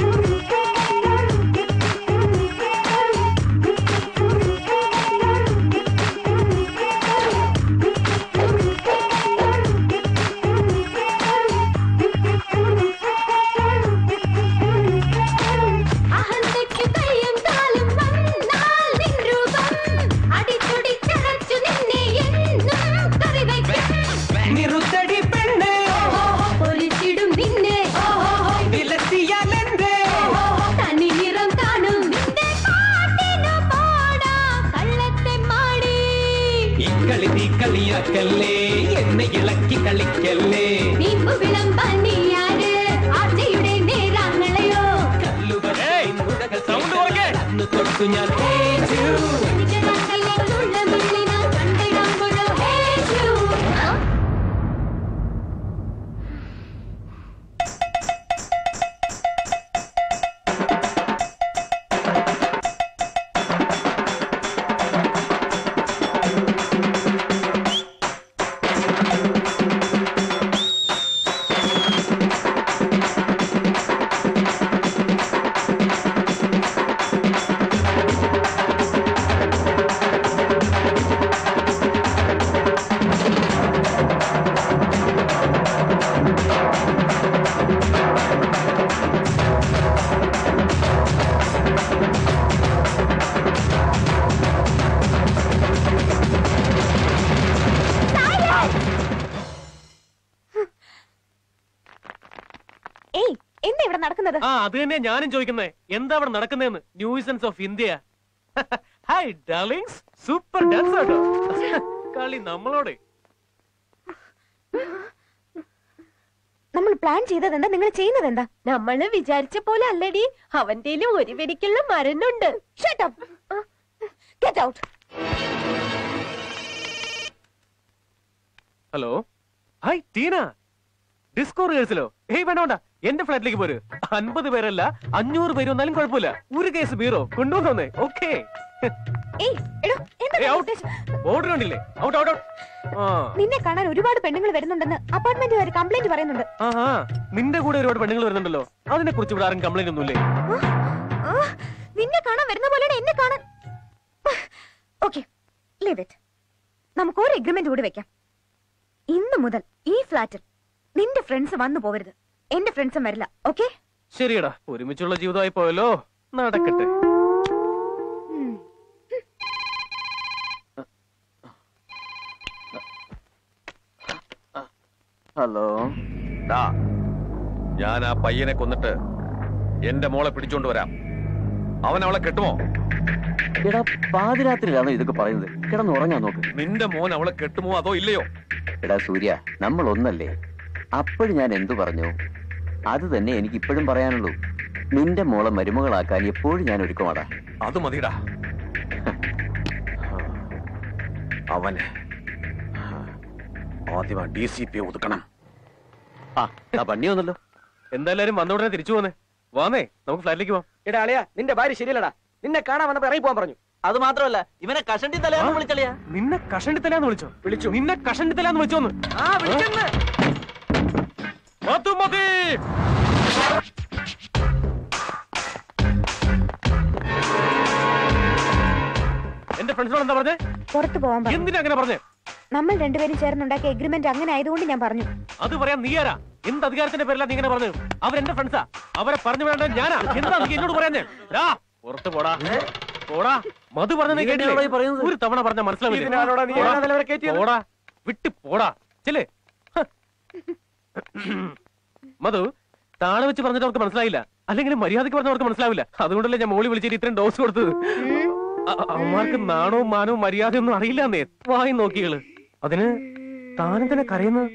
അഹന്തയ്ക്ക് കയ്യും കാലും വന്നാൽ നിൻ രൂപം അടിച്ചൊടിച്ചടച്ചു നിന്നെ എന്നും കറിവയ്ക്കും നിറുത്തടി പെണ്ണ് പൊരിച്ചിടും നിന്നെ വിലസിയാലെന്തേ തനി നിറം കാണും നിന്റെ കാട്ടിനു പോടാ കള്ളത്തെ മാടി ഇക്കളി തീ കളിയാക്കല്ലേ എന്നെ ഇളക്കി കളിക്കല്ലേ നീമ്പു വിളമ്പാൻ നീയാര് ആർച്ചയുടെ നേരാങ്ങളെയോ സൗണ്ട് അന്ന് തൊട്ടു ഞാൻ ഏച്ചു. ഉള്ള മുള്ളിന കണ്ടിടുമ്പോഴോ ഹേച്ചു ഏയ് എന്താ ഇവിടെ നടക്കുന്നത് ആ അത് തന്നെയാ ഞാനും ചോദിക്കുന്നേ എന്താ അവിടെ നടക്കുന്നതെന്ന് nuisance of India hi darlings super dance ആട്ടോ കളി നമ്മളോട് നമ്മൾ പ്ലാൻ ചെയ്തത് എന്താ നിങ്ങൾ ചെയ്യുന്നത് എന്താ നമ്മള് വിചാരിച്ച പോലെ അല്ലടി അവന്റെ ഒരു വെടിക്കുള്ള മരുന്നുണ്ട് get out hello hi Teena disco റിഹേഴ്സലോ ഏയ് വേണ്ട വേണ്ട എന്റെ ഫ്ലാറ്റിലേക്ക് പോര് അൻപത് പേരല്ല അഞ്ഞൂറ് പേര് വന്നാലും കുഴപ്പമില്ല ഒരു കേസ് ബീറോ കൊണ്ടുവന്നേ ഓക്കേ ഏയ് എടോ എന്താ ഏയ്, out. ബോർഡർ കണ്ടില്ലേ ഔട്ട് ഔട്ട് ഔട്ട് ആ നിന്നെ കാണാൻ ഒരുപാട് പെണ്ണുങ്ങൾ വരുന്നുണ്ടെന്ന് അപ്പാർട്ട്മെന്റുകാർ കംപ്ലൈന്റ് പറയുന്നുണ്ട് ആഹാ നിന്റെ കൂടെ ഒരുപാട് പെണ്ണുങ്ങൾ വരുന്നുണ്ടല്ലോ അതിനെ കുറിച്ച് ഇവിടെ ആരും കംപ്ലൈന്റ് ഒന്നുമില്ലേ ആ, നിന്നെ കാണാൻ വരുന്ന പോലെയാണ് എന്നെ കാണാൻ ഓക്കെ ലീവ് ഇറ്റ് നമുക്ക് ഒരു എഗ്രിമെന്റ് കൂടി വെക്കാം ഇന്ന് മുതൽ ഈ ഫ്ലാറ്റിൽ നിന്റെ ഫ്രണ്ട്സ് വന്നു പോവരുത് എന്റെ ഫ്രണ്ട്സും വരില്ല ഓക്കെ ശരിയടാ ഒരുമിച്ചുള്ള ജീവിതമായി പോയല്ലോ നടക്കട്ടെ ഹലോ ഡാ, ഞാൻ ആ പയ്യനെ കൊന്നിട്ട് എന്റെ മോളെ പിടിച്ചോണ്ട് വരാം അവൻ അവളെ കെട്ടുമോ എടാ പാതിരാത്രിയിലാണോ ഇതൊക്കെ പറയുന്നത് കിടന്ന് ഉറങ്ങാൻ നോക്ക് നിന്റെ മോൻ അവളെ കെട്ടുമോ അതോ ഇല്ലയോ എടാ സൂര്യ നമ്മൾ ഒന്നല്ലേ അപ്പോഴും ഞാൻ എന്തു പറഞ്ഞു അത് തന്നെ എനിക്ക് ഇപ്പോഴും പറയാനുള്ളൂ നിന്റെ മോളെ മരുമകളാക്കാൻ എപ്പോഴും ഞാൻ ഒരുക്കമാടാ അത് മതിടാ അവന് ആദ്യം ഡി സി പി ഒതുക്കണം ആ പണി വന്നല്ലോ എന്തായാലും വന്ന ഉടനെ തിരിച്ചു പോന്നേ വാന്നേ നമുക്ക് ഫ്ലാറ്റിലേക്ക് പോവാം എടാ അളിയാ നിന്റെ ഭാര്യ ശരിയല്ലടാ നിന്നെ കാണാൻ വന്നപ്പോ ഇറങ്ങി പോകാൻ പറഞ്ഞു അത് മാത്രമല്ല ഇവനെ കഷണ്ടി തലയാന്ന് വിളിച്ചളിയാ നിന്നെ കഷണ്ടി തലാന്ന് വിളിച്ചോ വിളിച്ചു നിന്നെ കഷണ്ടി തലാന്ന് വിളിച്ചോന്ന് ആ വിളിച്ചെന്ന് മതി മതി എന്റെ ഫ്രണ്ട്സിനോട് എന്താ പറഞ്ഞേ പുറത്തു പോവാൻ പറഞ്ഞു എന്തിനാ അങ്ങനെ പറഞ്ഞേ നമ്മൾ രണ്ടുപേരും ചേർന്നുണ്ടാക്കിയ എഗ്രിമെന്റ് അങ്ങനെ ആയതുകൊണ്ട് ഞാൻ പറഞ്ഞു അത് പറയാൻ നീ ആരാ എന്ത് അധികാരത്തിന്റെ പേരിലാ നീ ഇങ്ങനെ പറഞ്ഞു അവരെന്റെ ഫ്രണ്ട്സാ അവരെ പറഞ്ഞു വേണ്ട ഞാനാ എന്താ നീ എന്നോട് പറയാഞ്ഞേ ഡാ, പുറത്ത് പോടാ പോടാ മധു പറഞ്ഞ നീ എന്തിനാണോ ഈ പറയുന്നത്? ഒരു തവണ പറഞ്ഞ ഇതിനാണോടാ നീ എന്നെ നിലവരെ കയറ്റിയത്? പോടാ വിട്ട് പോടാ ചെല്ലേ മധു താഴെ വെച്ച് പറഞ്ഞിട്ട് അവർക്ക് മനസ്സിലായില്ല അല്ലെങ്കിൽ മര്യാദക്ക് പറഞ്ഞ അവർക്ക് മനസ്സിലാവില്ല അതുകൊണ്ടല്ലേ ഞാൻ മോളി വിളിച്ചിട്ട് ഇത്രയും ഡോസ് കൊടുത്തത് അ- അ- അവന്മാർക്ക് നാണവും മാനവും മര്യാദയൊന്നും അറിയില്ലെന്നേ വായി നോക്കികള് അതിന് താനെന്തിനാ കരയുന്നത്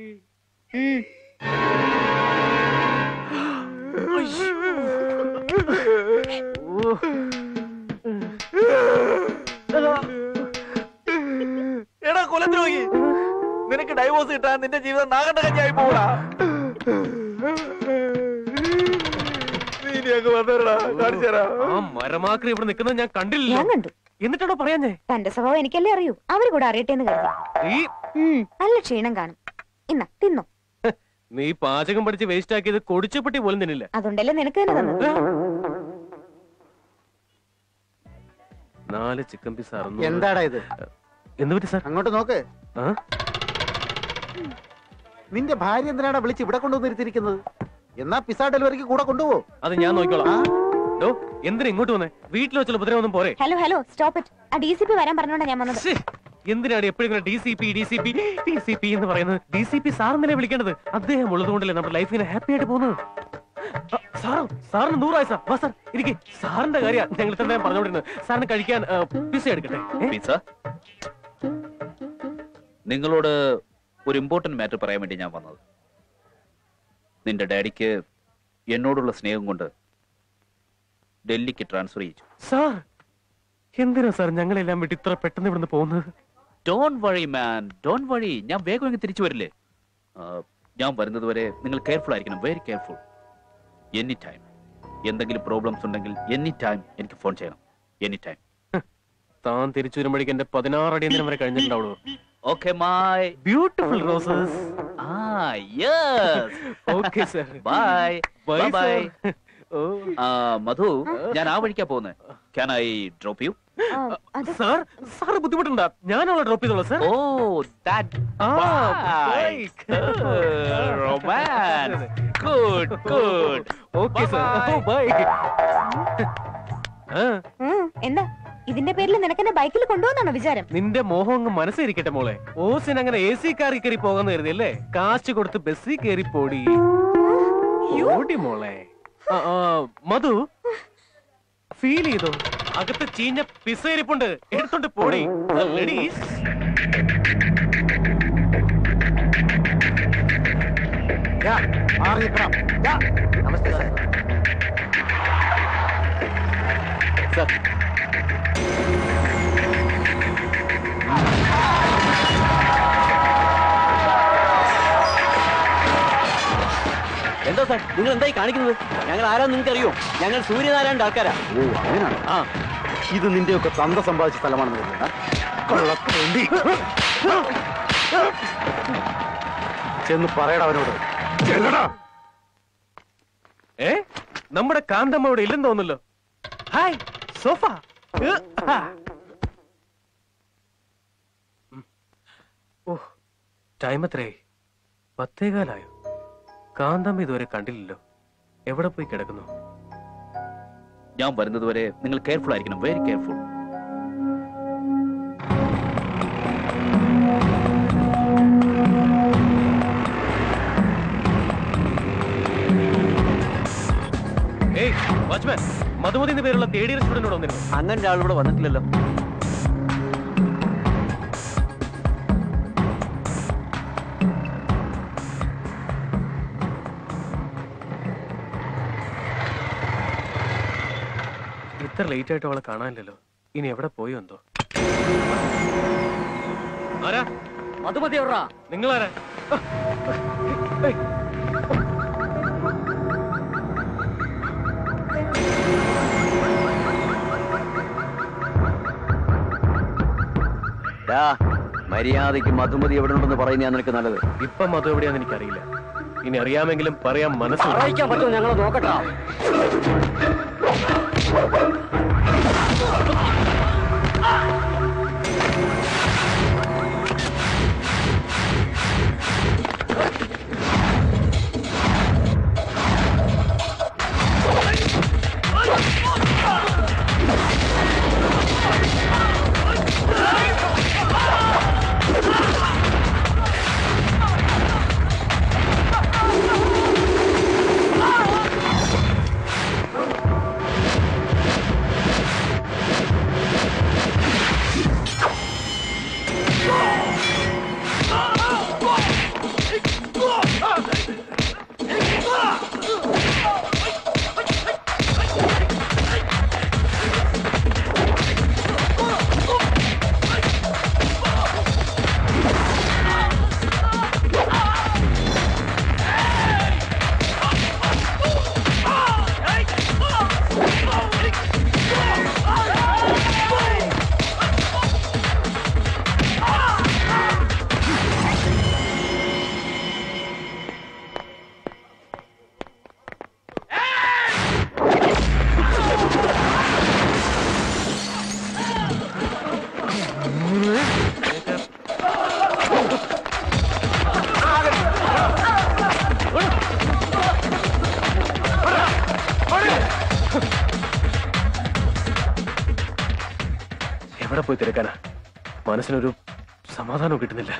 എടാ കൊലദ്രോഹി നിനക്ക് ഡൈവോഴ്സ് കിട്ടാൻ നിന്റെ ജീവിതം നാഗണ്ട കഞ്ഞായി പോടാ നീ ഇനി അങ്ങ് വന്നേരടാ കാണിച്ചു തരാം ആ മരമാക്രി ഇവിടെ നിൽക്കുന്നത് ഞാൻ കണ്ടില്ല ഞാൻ കണ്ടു എന്നിട്ടാണോ പറയാഞ്ഞേ തന്റെ സ്വഭാവം എനിക്കല്ലേ അറിയൂ അവര് കൂടെ അറിയട്ടെ എന്ന് കരുതി ഈ ഉം, നല്ല ക്ഷീണം കാണും ഇന്ന തിന്നോ നീ പാചകം പഠിച്ച് വേസ്റ്റ് ആക്കിയത് കൊടിച്ചപ്പെട്ടി പോലും തിന്നില്ല അതുകൊണ്ടല്ലേ നിനക്ക് തന്നെ തന്നത് നാല് ചിക്കൻ പീസ് അറുന്നൂറ് എന്താടാ ഇത് എന്ത് പറ്റി സാർ അങ്ങോട്ട് നോക്ക് ആ? നിന്റെ ഭാര്യ എന്തിനാടാ വിളിച്ച് ഇവിടെ കൊണ്ടുവന്നിരുത്തിരിക്കുന്നത് എന്നാ പിസ ഡെലിവറിക്ക് കൂടെ കൊണ്ടുപോ അത് ഞാൻ നോക്കിക്കോളാം ഡോ എന്തിനാ ഇങ്ങോട്ട് വന്നേ വീട്ടിൽ വെച്ചുള്ള ഉപദ്രവൊന്നും പോരെ ഹലോ ഹലോ സ്റ്റോപ്പ് ഇറ്റ് ആ ഡി സി പി വരാൻ പറഞ്ഞോണ്ടാ ഞാൻ വന്നത് ശ്ശേ, എന്തിനാണ് എപ്പോഴും D C P D C P D C P എന്ന് പറയുന്നത് ഡി സി പി സാറിനെ വിളിക്കേണ്ടത് അദ്ദേഹം ഉള്ളതുകൊണ്ടല്ലേ നമ്മുടെ ലൈഫ് ഇങ്ങനെ ഹാപ്പി ആയിട്ട് പോകുന്നത് ആ, സാറോ സാറിന് നൂറായി സാർ വാ സാർ ഇരിക്കെ സാറിന്റെ കാര്യം ഞങ്ങൾ ഇത്ര നേരം പറഞ്ഞുകൊണ്ടിരുന്നത് സാറിന് കഴിക്കാൻ പിസ എടുക്കട്ടെ ഏ? പിസ നിങ്ങളോട് ഒരു ഇമ്പോർട്ടന്റ് മാറ്റർ പറയാൻ വേണ്ടി ഞാൻ വന്നത് നിന്റെ ഡാഡിക്ക് എന്നോടുള്ള സ്നേഹം കൊണ്ട് ഡൽഹിക്ക് ട്രാൻസ്ഫർ ചെയ്യിച്ചു സാർ എന്തിനാ സാർ ഞങ്ങളെല്ലാം വിട്ട് ഇത്ര പെട്ടെന്ന് ഇവിടുന്ന് പോകുന്നത് ഡോൺ വഴി മാൻ ഡോൺ വഴി ഞാൻ വേഗം ഇങ്ങ് തിരിച്ചു വരില്ലേ ആ, ഞാൻ വരുന്നത് വരെ നിങ്ങൾ കെയർഫുൾ ആയിരിക്കണം വെരി കെയർഫുൾ എനി ടൈം എന്തെങ്കിലും പ്രോബ്ലംസ് ഉണ്ടെങ്കിൽ എനി ടൈം എനിക്ക് ഫോൺ ചെയ്യണം എനി ടൈം താൻ തിരിച്ചു വരുമ്പോഴേക്കും എന്റെ പതിനാറ് അടി വരെ കഴിഞ്ഞിട്ടുണ്ടാവുള്ളൂ ഓക്കെ മൈ ബ്യൂട്ടിഫുൾ റോസസ് ആ yes okay sir bye bye Bye, bye sir. ഓ മധു ഞാൻ ആ വഴിക്കാ പോകുന്നത് can I drop you sir sir ബുദ്ധിമുട്ടുണ്ടാ ഞാൻ അവളെ ഡ്രോപ്പ് ചെയ്തോളാം സാർ ഓ ദാറ്റ് ആ romance good good okay sir bye ഉം, എന്താ ഇതിന്റെ പേരിൽ നിനക്കെന്നെ ബൈക്കിൽ കൊണ്ടുപോകുന്നാണോ വിചാരം നിന്റെ മോഹം അങ്ങ് മനസ്സിരിക്കട്ടെ മോളെ ഓസിന് അങ്ങനെ എ സി കാറിൽ കയറി പോകാന്ന് കരുതി അല്ലേ കാശ് കൊടുത്ത് ബസ്സിൽ കയറി പോടി ഓടി മോളെ ആ, ആ, മധു ഫീൽ ചെയ്തോ അകത്ത് ചീഞ്ഞ പിസ ഇരിപ്പുണ്ട് എടുത്തോണ്ട് പോടി ലേഡീസ് മാറി നിൽക്കണം നമസ്തേ സാർ സാർ എന്താ സാർ നിങ്ങൾ എന്തായി കാണിക്കുന്നത് ഞങ്ങൾ ആരാന്ന് നിങ്ങൾക്ക് അറിയോ ഞങ്ങൾ സൂര്യനാരായണ ആൾക്കാരാ ഓ അങ്ങനെയാണ് ആ ഇത് നിന്റെയൊക്കെ തന്ത സമ്പാദിച്ച സ്ഥലമാണെന്ന് കരുതുന്ന കൊള്ളക്ക് വേണ്ടി ചെന്ന് പറയടാ അവനോട് ചെല്ലടാ ഏ നമ്മുടെ കാന്തമ്മ ഇവിടെ ഇല്ലെന്ന് തോന്നുന്നല്ലോ ഹായ് സോഫ ഏ, ആ. ഉം. ഓ ടൈം എത്രയായി പത്തേകാലായോ കാന്തമ്മ ഇതുവരെ കണ്ടില്ലല്ലോ എവിടെ പോയി കിടക്കുന്നു ഞാൻ വരുന്നത് വരെ നിങ്ങൾ കെയർഫുൾ ആയിരിക്കണം വെരി കെയർഫുൾ വാച്ച്മാൻ മധുമതി എന്ന പേരുള്ള തേർഡ് ഇയർ സ്റ്റുഡന്റ് വന്നിരുന്നു അങ്ങനെ ഒരാൾ ഇവിടെ വന്നിട്ടില്ലല്ലോ ഇത്ര ലേറ്റ് ആയിട്ട് അവളെ കാണാനില്ലല്ലോ ഇനി എവിടെ പോയോ എന്തോ ആരാ മധുമതി എവിടാ നിങ്ങളാരാ ഡാ, മര്യാദയ്ക്ക് മധുമതി എവിടെ ഉണ്ടെന്ന് പറയുന്നതാ നിനക്ക് നല്ലത് ഇപ്പൊ മധു എവിടെയാന്ന് എനിക്കറിയില്ല ഇനി അറിയാമെങ്കിലും പറയാൻ മനസ്സിൽ അറിയിക്കാൻ പറ്റുമോ ഞങ്ങൾ നോക്കട്ടാ എവിടെ പോയി തിരക്കാനാ മനസ്സിനൊരു സമാധാനം കിട്ടുന്നില്ല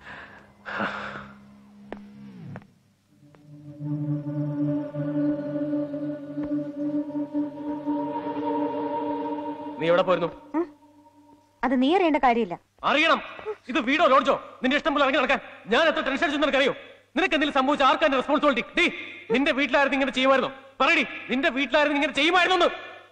നീ എവിടെ പോയിരുന്നു അത് നീ അറിയേണ്ട കാര്യമില്ല അറിയണം ഇത് വീടോ ലോഡ്ജോ നിന്റെ ഇഷ്ടം പോലെ ഇറങ്ങി നടക്കാൻ ഞാൻ എത്ര ടെൻഷൻ അടിച്ചു നിനക്കറിയോ നിനക്ക് എന്തെങ്കിലും സംഭവിച്ച ആർക്കാ റെസ്പോൺസിബിലിറ്റി ഡീ നിന്റെ വീട്ടിലായിരുന്നു ഇങ്ങനെ ചെയ്യുമായിരുന്നോ പറയടി നിന്റെ വീട്ടിലായിരുന്നു ഇങ്ങനെ ചെയ്യുമായിരുന്നു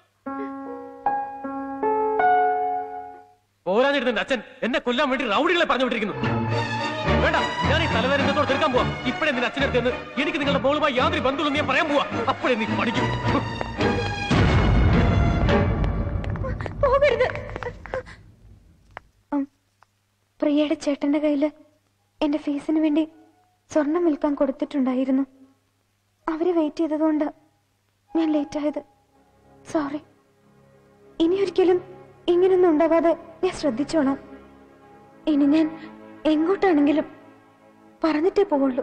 പോരാഞ്ഞിട്ട് നിന്റെ അച്ഛൻ എന്നെ കൊല്ലാൻ വേണ്ടി റൗഡികളെ പറഞ്ഞു വിട്ടിരിക്കുന്നു വേണ്ട ഞാൻ ഈ തലവേദന എന്നോട് തീർക്കാൻ പോവാ ഇപ്പഴേ നിന്റെ അച്ഛനടുത്ത് നിന്ന് എനിക്ക് നിങ്ങളുടെ മോളുമായി യാതൊരു ബന്ധുവില്ലെന്ന് ഞാൻ പറയാൻ പോവാ അപ്പോഴേ നീ പഠിക്കും പോകരുത് ഉം, പ്രിയയുടെ ചേട്ടന്റെ കയ്യില് എന്റെ ഫീസിന് വേണ്ടി സ്വർണം വിൽക്കാൻ കൊടുത്തിട്ടുണ്ടായിരുന്നു അവര് വെയിറ്റ് ചെയ്തതുകൊണ്ട് ഞാൻ ലേറ്റ് ആയത് സോറി ഇനി ഒരിക്കലും ഇങ്ങനൊന്നും ഉണ്ടാവാതെ ഞാൻ ശ്രദ്ധിച്ചോളാം ഇനി ഞാൻ എങ്ങോട്ടാണെങ്കിലും പറഞ്ഞിട്ടേ പോവുള്ളൂ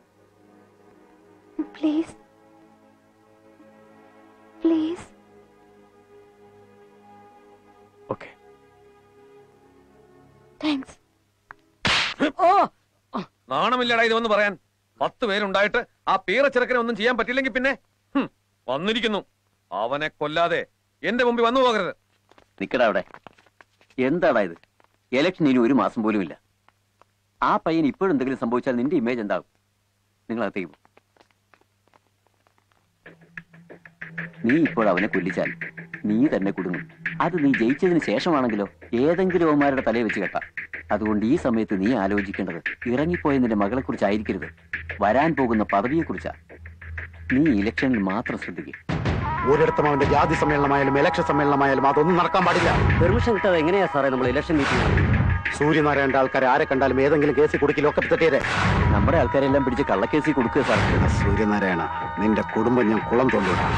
പ്ലീസ് പ്ലീസ് ഓക്കെ താങ്ക്സ് നാണമില്ലടാ ഇതൊന്ന് പറയാൻ പത്ത് പേരുണ്ടായിട്ട് ആ പീറച്ചിറക്കനെ ഒന്നും ചെയ്യാൻ പറ്റില്ലെങ്കിൽ പിന്നെ ഹും, വന്നിരിക്കുന്നു അവനെ കൊല്ലാതെ എന്റെ മുമ്പിൽ വന്നു പോകരുത് നിക്കടാ അവിടെ എന്താടാ ഇത് ഇലക്ഷൻ ഇനി ഒരു മാസം പോലും ഇല്ല ആ പയ്യൻ ഇപ്പോഴും എന്തെങ്കിലും സംഭവിച്ചാൽ നിന്റെ ഇമേജ് എന്താകും നിങ്ങൾ അകത്തേക്ക് പോ. നീ ഇപ്പോൾ അവനെ കൊല്ലിച്ചാൽ നീ തന്നെ കുടുങ്ങും അത് നീ ജയിച്ചതിന് ശേഷമാണെങ്കിലോ ഏതെങ്കിലും അവന്മാരുടെ തലയെ വെച്ച് കേട്ടാ അതുകൊണ്ട് ഈ സമയത്ത് നീ ആലോചിക്കേണ്ടത് ഇറങ്ങിപ്പോയ നിന്റെ മകളെ കുറിച്ചായിരിക്കരുത് വരാൻ പോകുന്ന പദവിയെ കുറിച്ചാ നീ ഇലക്ഷനിൽ മാത്രം ശ്രദ്ധിക്കും ഒരിടത്തും അവന്റെ ജാതി സമ്മേളനമായാലും ഇലക്ഷൻ സമ്മേളനമായാലും അതൊന്നും നടക്കാൻ പാടില്ല പെർമിഷൻ കിട്ടാതെ എങ്ങനെയാ സാറേ നമ്മൾ ഇലക്ഷൻ മീറ്റിംഗ് സൂര്യനാരായണ ആൾക്കാരെ ആരെ കണ്ടാലും ഏതെങ്കിലും കേസിൽ കുടുക്കിലൊക്കെ തെറ്റിയരെ നമ്മുടെ ആൾക്കാരെല്ലാം പിടിച്ച് കള്ളക്കേസിൽ കൊടുക്കുക സാർ സൂര്യനാരായണ നിന്റെ കുടുംബം ഞാൻ കുളം തോന്നിവിടാം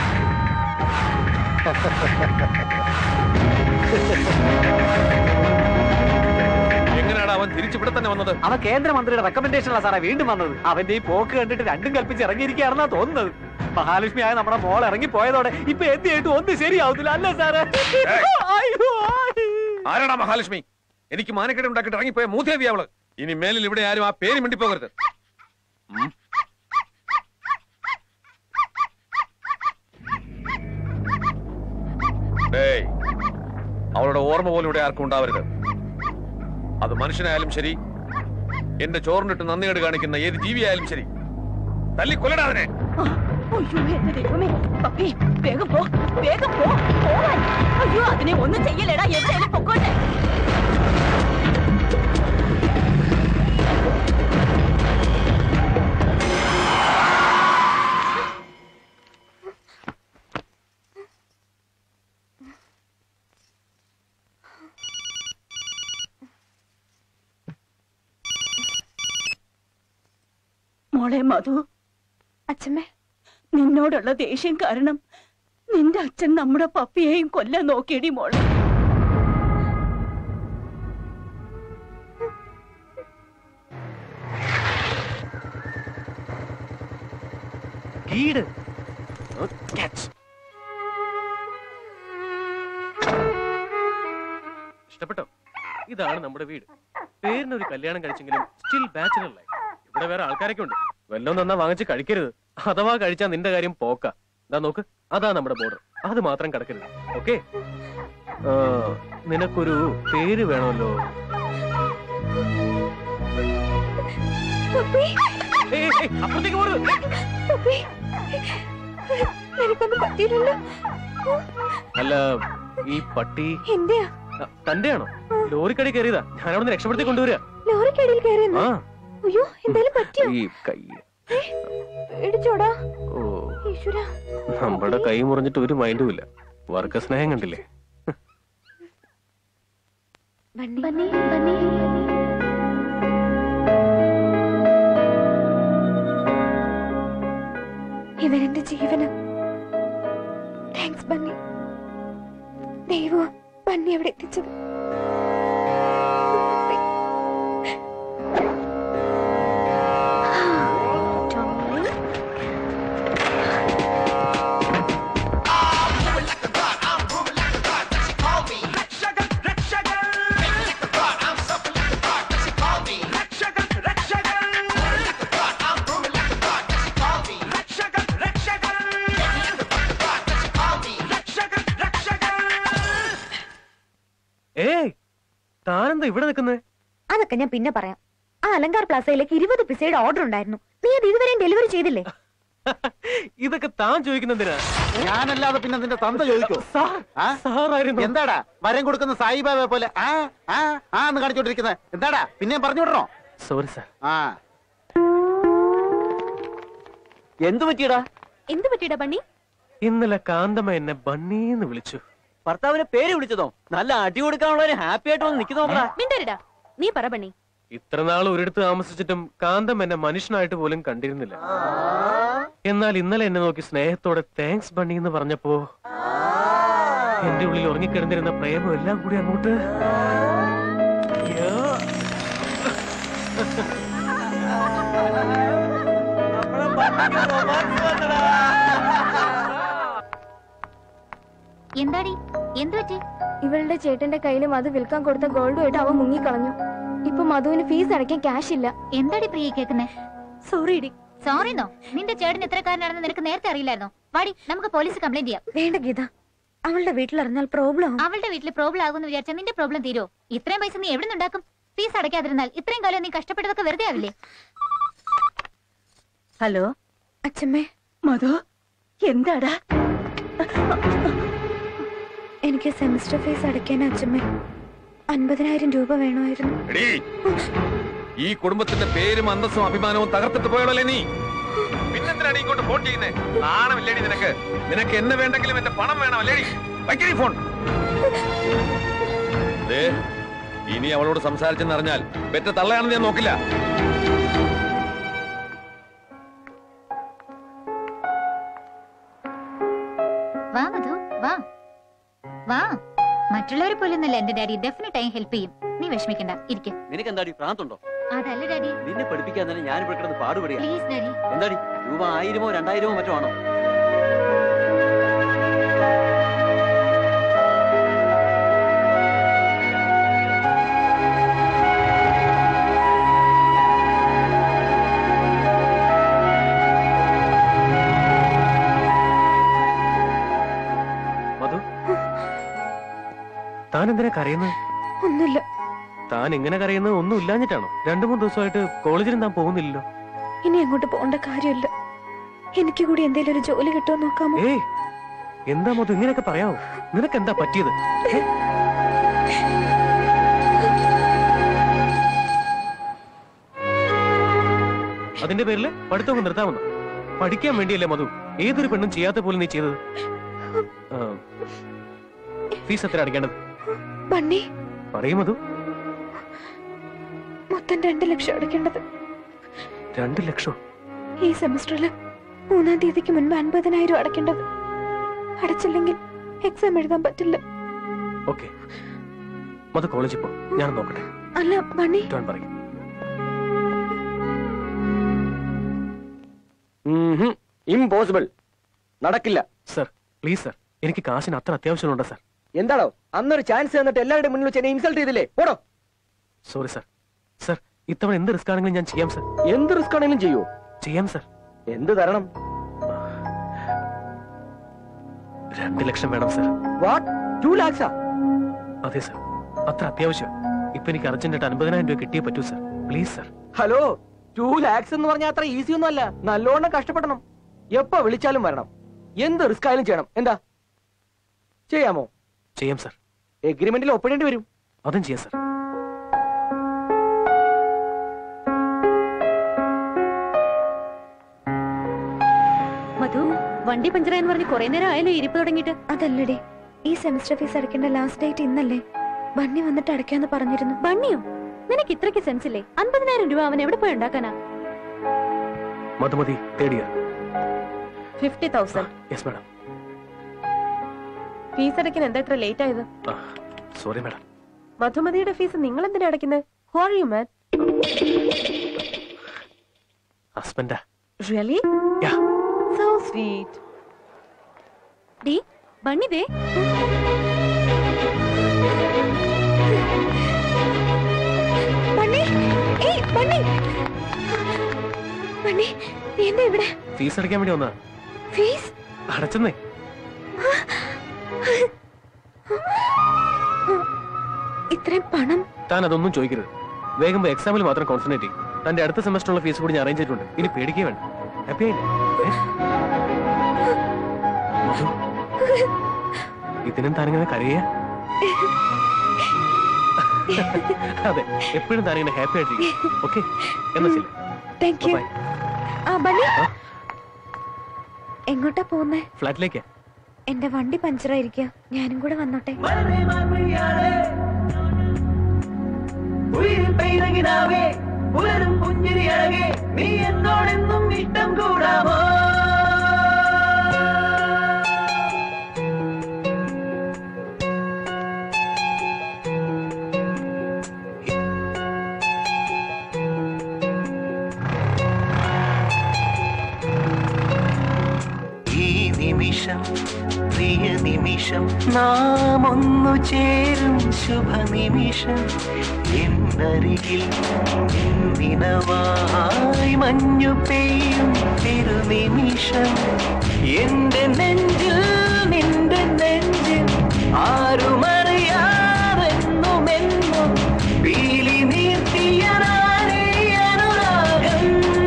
എങ്ങനെയാണ് അവൻ തിരിച്ചിവിടെ തന്നെ വന്നത് അവൻ കേന്ദ്രമന്ത്രിയുടെ റെക്കമെൻഡേഷനിലാണ് സാറേ വീണ്ടും വന്നത് അവന്റെ ഈ പോക്ക് കണ്ടിട്ട് രണ്ടും കൽപ്പിച്ച് ഇറങ്ങിയിരിക്കുകയാണെന്നാ തോന്നുന്നത് മഹാലക്ഷ്മി ആയ നമ്മുടെ മോൾ ഇറങ്ങി പോയതോടെ ഇപ്പൊ എന്തിയായിട്ട് ഒന്നും ശരിയാവുന്നില്ല അല്ല സാറേ അയ്യോ ആരാടാ മഹാലക്ഷ്മി എനിക്ക് മാനക്കേട് ഉണ്ടാക്കിയിട്ട് ഇറങ്ങിപ്പോയ മൂത്തേവി അവള് ഇനി മേലിൽ ഇവിടെ ആരും ആ പേര് മിണ്ടിപ്പോകരുത് ഉം. ഡേയ് അവളുടെ ഓർമ്മ പോലും ഇവിടെ ആർക്കും ഉണ്ടാവരുത് അത് മനുഷ്യനായാലും ശരി എന്റെ ചോറിനിട്ട് നന്ദികേട് കാണിക്കുന്ന ഏത് ജീവിയായാലും ശരി തല്ലി കൊല്ലടാ അതിനെ അയ്യോ എന്റെ ദൈവമേ പപ്പി വേഗം പോ വേഗം പോ പോവാൻ അയ്യോ അതിനെ ഒന്നും ചെയ്യലേടാ എവിടെയാണ് പൊക്കോട്ടെ മോളെ മധു അച്ഛമ്മേ നിന്നോടുള്ള ദേഷ്യം കാരണം നിന്റെ അച്ഛൻ നമ്മുടെ പപ്പിയെയും കൊല്ലാൻ നോക്കിയടി മോളെ ഗീഡ് ക്യാച്ച് ഇഷ്ടപ്പെട്ടോ ഇതാണ് നമ്മുടെ വീട് പേരിനൊരു കല്യാണം കഴിച്ചെങ്കിലും സ്റ്റിൽ ബാച്ചുലർ ലൈഫ് ഇവിടെ വേറെ ആൾക്കാരൊക്കെ ഉണ്ട് വല്ലതും നന്നാ വാങ്ങിച്ച് കഴിക്കരുത് അഥവാ കഴിച്ചാൽ നിന്റെ കാര്യം പോക്ക ഇതാ നോക്ക് അതാ നമ്മുടെ ബോർഡർ അത് മാത്രം കിടക്കരുത് ഓക്കെ നിനക്കൊരു പേര് വേണമല്ലോ പപ്പി ഏയ്, ഏയ്, അപ്പുറത്തേക്ക് പോരുത് പപ്പി എനിക്കൊന്നും പറ്റിയില്ലല്ലോ അല്ല ഈ പട്ടി എന്റെയാ അ, തന്റെയാണോ ലോറിക്കടി കയറിയതാ ഞാൻ അവിടെ നിന്ന് രക്ഷപ്പെടുത്തി കൊണ്ടുവരിക ലോറിക്കടിയിൽ കയറിയെന്ന് ആ അയ്യോ എന്തായാലും പറ്റിയോ ഈ കൈ ഇടിച്ചോടാ ഓ ഈശ്വര നമ്മുടെ കൈ മുറിഞ്ഞിട്ട് ഒരു മൈൻഡും ഇല്ല വർക്ക സ്നേഹം കണ്ടില്ലേ ബണ്ണി ബണ്ണി ബണ്ണി ഇവനെന്റെ ജീവന് താങ്ക്സ് ബണ്ണി ദൈവം ബണ്ണി അവിടെ എത്തിച്ചത് ഏയ് താനെന്താ ഇവിടെ നിൽക്കുന്നേ അതൊക്കെ ഞാൻ പിന്നെ പറയാം ആ അലങ്കാർ പ്ലാസയിലേക്ക് ഇരുപത് പിസയുടെ ഓർഡർ ഉണ്ടായിരുന്നു നീ അത് ഇതുവരെയും ഡെലിവറി ചെയ്തില്ലേ ഇതൊക്കെ താൻ ചോദിക്കുന്നെന്തിനാ ഞാനല്ലാതെ പിന്നെ നിന്റെ തന്ത ചോദിക്കോ ആ? സാറായിരുന്നു എന്താടാ വരം കൊടുക്കുന്ന സായിബാബയെ പോലെ ആ ആ ആ എന്ന് കാണിച്ചോണ്ടിരിക്കുന്നത് എന്താടാ പിന്നെ പറഞ്ഞു വിടണോ സോറി സാർ ആ എന്തു പറ്റിയടാ എന്ത് പറ്റിയടാ ബണ്ണി ഇന്നലെ കാന്തമ്മ എന്നെ ബണ്ണീന്ന് വിളിച്ചു ഭർത്താവിനെ പേര് വിളിച്ചതോ നല്ല അടി കൊടുക്കാനുള്ളവര് ഹാപ്പി ആയിട്ട് വന്ന് നിൽക്കുന്നോടാ മിണ്ടരുടാ നീ പറ ബണ്ണി ഇത്ര നാൾ ഒരിടത്ത് താമസിച്ചിട്ടും കാന്തം എന്നെ മനുഷ്യനായിട്ട് പോലും കണ്ടിരുന്നില്ല എന്നാൽ ഇന്നലെ എന്നെ നോക്കി സ്നേഹത്തോടെ താങ്ക്സ് ബണ്ണി എന്ന് പറഞ്ഞപ്പോ എന്റെ ഉള്ളിൽ ഉറങ്ങിക്കിടന്നിരുന്ന പ്രേമം എല്ലാം കൂടി അങ്ങോട്ട് യ്യോ. എന്താടി എന്തു പറ്റി ഇവളുടെ ചേട്ടന്റെ കയ്യിൽ മധു വിൽക്കാൻ കൊടുത്ത ഗോൾഡുമായിട്ട് അവൻ മുങ്ങിക്കളഞ്ഞു ഇപ്പൊ മധുവിന് ഫീസ് അടയ്ക്കാൻ ക്യാഷ് ഇല്ല എന്താടി പ്രിയ കേൾക്കുന്നേ സോറി സോറിന്നോ നിന്റെ ചേട്ടൻ എത്രക്കാരനാണെന്ന് നിനക്ക് നേരത്തെ അറിയില്ലായിരുന്നോ വാടി നമുക്ക് പോലീസ് കംപ്ലൈന്റ് ചെയ്യാം വേണ്ട ഗീത അവളുടെ വീട്ടിലറിഞ്ഞാൽ പ്രോബ്ലം അവളുടെ വീട്ടിൽ പ്രോബ്ലം ആകുമെന്ന് വിചാരിച്ചാൽ നിന്റെ പ്രോബ്ലം തീരോ ഇത്രയും പൈസ നീ എവിടെ നിന്നുണ്ടാക്കും ഫീസ് അടയ്ക്കാതിരുന്നാൽ ഇത്രയും കാലം നീ കഷ്ടപ്പെട്ടതൊക്കെ വെറുതെ ആവില്ലേ ഹലോ അച്ഛമ്മേ മധു എന്താടാ എനിക്ക് സെമിസ്റ്റർ ഫീസ് അടയ്ക്കാൻ അച്ഛമ്മേ അൻപതിനായിരം രൂപ വേണമായിരുന്നു എടീ, ഈ കുടുംബത്തിന്റെ പേരും അന്തസ്സും അഭിമാനവും തകർത്തിട്ട് പോയോളല്ലേ നീ പിന്നെന്തിനാണ് ഇങ്ങോട്ട് ഫോൺ ചെയ്യുന്നേ നാണമില്ലേടി നിനക്ക് നിനക്ക് എന്നെ വേണ്ടെങ്കിലും എന്റെ പണം വേണം അല്ലേടി വയ്ക്കടി ഫോൺ ദേ, ഇനി അവളോട് സംസാരിച്ചെന്നറിഞ്ഞാൽ പെറ്റ തള്ളയാണെന്ന് ഞാൻ നോക്കില്ല വാ മധു വാ വാ മറ്റുള്ളവരെ പോലൊന്നല്ല എന്റെ ഡാഡി ഡെഫിനറ്റ് ആയി ഹെൽപ്പ് ചെയ്യും നീ വിഷമിക്കണ്ട ഇരിക്കും നിനക്ക് എന്താടി പ്രാന്തുണ്ടോ അതല്ല ഡാഡി നിന്നെ പഠിപ്പിക്കാൻ തന്നെ ഞാൻ ഇവിടെ കിടന്ന് പാടുപെടുക പ്ലീസ് ഡാഡി എന്താടി രൂപ ആയിരമോ രണ്ടായിരമോ മറ്റോ ആണോ മധു എന്തിനാ കരയുന്നത് ഒന്നുമില്ല താൻ ഇങ്ങനെ കരയുന്നത് ഒന്നും ഇല്ലാഞ്ഞിട്ടാണോ രണ്ടു മൂന്ന് ദിവസമായിട്ട് കോളേജിലും താൻ പോകുന്നില്ലല്ലോ ഇനി അങ്ങോട്ട് പോകേണ്ട കാര്യമില്ല എനിക്ക് കൂടി എന്തെങ്കിലും ഒരു ജോലി കിട്ടുമോ നോക്കാമോ ഏയ് എന്താ മധു ഇങ്ങനെയൊക്കെ പറയാവോ നിനക്ക് എന്താ പറ്റിയത് ഏ? അതിന്റെ പേരില് പഠിത്തമൊക്കെ നിർത്താമെന്നോ പഠിക്കാൻ വേണ്ടിയല്ലേ മധു ഏതൊരു പെണ്ണും ചെയ്യാത്ത പോലെ നീ ചെയ്തത് ആ, ഫീസ് എത്ര അടയ്ക്കേണ്ടത് ബണ്ണി പറയും മധു മൊത്തം രണ്ട് ലക്ഷം അടയ്ക്കേണ്ടത് രണ്ട് ലക്ഷം ഈ സെമസ്റ്ററില് മൂന്നാം തീയതിക്ക് മുൻപ് അൻപതിനായിരം അടയ്ക്കേണ്ടത് അടച്ചില്ലെങ്കിൽ എക്സാം എഴുതാൻ പറ്റില്ല ഓക്കെ മധു കോളേജിൽ പോ ഞാൻ നോക്കട്ടെ അല്ല ബണ്ണി ടേൺ പറയും ഇമ്പോസിബിൾ നടക്കില്ല സർ പ്ലീസ് സർ എനിക്ക് കാശിന് അത്ര അത്യാവശ്യമുണ്ടോ സർ എന്താണോ അന്നൊരു ചാൻസ് തന്നിട്ട് എല്ലാവരുടെ മുന്നിൽ വെച്ച് എന്നെ ഇൻസൾട്ട് ചെയ്തില്ലേ പോടോ സോറി സർ സർ ഇത്തവണ എന്ത് റിസ്ക് ആണെങ്കിലും ഞാൻ ചെയ്യാം സർ എന്ത് റിസ്ക് ആണെങ്കിലും ചെയ്യൂ ചെയ്യാം സർ എന്ത് തരണം രണ്ട് ലക്ഷം വേണം സർ വാട്ട് ടു ലാക്സാ അതെ സർ അത്ര അത്യാവശ്യം ഇപ്പൊ എനിക്ക് അർജന്റായിട്ട് അൻപതിനായിരം രൂപ കിട്ടിയേ പറ്റൂ sir please sir hello two lakhs എന്ന് പറഞ്ഞാൽ അത്ര ഈസി ഒന്നും അല്ല നല്ലോണം കഷ്ടപ്പെടണം എപ്പോ വിളിച്ചാലും വരണം എന്ത് റിസ്ക് ആയാലും ചെയ്യണം എന്താ ചെയ്യാമോ ചെയ്യാം സർ എഗ്രിമെന്റിൽ ഒപ്പിടേണ്ടി വരും അതും ചെയ്യാം സർ മധു വണ്ടി പഞ്ചറായെന്ന് പറഞ്ഞ് കുറെ നേരം ആയാലും ഇരിപ്പ് തുടങ്ങിയിട്ട് അതല്ലടി ഈ സെമസ്റ്റർ ഫീസ് അടയ്ക്കേണ്ട ലാസ്റ്റ് ഡേറ്റ് ഇന്നല്ലേ ബണ്ണി വന്നിട്ട് അടയ്ക്കാന്ന് പറഞ്ഞിരുന്നു ബണ്ണിയോ നിനക്ക് ഇത്രയ്ക്ക് സെൻസ് ഇല്ലേ അൻപതിനായിരം രൂപ അവൻ എവിടെ പോയി ഉണ്ടാക്കാനാ Madhumathi third year fifty thousand yes madam fees അടയ്ക്കാൻ എന്താ ഇത്ര ലേറ്റ് ആയത് സോറി മാഡം മധുമതിയുടെ ഫീസ് നിങ്ങൾ എന്തിനാ അടയ്ക്കുന്നത് ഹു ആർ യു മാൻ ഹസ്ബൻഡാ റിയലി Yeah. സോ സ്വീറ്റ് ഡി ബണ്ണി ദേ ബണ്ണി ഏയ് ബണ്ണി ബണ്ണി നീ എന്താ ഇവിടെ ഫീസ് അടയ്ക്കാൻ വേണ്ടി വന്നാ ഫീസ് അടച്ചെന്നേ ഇത്രയും പണം താൻ അതൊന്നും ചോദിക്കരുത് വേഗം പോയി എക്സാമിൽ മാത്രം കോൺസെൻട്രേറ്റ് ചെയ്യും തന്റെ അടുത്ത സെമസ്റ്ററിലുള്ള ഫീസ് കൂടി ഞാൻ അറേഞ്ച് ചെയ്തിട്ടുണ്ട് ഇനി പേടിക്കേ വേണ്ട ഹാപ്പി ആയില്ലേ ഏ? മധു, ഇതിനും താനിങ്ങനെ കരയ അതെ എപ്പോഴും താനിങ്ങനെ ഹാപ്പി ആയിട്ടിരിക്കും ഓക്കെ എന്നാ ശരി താങ്ക് യു Bye. ആ ബണ്ണി എങ്ങോട്ടാ പോകുന്നേ ഫ്ലാറ്റിലേക്കാ എന്റെ വണ്ടി പഞ്ചറായിരിക്കുക ഞാനും കൂടെ വന്നോട്ടെ ഉയിർ പെയ്തകിനാവേ പുലരും പുഞ്ചിരി അഴകേ നീ എന്നോടെന്നും ഇഷ്ടം കൂടാമോ ഈ നിമിഷം പ്രിയ നിമിഷം നാം ഒന്നു ചേരും ശുഭനിമിഷം എന്നരികിൽ നിനവായി മഞ്ഞു പെയ്യും തിരുനിമിഷം എന്റെ നെഞ്ചിൽ നിന്റെ നെഞ്ചിൽ ആരുമറിയാതെന്നുമെന്നും പീലി നീർത്തിയ നാളെ അനുരാഗം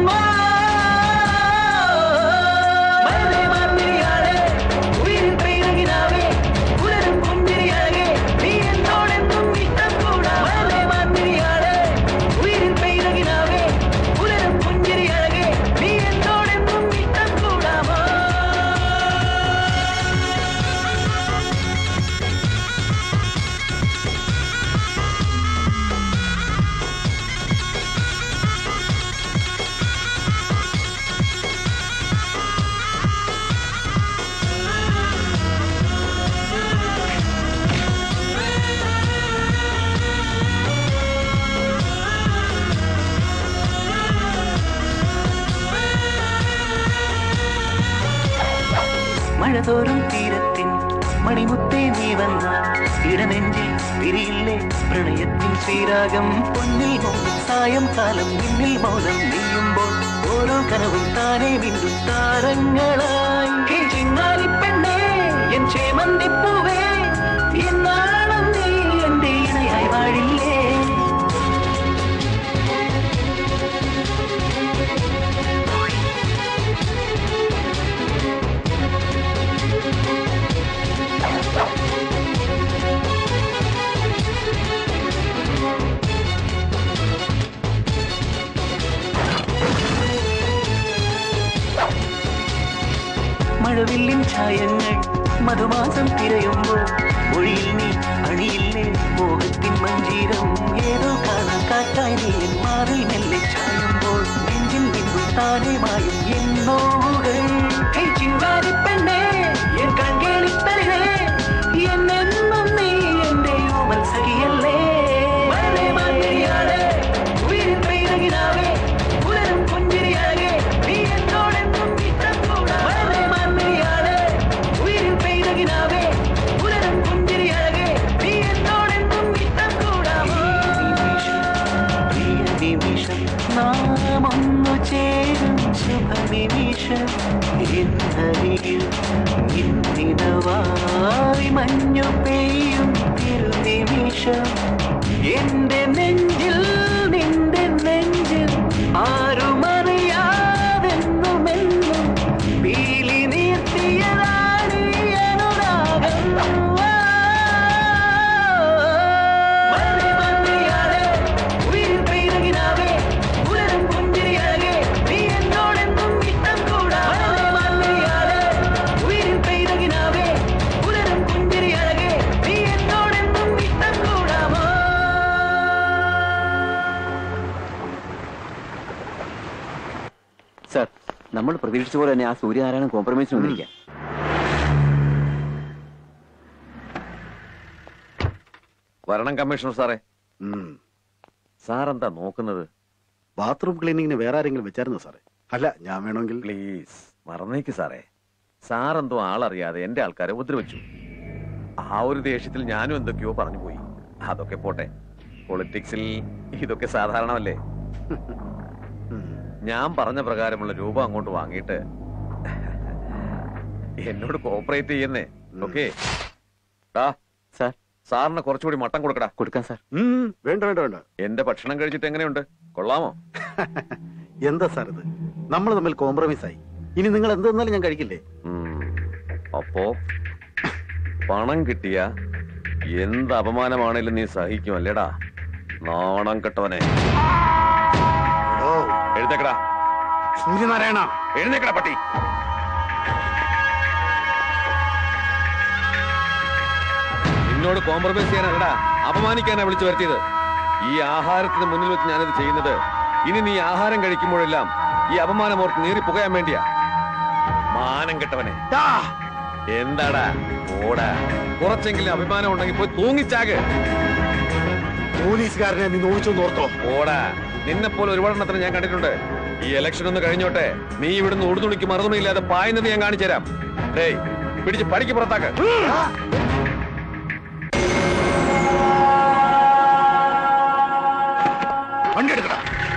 മഴ മഞ്ഞിരിയാളെ ഉയിർ പെയ്തകിനാവേ പുലരും പുഞ്ചിരിയാകെ നീ എന്നോടെന്നും ഇഷ്ടം കൂടാ മഴ മഞ്ഞിരിയാളെ ഉയിർ പെയ്തകിനാവേ പുലരും പുഞ്ചിരിയാകെ നീ എന്നോടെന്നും ഇഷ്ടം കൂടാമോ മഴ തോറും തീരത്തിൻ മണിമുത്തേ നീ വന്നാൽ ഇടനെഞ്ചിൽ തിരിയില്ലേ പ്രണയത്തിൻ ശ്രീരാഗം പൊന്നിൽ മോഹം സായം കാലം നിന്നിൽ മൗനം നീയുമ്പോൾ ഓരോ കനവും താനേ വീണ്ടും താരങ്ങളായി ഹേ ചിന്നാലി പെണ്ണേ എൻ ചേമന്തിപ്പൂവേ എന്നാളും നീ എൻ മഴവില്ലിൻ ഛായങ്ങൾ മധുമാസം തിരയുമ്പോൾ മൊഴിയിൽ നീ അണിയില്ലേ മോഹത്തിൻ മഞ്ചീരം ഏതോ കാണാൻ കാറ്റായി നീ എൻ മാറിൽ മെല്ലെ ചായുമ്പോൾ നെഞ്ചിൽ നിന്നും താനെ മായും എന്നോകൾ ഹേ ചിങ്കാരി പെണ്ണേ എൻ കൺകേളിത്തളിരേ എന്നെന്നും നീ എന്റെ ഓമൽ സഖിയല്ലേ മഴമേ മാതിരിയാളെ ഉയരിൻ പെയ്തകിനാവേ പുലരും പുഞ്ചിരിയാകെ നീ എന്നോടെന്നും ഇഷ്ടം കൂടാ മഴമേ മാതിരിയാളെ ഉയരിൻ പെയ്തകിനാവേ പുലരും പുഞ്ചിരിയാകെ നീ എന്നോടെന്നും ഇഷ്ടം കൂടാമോ പ്രിയ നിമിഷം നാം ഒന്നു ചേരും ശുഭനിമിഷം എന്നരികിൽ ഇന്നിനവായി മഞ്ഞു പെയ്യും തിരുനിമിഷം എന്റെ നെഞ്ചിൽ നിന്റെ നെഞ്ചിൽ ആരുമറിയാതെന്നുമെന്നും പീലി നീർത്തിയതാണീ അനുരാഗം മഴ മന്ത്രിയാളെ ഉയിർ പെയ്തകിനാവേ പുലരും പുഞ്ചിരിയാകെ നീ എന്നോടെന്നും ഇഷ്ടം കൂടാ മഴ മന്ത്രിയാളെ ഉയിർ പെയ്തകിനാവേ പുലരും പുഞ്ചിരിയാകെ നീ എന്നോടെന്നും ഇഷ്ടം കൂടാമോ സർ നമ്മൾ പ്രതീക്ഷിച്ച പോലെ തന്നെ ആ സൂര്യനാരായണൻ കോംപ്രമൈസിന് വന്നിരിക്കുക വരണം കമ്മീഷണർ സാറേ സാർ എന്താ നോക്കുന്നത് ബാത്റൂം ക്ലീനിങ്ങിന് വേറെ ആരെങ്കിലും വെച്ചായിരുന്നു സാറേ അല്ല ഞാൻ വേണമെങ്കിൽ പ്ലീസ് മറന്നേക്ക് സാറേ സാറെന്തോ ആളറിയാതെ എന്റെ ആൾക്കാരെ ഉപദ്രവിച്ചു ആ ഒരു ദേഷ്യത്തിൽ ഞാനും എന്തൊക്കെയോ പറഞ്ഞു പോയി അതൊക്കെ പോട്ടെ പൊളിറ്റിക്സിൽ ഇതൊക്കെ സാധാരണമല്ലേ ഞാൻ പറഞ്ഞ പ്രകാരമുള്ള രൂപ അങ്ങോട്ട് വാങ്ങിയിട്ട് എന്നോട് കോപ്പറേറ്റ് ചെയ്യുന്നേ ഓക്കെ സാർ സാറിന് കുറച്ചുകൂടി മട്ടം കൊടുക്കടാ കൊടുക്കാം സാർ വേണ്ട വേണ്ട വേണ്ട എന്റെ ഭക്ഷണം കഴിച്ചിട്ട് എങ്ങനെയുണ്ട് കൊള്ളാമോ എന്താ സാർ ഇത് നമ്മൾ തമ്മിൽ കോംപ്രമൈസ് ആയി ഇനി നിങ്ങൾ എന്ത് തന്നാലും ഞാൻ കഴിക്കില്ലേ ഉം. അപ്പോ പണം കിട്ടിയ എന്ത് അപമാനമാണേലും നീ സഹിക്കും അല്ലേടാ നാണം കെട്ടവനെ എഴുന്നേക്കടാ സൂര്യനാരായണ എഴുന്നേക്കടാ പട്ടി നിന്നോട് കോംപ്രമൈസ് ചെയ്യാനല്ലടാ അപമാനിക്കാനാ വിളിച്ചു വരുത്തിയത് ഈ ആഹാരത്തിന് മുന്നിൽ വെച്ച് ഞാനിത് ചെയ്യുന്നത് ഇനി നീ ആഹാരം കഴിക്കുമ്പോഴെല്ലാം ഈ അപമാനം ഓർത്ത് നീറി പുകയാൻ വേണ്ടിയാ മാനം കെട്ടവനെ എന്താടാ ഓടാ കുറച്ചെങ്കിലും അഭിമാനം ഉണ്ടെങ്കിൽ പോയി തൂങ്ങിച്ചാക് പോലീസുകാരനെ നീ നോവിച്ചൊന്ന് ഓർത്തോ ഓടാ നിന്നെ പോലെ ഒരുപാടെണ്ണത്തിന് ഞാൻ കണ്ടിട്ടുണ്ട് ഈ ഇലക്ഷൻ ഒന്ന് കഴിഞ്ഞോട്ടെ നീ ഇവിടുന്ന് ഉടുതുണിക്ക് മറുതുണിയില്ലാതെ പായുന്നത് ഞാൻ കാണിച്ചു തരാം ഡേയ് പിടിച്ച് പടിക്ക് പുറത്താക്ക് വണ്ടി എടുക്കടാ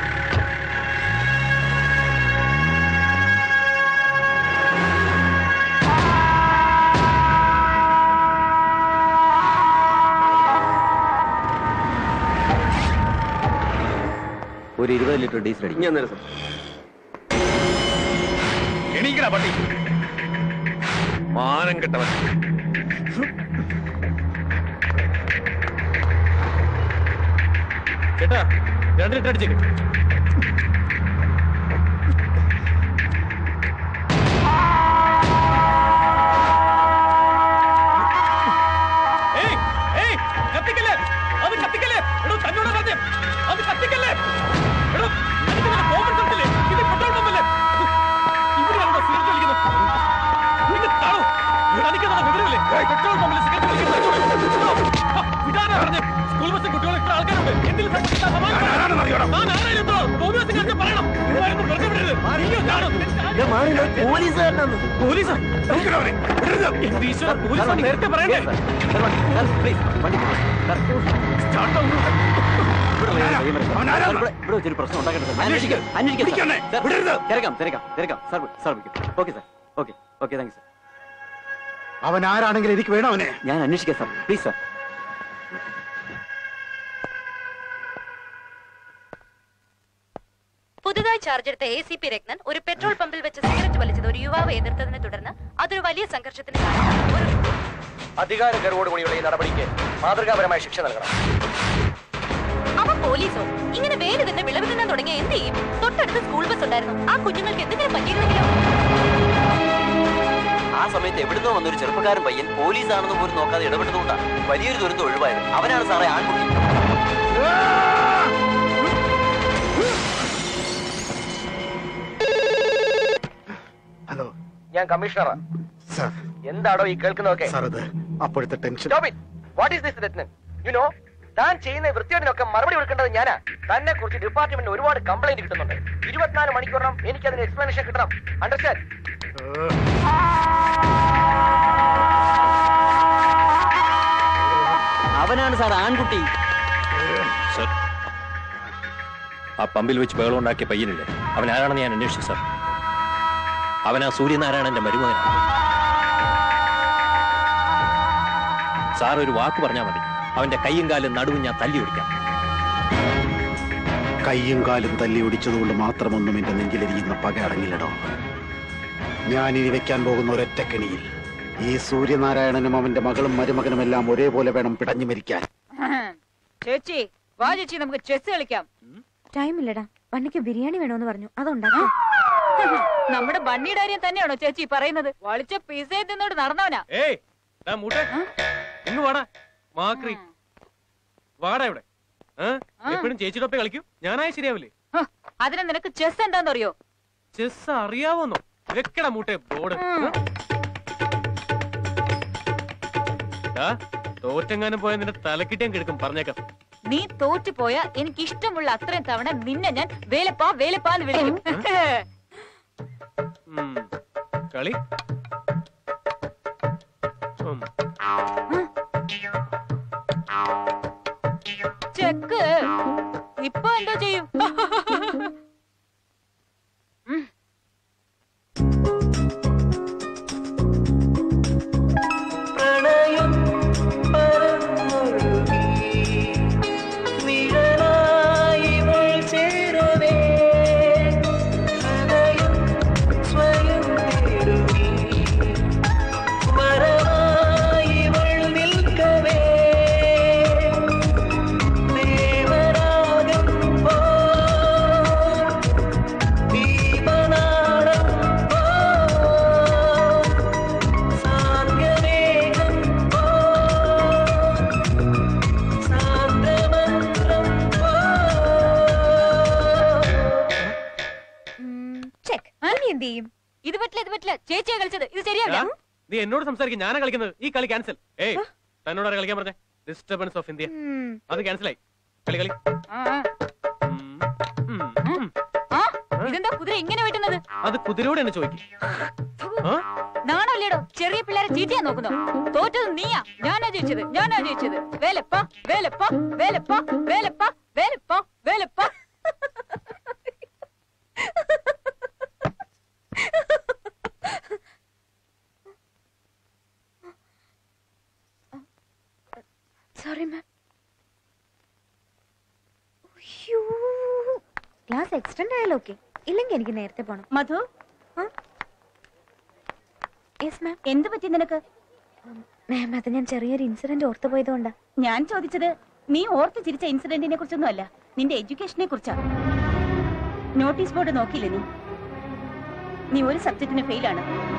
ഒരു ഇരുപത് ലിറ്റർ ഡീസൽ അടിക്കും ഞാൻ എണീക്കടാ പട്ടി മാനം കെട്ടവൻ ചേട്ടാ രണ്ട് ലിറ്റർ അടിച്ചേക്ക് ഏയ്, ഏയ്, കത്തിക്കല്ലേ അത് കത്തിക്കല്ലേ എടോ തന്നോട് പറഞ്ഞേ അത് കത്തിക്കല്ലേ എടോ എനിക്ക് നിന്റെ കോമൺ സെൻസ് ഇല്ലേ ഇത് പെട്രോൾ പമ്പല്ലേ ഇവിടെയാണോ സിഗരറ്റ് വലിക്കുന്നത് നിങ്ങൾ കാണൂ തനിക്ക് നല്ല വിവരമില്ലേ പെട്രോൾ പമ്പിൽ സിഗരറ്റ് വലിക്കുന്നത് വിടാനാ പറഞ്ഞേ സ്കൂൾ ബസ്സിൽ കുട്ടികൾ ഇത്ര ആൾക്കാരുണ്ട് എന്തിലും സംഘടിച്ചാൽ സമാധാനം. താൻ ആരായാലും ബ്രോ, തോന്നിയ സിഗരറ്റ് പറയണം ഇതായിരുന്നു വെറുതെ വിടരുത് നീയോ ഞാനോ? പോലീസാ? എന്റെ ഈശ്വര, പോലീസാ നേരത്തെ പറയണ്ടേ സ്റ്റാർട്ട് ആവുന്നു ഇവിടെ വെച്ചൊരു പ്രശ്നം ഉണ്ടാക്കട്ടെ സാർ അന്വേഷിക്കാം അന്വേഷിക്കാം സാർ. സാർ, തിരക്കാം തിരക്കാം തിരക്കാം സാർ സാർ വിളിക്കും okay sir okay okay thank U sir അവൻ ആരാണെങ്കിലും എനിക്ക് വേണം അവനെ ഞാൻ അന്വേഷിക്കാം സാർ പ്ലീസ് സാർ പുതുതായി ചാർജ് എടുത്ത എ സി പി രത്നൻ ഒരു പെട്രോൾ പമ്പിൽ വെച്ച് സിഗരറ്റ് വലിച്ചത് ഒരു യുവാവ് എതിർത്തതിനെ തുടർന്ന് അതൊരു വലിയ സംഘർഷത്തിന് കാരണമായി ഒരു അധികാര ഗർവോടുകൂടിയുള്ള ഈ നടപടിക്ക് മാതൃകാപരമായ ശിക്ഷ നൽകണം അവൻ പോലീസോ ഇങ്ങനെ വേര് തന്നെ വിളവ് തിന്നാൻ തുടങ്ങിയ എന്ത് ചെയ്യും തൊട്ടടുത്ത് സ്കൂൾ ബസ് ഉണ്ടായിരുന്നു ആ കുഞ്ഞുങ്ങൾക്ക് എന്തെങ്കിലും പറ്റിയിരുന്നെങ്കിലോ ആ സമയത്ത് എവിടുന്നോ വന്നൊരു ചെറുപ്പക്കാരൻ പയ്യൻ പോലീസാണെന്ന് പോലും നോക്കാതെ ഇടപെട്ടതുകൊണ്ടാണ് വലിയൊരു ദുരന്തം ഒഴിവായത് അവനാണ് സാറേ ആൺകുട്ടി ഹലോ ഞാൻ കമ്മീഷണറാ സാർ എന്താടോ ഈ കേൾക്കുന്നതൊക്കെ സാർ അത് അപ്പോഴത്തെ tension what is this Rathnan you know താൻ ചെയ്യുന്ന വൃത്തിയോടിനൊക്കെ മറുപടി കൊടുക്കേണ്ടത് ഞാനാ തന്നെ കുറിച്ച് ഡിപ്പാർട്ട്മെന്റിന് ഒരുപാട് കംപ്ലൈന്റ് കിട്ടുന്നുണ്ട് ഇരുപത്തിനാല് മണിക്കൂറിനും എനിക്ക് അതിന് എക്സ്പ്ലനേഷൻ കിട്ടണം അണ്ടർസ്റ്റാൻഡ് അവനാണ് സാർ ആൺകുട്ടി സർ ആ പമ്പിൽ വെച്ച് ബഹളം ഉണ്ടാക്കിയ പയ്യനില്ലേ അവൻ ആരാണെന്ന് ഞാൻ അന്വേഷിച്ചു സർ അവൻ ആ സൂര്യനാരായണന്റെ മരുമകനാണ് സാർ ഒരു വാക്ക് പറഞ്ഞാൽ മതി അവന്റെ കൈയും കാലും നടുവും ഞാൻ തല്ലി ഒടിക്കാം കൈയും കാലും തല്ലി ഒടിച്ചതുകൊണ്ട് മാത്രമൊന്നും എന്റെ നെഞ്ചിലിരിക്കുന്ന പക അടങ്ങില്ലടോ ഞാൻ ഇനി വെക്കാൻ പോകുന്ന ഒരൊറ്റക്കണിയിൽ ഈ സൂര്യനാരായണനും അവന്റെ മകളും മരുമകനും എല്ലാം ഒരേപോലെ വേണം പിടഞ്ഞു മരിക്കാൻ ചേച്ചി വാ ചേച്ചി നമുക്ക് ചെസ് കളിക്കാം ടൈം ഇല്ലടാ പണിക്ക് ബിരിയാണി വേണോന്ന് പറഞ്ഞു അതുണ്ടാക്കാം നമ്മുടെ ബണ്ണിയുടെ കാര്യം തന്നെയാണോ ചേച്ചി പറയുന്നത് വളിച്ച പിസയെ തിന്നോട് നടന്നവനാ ഏയ് ഡാ മൂട്ടെ ഇങ്ങ് വാടാ മാക്രി വാടാ ഇവിടെ എപ്പോഴും ചേച്ചിയുടെ ഒപ്പം കളിക്കും ഞാനായ ശരിയാവില്ലേ ഹ, അതിന് നിനക്ക് ചെസ് എന്താണെന്നറിയോ ചെസ് അറിയാവോന്നോ വെക്കടാ മൂട്ടെ ബോർഡ് തോറ്റെങ്ങാനും പോയ നിന്റെ തലക്കിട്ടേം കിടക്കും പറഞ്ഞേക്കാം നീ തോറ്റു പോയാ എനിക്ക് ഇഷ്ടമുള്ള അത്രയും തവണ നിന്നെ ഞാൻ വേലപ്പാ വേലപ്പാന്ന് വിളിക്കും ഉം. കളി ഉം. ചെക്ക് ഇപ്പൊ എന്തോ ചെയ്യും ഉം. പ്രണയം പരന്നൊഴുകി നിഴലായി ഇവൾ ചേരവേ ഹൃദയം സ്വയം നേടുകി മരമായി ഇവൾ നിൽക്കവേ ദേവരാഗം പോ ദീപനാളം പോ സാന്ധ്യമേഘം പോ സാന്ദ്രമന്ത്രം പോ ചെക്ക് ഇനി എന്ത് ചെയ്യും ഇത് പറ്റില്ല ഇത് പറ്റില്ല ചേച്ചിയാ കളിച്ചത് ഇത് ശരിയല്ല എടാ, നീ എന്നോട് സംസാരിക്കും ഞാനാ കളിക്കുന്നത് ഈ കളി ക്യാൻസൽ ഏയ് തന്നോട് ആരാ കളിക്കാൻ പറഞ്ഞേ ഡിസ്റ്റർബൻസ് ഓഫ് ഇന്ത്യ അത് ക്യാൻസൽ ആയി കളി കളി ആ, ആ. ആ, ഇതെന്താ കുതിര ഇങ്ങനെ വെട്ടുന്നത് അത് കുതിരയോട് എന്നെ ചോദിക്കും നാണല്ലേടോ ചെറിയ പിള്ളേരെ ചീറ്റിയാ നോക്കുന്നോ തോറ്റത് നീയാ ഞാനാ ജയിച്ചത് ഞാനാ ജയിച്ചത് വേലപ്പ വേലപ്പ വേലപ്പ വേലപ്പ വേലപ്പ വേലപ്പ സോറി മാം ക്ലാസ് എക്സ്റ്റെൻഡ് ആയാലോ ഓക്കെ ഇല്ലെങ്കിൽ എനിക്ക് നേരത്തെ പോണം മധു യെസ് മാം എന്ത് പറ്റി നിനക്ക് മാം അത് ഞാൻ ചെറിയൊരു ഇൻസിഡന്റ് ഓർത്തു പോയതുകൊണ്ടാ ഞാൻ ചോദിച്ചത് നീ ഓർത്ത് ചിരിച്ച ഇൻസിഡന്റിനെ കുറിച്ചൊന്നും അല്ല നിന്റെ എഡ്യൂക്കേഷനെ കുറിച്ചാ നോട്ടീസ് ബോർഡ് നോക്കിയില്ലേ നീ നീ ഒരു സബ്ജക്റ്റിന് ഫെയിലാണ്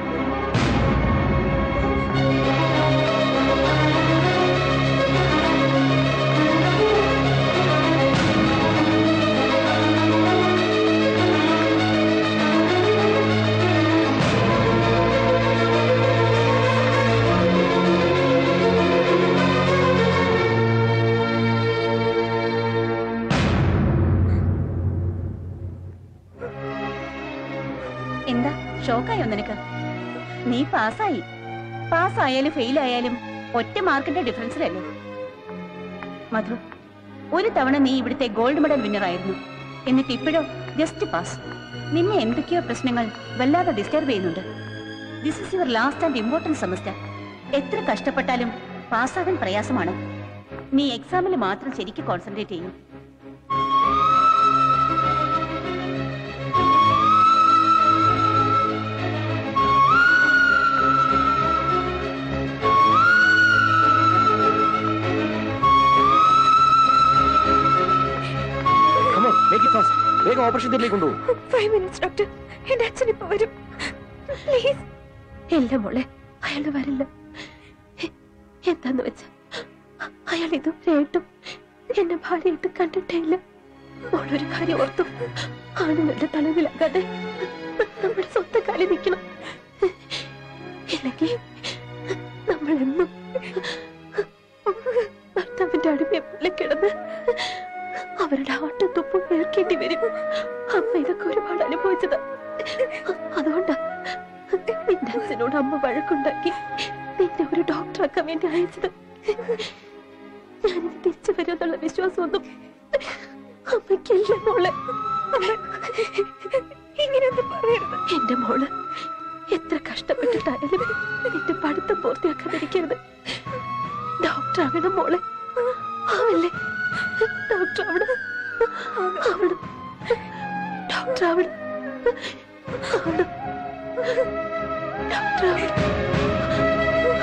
എന്താ ഷോക്കായോ നിനക്ക് നീ പാസ്സായി പാസ്സായാലും ഫെയിൽ ആയാലും ഒറ്റ മാർക്കിന്റെ ഡിഫറൻസിലല്ലേ മധു ഒരു തവണ നീ ഇവിടുത്തെ ഗോൾഡ് മെഡൽ വിന്നർ ആയിരുന്നു എന്നിട്ട് ഇപ്പോഴോ ജസ്റ്റ് പാസ് നിന്നെ എന്തൊക്കെയോ പ്രശ്നങ്ങൾ വല്ലാതെ ഡിസ്റ്റർബ് ചെയ്യുന്നുണ്ട് this is your last and important semester എത്ര കഷ്ടപ്പെട്ടാലും പാസ്സാകാൻ പ്രയാസമാണ് നീ എക്സാമിൽ മാത്രം ശരിക്കും കോൺസെൻട്രേറ്റ് ചെയ്യും വേഗം ഓപ്പറേഷൻ തിയേറ്ററിലേക്ക് കൊണ്ടുപോകും ഫൈവ് മിനിറ്റ്സ് ഡോക്ടർ എന്റെ അച്ഛൻ ഇപ്പൊ വരും പ്ലീസ് ഇല്ല മോളെ അയാൾ വരില്ല എ- എന്താന്ന് വെച്ചാ അയാൾ ഇതുവരെയായിട്ടും എന്നെ ഭാര്യയായിട്ട് കണ്ടിട്ടേ ഇല്ല മോളൊരു കാര്യം ഓർത്തു ആണുങ്ങളുടെ തളവിലാകാതെ നമ്മുടെ സ്വന്തം കാലിൽ നിൽക്കണം ഇല്ലെങ്കിൽ നമ്മളെന്നും ഭർത്താവിന്റെ അടിമയെ പോലെ കിടന്ന് അവരുടെ ആട്ടും തുപ്പും കേൾക്കേണ്ടി വരും അമ്മ ഇതൊക്കെ ഒരുപാട് അനുഭവിച്ചതാ അതുകൊണ്ടാ നിന്റെ അച്ഛനോട് അമ്മ വഴക്കുണ്ടാക്കി നിന്നെ ഒരു ഡോക്ടറാക്കാൻ വേണ്ടി അയച്ചത് ഞാനിത് തിരിച്ചു വരുമെന്നുള്ള വിശ്വാസമൊന്നും അമ്മയ്ക്കില്ല മോളെ ഇങ്ങനെയൊന്നും പറയരുത് എന്റെ മോള് എത്ര കഷ്ടപ്പെട്ടിട്ടായാലും നിന്റെ പഠിത്തം പൂർത്തിയാക്കാതിരിക്കരുത് ഡോക്ടർ ആവണം മോളെ ആവല്ലേ ഡോക്ടർ ആവണം ആവണം ഡോക്ടർ ആവണം ആവണം ഡോക്ടർ ആവണം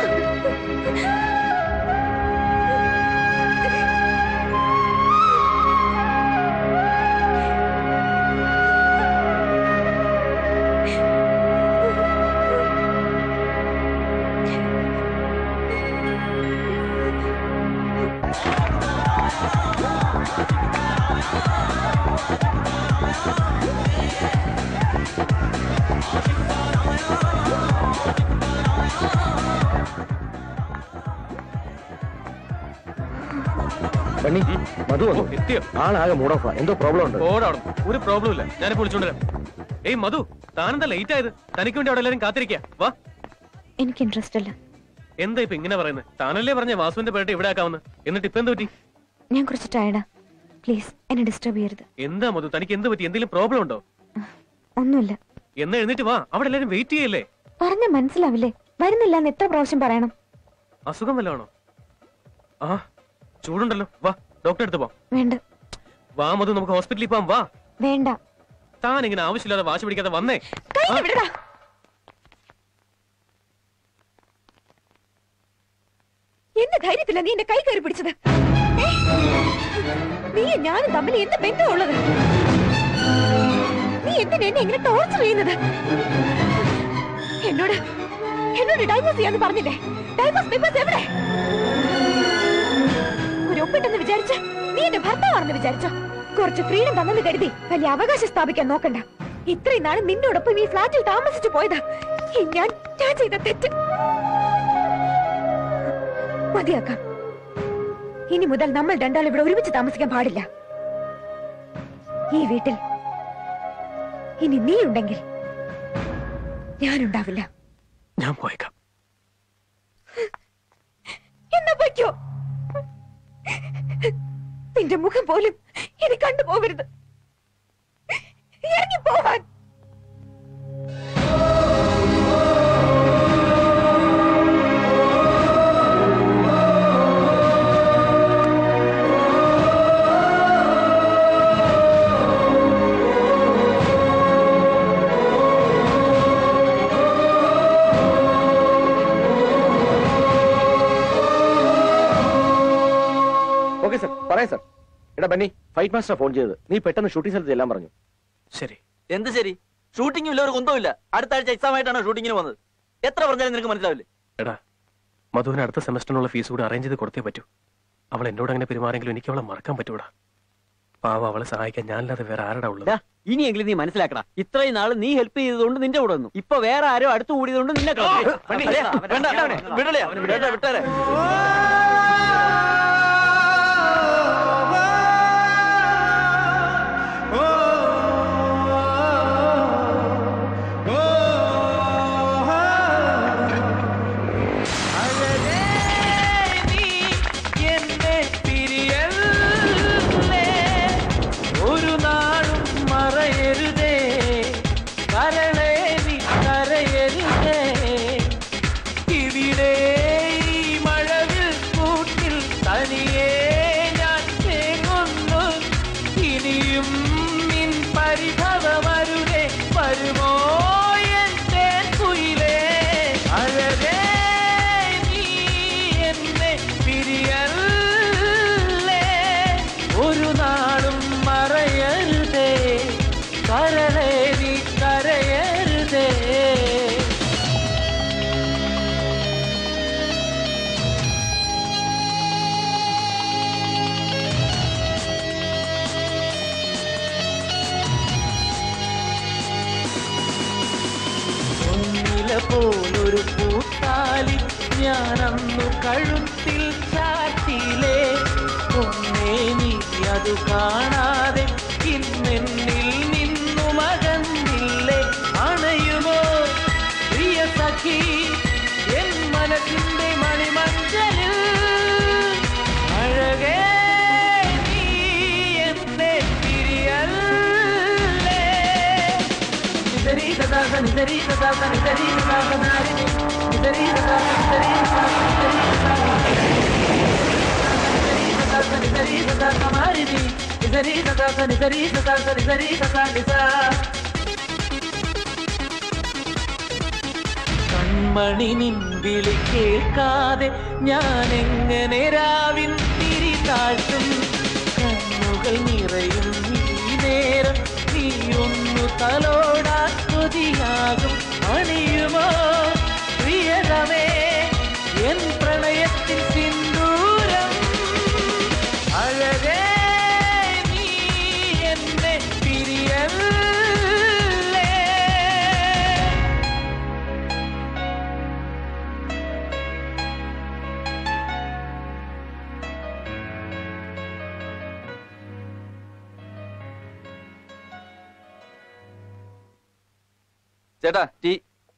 ബണ്ണി മധു വന്നു എത്തിയോ ആളാകെ മൂഡ് ഓഫ് എന്തോ പ്രോബ്ലം ഉണ്ട് ഓടാണ് ഒരു പ്രോബ്ലം ഇല്ല ഞാനിപ്പോ വിളിച്ചോണ്ടിരാം ഏയ് മധു താനെന്താ ലേറ്റ് ആയത് തനിക്ക് വേണ്ടി അവിടെ എല്ലാരും കാത്തിരിക്കാ വാ എനിക്ക് ഇൻട്രസ്റ്റ് ഇല്ല എന്താ ഇപ്പൊ ഇങ്ങനെ പറയുന്നത് താനല്ലേ പറഞ്ഞ വാസുവിന്റെ പേട്ട് ഇവിടെ ആക്കാമെന്ന് എന്നിട്ട് ഇപ്പൊ എന്ത് പറ്റി ഞാൻ കുറച്ച് ടയർഡാ പ്ലീസ് എന്നെ ഡിസ്റ്റർബ് ചെയ്യരുത് എന്താ മധു തനിക്ക് എന്ത് പറ്റി എന്തെങ്കിലും പ്രോബ്ലം ഉണ്ടോ ഒന്നുമില്ല എന്ന് എഴുന്നേറ്റ് വാ അവിടെ എല്ലാരും വെയിറ്റ് ചെയ്യല്ലേ പറഞ്ഞ മനസ്സിലാവില്ലേ വരുന്നില്ല എന്ന് എത്ര പ്രാവശ്യം പറയണം അസുഖം വല്ലതാണോ ആ ചൂടുണ്ടല്ലോ വാ ഡോക്ടറെ അടുത്ത് പോവാം വേണ്ട വാ മധു നമുക്ക് ഹോസ്പിറ്റലിൽ പോവാം വാ വേണ്ട താൻ ഇങ്ങനെ ആവശ്യമില്ലാതെ വാശി പിടിക്കാതെ വന്നേ കൈ വിടടാ എന്റെ ധൈര്യത്തില നീ എന്റെ കൈ കയറി പിടിച്ചത് ഏ? നീയും ഞാനും തമ്മിൽ എന്ത് ബന്ധമുള്ളത് നീ എന്തിനാ എന്നെ ഇങ്ങനെ ടോർച്ചർ ചെയ്യുന്നത് എന്നോട് എന്നോട് ഡൈവേഴ്സ് ചെയ്യാന്ന് പറഞ്ഞില്ലേ ഡൈവേഴ്സ് പേപ്പേഴ്സ് എവിടെ ഒരു ഒപ്പിട്ടെന്ന് വിചാരിച്ച് നീ എന്റെ ഭർത്താവാണെന്ന് വിചാരിച്ചോ കുറച്ച് ഫ്രീഡം തന്നെന്ന് കരുതി വലിയ അവകാശം സ്ഥാപിക്കാൻ നോക്കണ്ട ഇത്രയും നാൾ നിന്നോടൊപ്പം ഈ ഫ്ലാറ്റിൽ താമസിച്ചു പോയതാ ഈ ഞാൻ ഞാൻ ചെയ്ത തെറ്റ് മതിയാക്കാം ഇനി മുതൽ നമ്മൾ രണ്ടാൾ ഇവിടെ ഒരുമിച്ച് താമസിക്കാൻ പാടില്ല ഈ വീട്ടിൽ ഇനി നീ ഉണ്ടെങ്കിൽ ഞാനുണ്ടാവില്ല ഞാൻ പോയേക്കാം എന്നാ പൊയ്ക്കോ നിന്റെ മുഖം പോലും ഇനി കണ്ടുപോകരുത് ഇറങ്ങി പോവാൻ ഓക്കെ സർ പറയാം സർ എടാ ബന്നി ഫൈറ്റ് മാസ്റ്റർ ഫോൺ ചെയ്തത് നീ പെട്ടെന്ന് ഷൂട്ടിംഗ് സ്ഥലത്ത് എല്ലാം പറഞ്ഞു ശരി എന്ത് ശരി ഷൂട്ടിംഗും ഇല്ല ഒരു കുന്തവും ഇല്ല അടുത്ത ആഴ്ച എക്സാം ആയിട്ടാണ് ഷൂട്ടിങ്ങിന് വന്നത് എത്ര പറഞ്ഞാലും നിനക്ക് മനസ്സിലാവില്ലേ എടാ മധുവിന് അടുത്ത സെമസ്റ്ററിനുള്ള ഫീസ് കൂടി അറേഞ്ച് ചെയ്ത് കൊടുത്തേ പറ്റൂ അവൾ എന്നോട് അങ്ങനെ പെരുമാറെങ്കിലും എനിക്ക് അവളെ മറക്കാൻ പറ്റൂടാ പാവം അവളെ സഹായിക്കാൻ ഞാനല്ലാതെ വേറെ ആരുടെ ഉള്ളത് ദാ, ഇനിയെങ്കിലും നീ മനസ്സിലാക്കടാ ഇത്രയും നാള് നീ ഹെൽപ്പ് ചെയ്തതുകൊണ്ട് നിന്റെ കൂടെ വന്നു ഇപ്പൊ വേറെ ആരോ അടുത്ത് കൂടിയതുകൊണ്ട് നിന്നെ കളഞ്ഞു. അളിയാ, വേണ്ട വിടലേ വേണ്ട വിട്ടാരെ എന്നെ പിരിയല്ലേ ഒരു നാളും മറയരുതേ കരളേ നീ കരയരുതേ ഇവിടെ ഈ മഴവിൽ കൂട്ടിൽ തര ഞാനന്നു കഴുത്തിൽ ചാറ്റിലേ ഒന്നേ നീ അതു കാണാതെ ഇന്നെന്നിൽ നിന്നു മകന്നില്ലേ അണയുമോ പ്രിയ സഖി എൻ മനസ്സിന്റെ മണിമഞ്ചലിൽ അഴകേ നീ എന്നെ തിരിയല്ലേ നിതരി സദാസ നിതരി സദാസ നിതരി സദാസ നാരിണി നിതരി സദാസ നിതരി സദാസ നിതരി സദാസ നിതരി സദാസ മാരിണി നിതരി സദാസ നിതരി സദാസ നിതരി സദാ നിസാ കൺമണി നിൻ വിളി കേൾക്കാതെ ഞാൻ എങ്ങനെ രാവിൻ തിരി താഴ്ത്തും കണ്ണുകൾ നിറയും ഈ നേരം നീ ഒന്നു തലോടാ കൊതിയാകും അണിയുമോ പ്രിയതമേ എൻ പ്രണയത്തിൻ സിന്ദൂരം അഴകേ നീ എന്നെ പിരിയല്ലേ ചേട്ടാ ടീ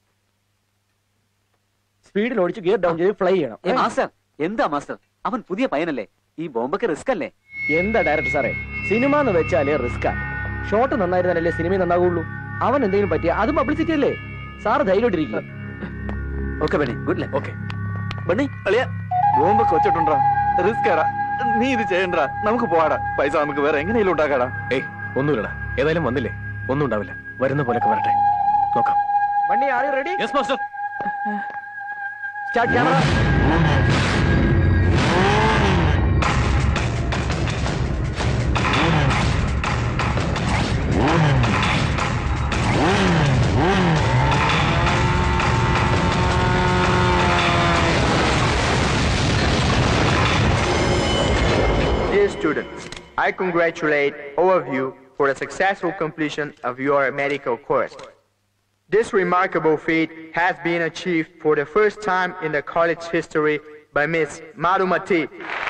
സ്പീഡിൽ ഓടിച്ച് ഗിയർ ഡൗൺ ചെയ്ത് ഫ്ലൈ ചെയ്യണം ഏ, മാസ്റ്റർ എന്താ മാസ്റ്റർ അവൻ പുതിയ പയ്യനല്ലേ ഈ ബോംബൊക്കെ റിസ്ക് അല്ലേ എന്താ ഡയറക്ടർ സാറേ സിനിമ എന്ന് വെച്ചാലേ റിസ്ക്കാ ഷോട്ട് നന്നായിരുന്നാലല്ലേ സിനിമ നന്നാവുള്ളൂ അവൻ എന്തെങ്കിലും പറ്റിയ അത് പബ്ലിസിറ്റി അല്ലേ സാറ് ധൈര്യമായിട്ടിരിക്കുക okay Bunny good luck okay Bunny അളിയ ബോംബൊക്കെ വെച്ചിട്ടുണ്ടാ റിസ്ക് ആടാ നീ ഇത് ചെയ്യണ്ടാ നമുക്ക് പോവാടാ പൈസ നമുക്ക് വേറെ എങ്ങനെയും ഉണ്ടാക്കാടാ ഏയ് ഒന്നുമില്ലടാ ഏതായാലും വന്നില്ലേ ഒന്നും ഉണ്ടാവില്ല വരുന്ന പോലൊക്കെ വരട്ടെ നോക്കാം വണ്ടി are ready yes master start camera Dear students, I congratulate all of you for the successful completion of your medical course. This remarkable feat has been achieved for the first time in the college history by Miss Madhumati.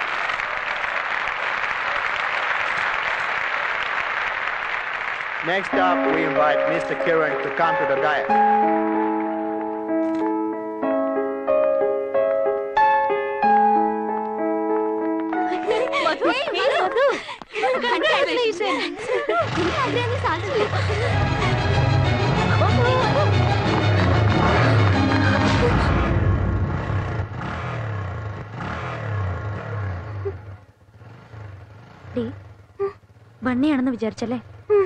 Next up, we invite Mr. Kiran to come to the dais. Madhu Madhu congratulations ആഗ്രഹം സാധിച്ചു ബണ്ണിയാണെന്ന് വിചാരിച്ചല്ലേ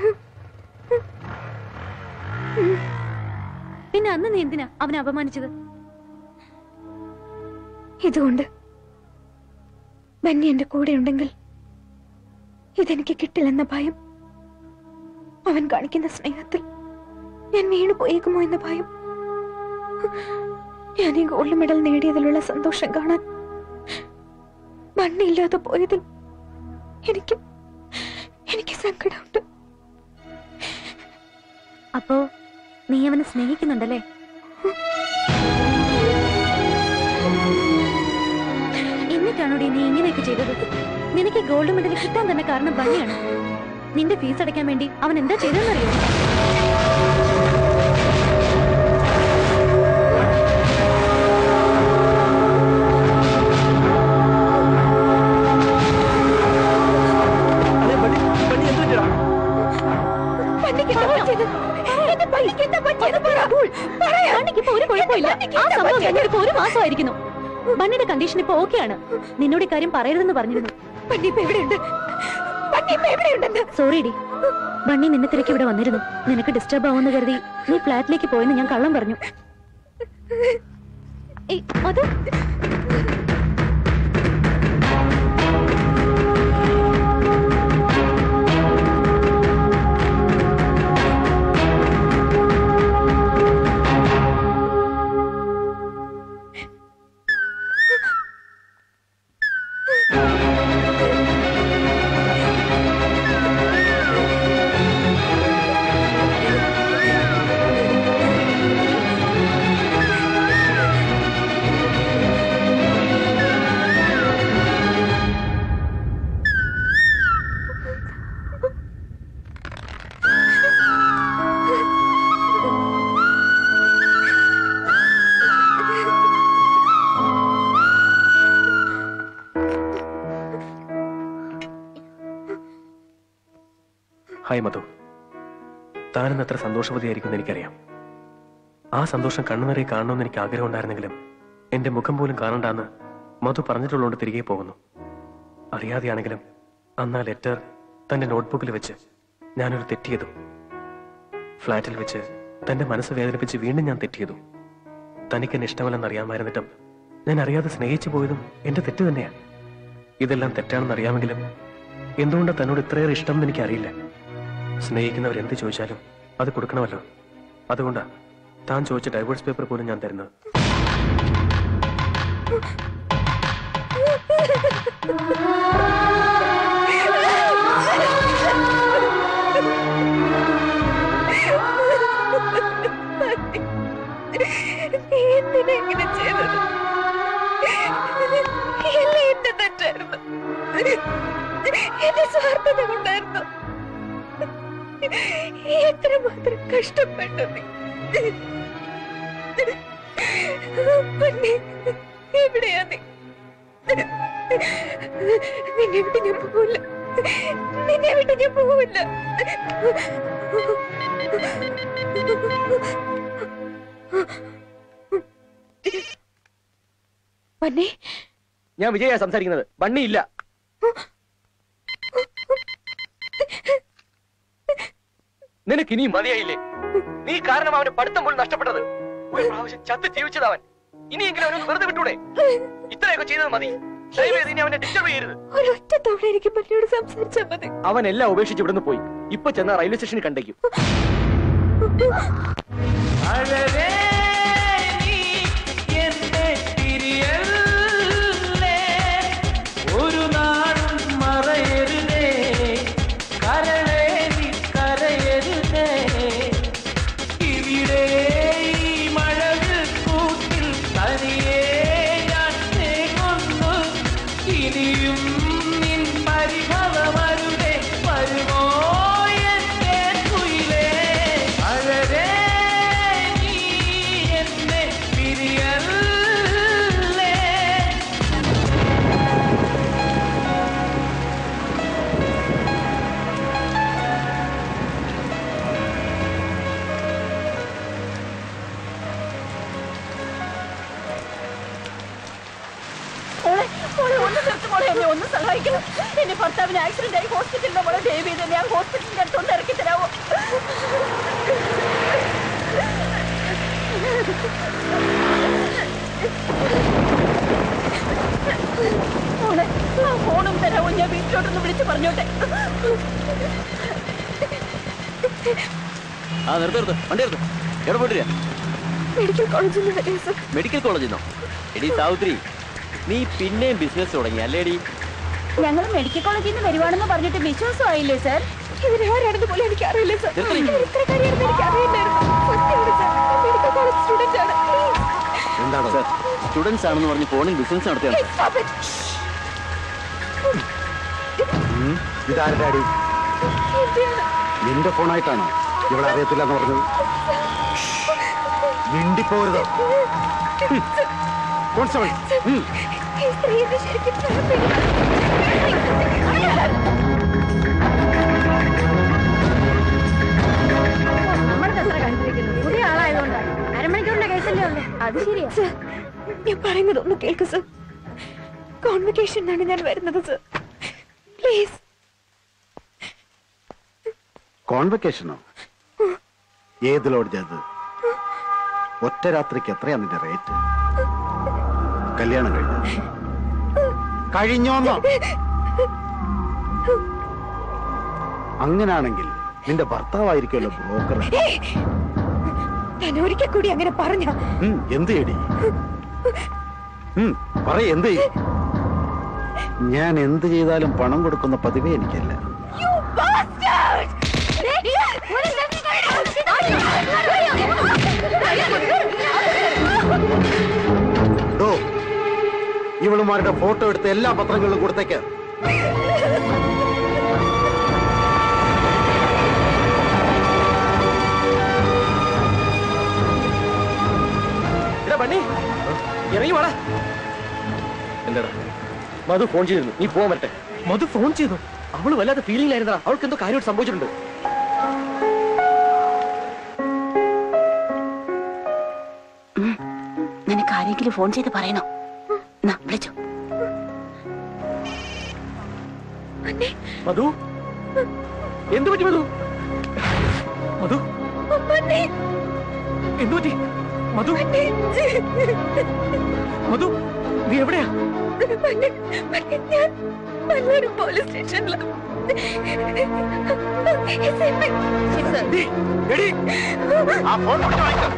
പിന്നെ അന്ന് നീ എന്തിനാ അവനെ അപമാനിച്ചത് ഇതുകൊണ്ട് bunny എന്റെ കൂടെ ഉണ്ടെങ്കിൽ ഇതെനിക്ക് കിട്ടില്ലെന്ന ഭയം അവൻ കാണിക്കുന്ന സ്നേഹത്തിൽ ഞാൻ വീണു പോയേക്കുമോ എന്ന ഭയം ഞാൻ ഈ ഗോൾഡ് മെഡൽ നേടിയതിലുള്ള സന്തോഷം കാണാൻ ബണ്ണിയില്ലാതെ പോയതിൽ എനിക്ക് എനിക്ക് സങ്കടമുണ്ട് അപ്പോ നീ അവനെ സ്നേഹിക്കുന്നുണ്ടല്ലേ എന്നിട്ടാണോടി നീ ഇങ്ങനെയൊക്കെ ചെയ്തത് നിനക്ക് ഗോൾഡ് മെഡൽ കിട്ടാൻ തന്നെ കാരണം ബണ്ണിയാണ് നിന്റെ ഫീസ് അടയ്ക്കാൻ വേണ്ടി അവൻ എന്താ ചെയ്തതെന്നറിയോ ബണ്ണിക്ക് എന്താ പറ്റിയത്? എന്റെ ബണ്ണിക്ക് എന്താ പറ്റിയത്? പറ. പറയാം. ബണ്ണിക്കിപ്പോ ഒരു കുഴപ്പമില്ല ബണ്ണിക്ക് ആ എന്താ സംഭവം പറ്റിയത്? കഴിഞ്ഞിട്ട് ഇപ്പോ ഒരു മാസമായിരിക്കുന്നു ബണ്ണിയുടെ കണ്ടീഷൻ ഇപ്പൊ ഓക്കെയാണ് നിന്നോട് ഈ കാര്യം പറയരുതെന്ന് പറഞ്ഞിരുന്നു ബണ്ണി ഇപ്പൊ എവിടെയുണ്ട് ബണ്ണി ഇപ്പൊ എവിടെയുണ്ടെന്ന് സോറി ഡി ബണ്ണി നിന്നെ തിരക്കി ഇവിടെ വന്നിരുന്നു നിനക്ക് ഡിസ്റ്റർബ് ആവുമെന്ന് കരുതി നീ ഫ്ലാറ്റിലേക്ക് പോയെന്ന് ഞാൻ കള്ളം പറഞ്ഞു ഏയ്, മധു ആ ഹായ് മധു താനെന്ന് എത്ര സന്തോഷവതിയായിരിക്കും എനിക്കറിയാം ആ സന്തോഷം കണ്ണുനിറയെ കാണണമെന്ന് എനിക്ക് ആഗ്രഹം ഉണ്ടായിരുന്നെങ്കിലും എന്റെ മുഖം പോലും കാണണ്ടെന്ന് മധു പറഞ്ഞിട്ടുള്ളതുകൊണ്ട് തിരികെ പോകുന്നു അറിയാതെയാണെങ്കിലും അന്ന് ആ ലെറ്റർ തന്റെ നോട്ട്ബുക്കിൽ വെച്ച് ഞാനൊരു തെറ്റിയതു ഫ്ലാറ്റിൽ വെച്ച് തന്റെ മനസ്സ് വേദനിപ്പിച്ച് വീണ്ടും ഞാൻ തെറ്റിയതു തനിക്ക് എന്നെ ഇഷ്ടമല്ലെന്ന് അറിയാമായിരുന്നിട്ടും ഞാൻ അറിയാതെ സ്നേഹിച്ചു പോയതും എന്റെ തെറ്റ് തന്നെയാണ് ഇതെല്ലാം തെറ്റാണെന്ന് അറിയാമെങ്കിലും എന്തുകൊണ്ടാണ് തന്നോട് ഇത്രയേറെ ഇഷ്ടം എന്ന് എനിക്കറിയില്ല സ്നേഹിക്കുന്നവർ എന്ത് ചോദിച്ചാലും അത് കൊടുക്കണമല്ലോ അതുകൊണ്ടാ താൻ ചോദിച്ച ഡൈവേഴ്സ് പേപ്പർ പോലും ഞാൻ തരുന്നത് നീ എന്തിനാ ഇങ്ങനെ ചെയ്തത് എല്ലാം എന്റെ തെറ്റായിരുന്നു എന്റെ സ്വാർത്ഥത കൊണ്ടായിരുന്നു എത്രമാത്രം കഷ്ടപ്പെട്ടു നീ പൊന്നേ, എവിടെയാ നീ നിന്നെ വിട്ട് ഞാൻ പോവില്ല നിന്നെ വിട്ട് ഞാൻ പോവില്ല പൊന്നേ ഞാൻ വിജയ സംസാരിക്കുന്നത് ബണ്ണിയില്ല നിനക്ക് ഇനിയും മതിയായില്ലേ നീ കാരണം അവന് പഠിത്തം പോലും നഷ്ടപ്പെട്ടത് ഒരു പ്രാവശ്യം ചത്ത് ജീവിച്ചത് അവൻ ഇനിയെങ്കിലും അവനൊന്ന് വെറുതെ വിട്ടൂടെ ഇത്രയൊക്കെ ചെയ്തത് മതി ദയവ് ചെയ്ത് ഇനി അവനെ ഡിസ്റ്റർബ് ചെയ്യരുത് ഒരൊറ്റ തവണ എനിക്ക് പന്നിയോട് സംസാരിച്ചാൽ മതി അവൻ എല്ലാം ഉപേക്ഷിച്ച് ഇവിടുന്ന് പോയി ഇപ്പൊ ചെന്ന റെയിൽവേ സ്റ്റേഷനിൽ കണ്ടേക്കും അഴകേ നീ എന്നെ തിരിയല്ലേ ഒരു നാളും മറയരുതേ കരളേ നീ കരയരുതേ ഇവിടെ ഈ മഴവിൽ കൂട്ടിൽ തനിയേ ഞാൻ തേങ്ങുന്നു ഇനിയും നിൻ പരിഭവമരുതേ വരുമോ എന്റെ കുയിലേ അഴകേ നീ എന്നെ പിരിയല്ലേ മോളെ മോളെ ഒന്ന് നിർത്ത് മോളെ എന്നെ ഒന്ന് സഹായിക്കണം എന്റെ ഭർത്താവിന് ആക്സിഡന്റ് ആയി ഹോസ്പിറ്റലിലെ മോളെ ദയവ് ചെയ്ത് എന്നെ ആ ഹോസ്പിറ്റലിന്റെ അടുത്തൊന്ന് ഇറക്കി തരാമോ മോളെ ആ ഫോണും തരാമോ ഞാൻ വീട്ടിലോട്ടൊന്ന് വിളിച്ചു പറഞ്ഞോട്ടെ ആ നിർത്ത് നിർത്ത് വണ്ടി നിർത്ത് എവിടെ പോയിട്ടില്ല മെഡിക്കൽ കോളേജിൽ നിന്ന് വരെയാ സർ മെഡിക്കൽ കോളേജിൽ നിന്നോ എടി സാവിത്രി നീ പിന്നെയും ബിസിനസ് തുടങ്ങി അല്ലേടി ഞങ്ങൾ മെഡിക്കൽ കോളേജിൽ നിന്ന് വരുവാണെന്ന് പറഞ്ഞിട്ട് വിശ്വാസമായില്ലേ സാർ ഇവരാരാണെന്ന് പോലും എനിക്ക് അറിയില്ല സർ നിർത്തടി. ഇത്ര കാര്യമാണെന്ന് എനിക്ക് അറിയില്ലായിരുന്നു സത്യമാണ് സർ മെഡിക്കൽ കോളേജ് സ്റ്റുഡന്റ് ആണ് എന്താണ് സാർ സ്റ്റുഡൻസ് ആണെന്ന് പറഞ്ഞ് ഫോണിൽ ബിസിനസ് നടത്തിയാണ് Stop it. ഇതാരുടെ അടി എന്റെയാണ്. നിന്റെ ഫോണായിട്ടാണോ ഇവിടെ അറിയത്തില്ല എന്ന് പറഞ്ഞത് മിണ്ടിപ്പോരുത് കോൺസ്റ്റബിൾ ഉം. ഈ സ്ത്രീ എന്നെ ശരിക്കും തലപ്പിടുന്നു. നമ്മൾക്ക് എത്ര കണ്ടിരിക്കുന്നു പുതിയ ആളായതുകൊണ്ടാണ് അരമണിക്കൂറിന്റെ കേസല്ലേ ഉള്ളൂ അത് ശരിയാ സർ, ഞാൻ പറയുന്നത് ഒന്ന് കേൾക്ക് സർ കോൺവെക്കേഷനാണ് ഞാൻ വരുന്നത് സർ പ്ലീസ് കോൺവെക്കേഷനോ ഏത് ലോഡ്ജ് അത് ഒറ്റ രാത്രിക്ക് എത്രയാ നിന്റെ റേറ്റ് കല്യാണം കഴിഞ്ഞു കഴിഞ്ഞോന്നോ അങ്ങനാണെങ്കിൽ നിന്റെ ഭർത്താവായിരിക്കുമല്ലോ ബ്രോക്കർ ഞാൻ ഒരിക്കൽ കൂടി അങ്ങനെ പറഞ്ഞ എന്ത് ചെയ്യടി ഉം, പറയ് എന്ത് ചെയ്യും ഞാൻ എന്ത് ചെയ്താലും പണം കൊടുക്കുന്ന പതിവേ എനിക്കല്ല ഡോ ഇവളുമാരുടെ ഫോട്ടോ എടുത്ത് എല്ലാ പത്രങ്ങളിലും കൊടുത്തേക്ക് എടാ ബണ്ണി ഇറങ്ങി വാടാ എന്താടാ മധു ഫോൺ ചെയ്തിരുന്നു നീ പോവാൻ വരട്ടെ മധു ഫോൺ ചെയ്തു അവള് വല്ലാത്ത ഫീലിംഗിലായിരുന്നാ അവൾക്ക് എന്തോ കാര്യമായിട്ട് സംഭവിച്ചിട്ടുണ്ട് നിനക്ക് ആരെങ്കിലും ഫോൺ ചെയ്ത് പറയണോ എന്നാ വിളിച്ചോ മധു എന്തു പറ്റി മധു മധു എന്തു പറ്റി മധു മധു നീ എവിടെയാ ഞാൻ പല്ലൂരും പോലീസ് സ്റ്റേഷനിലാണ് ആ ഫോൺ കൊടുത്ത് വാങ്ങിക്കാം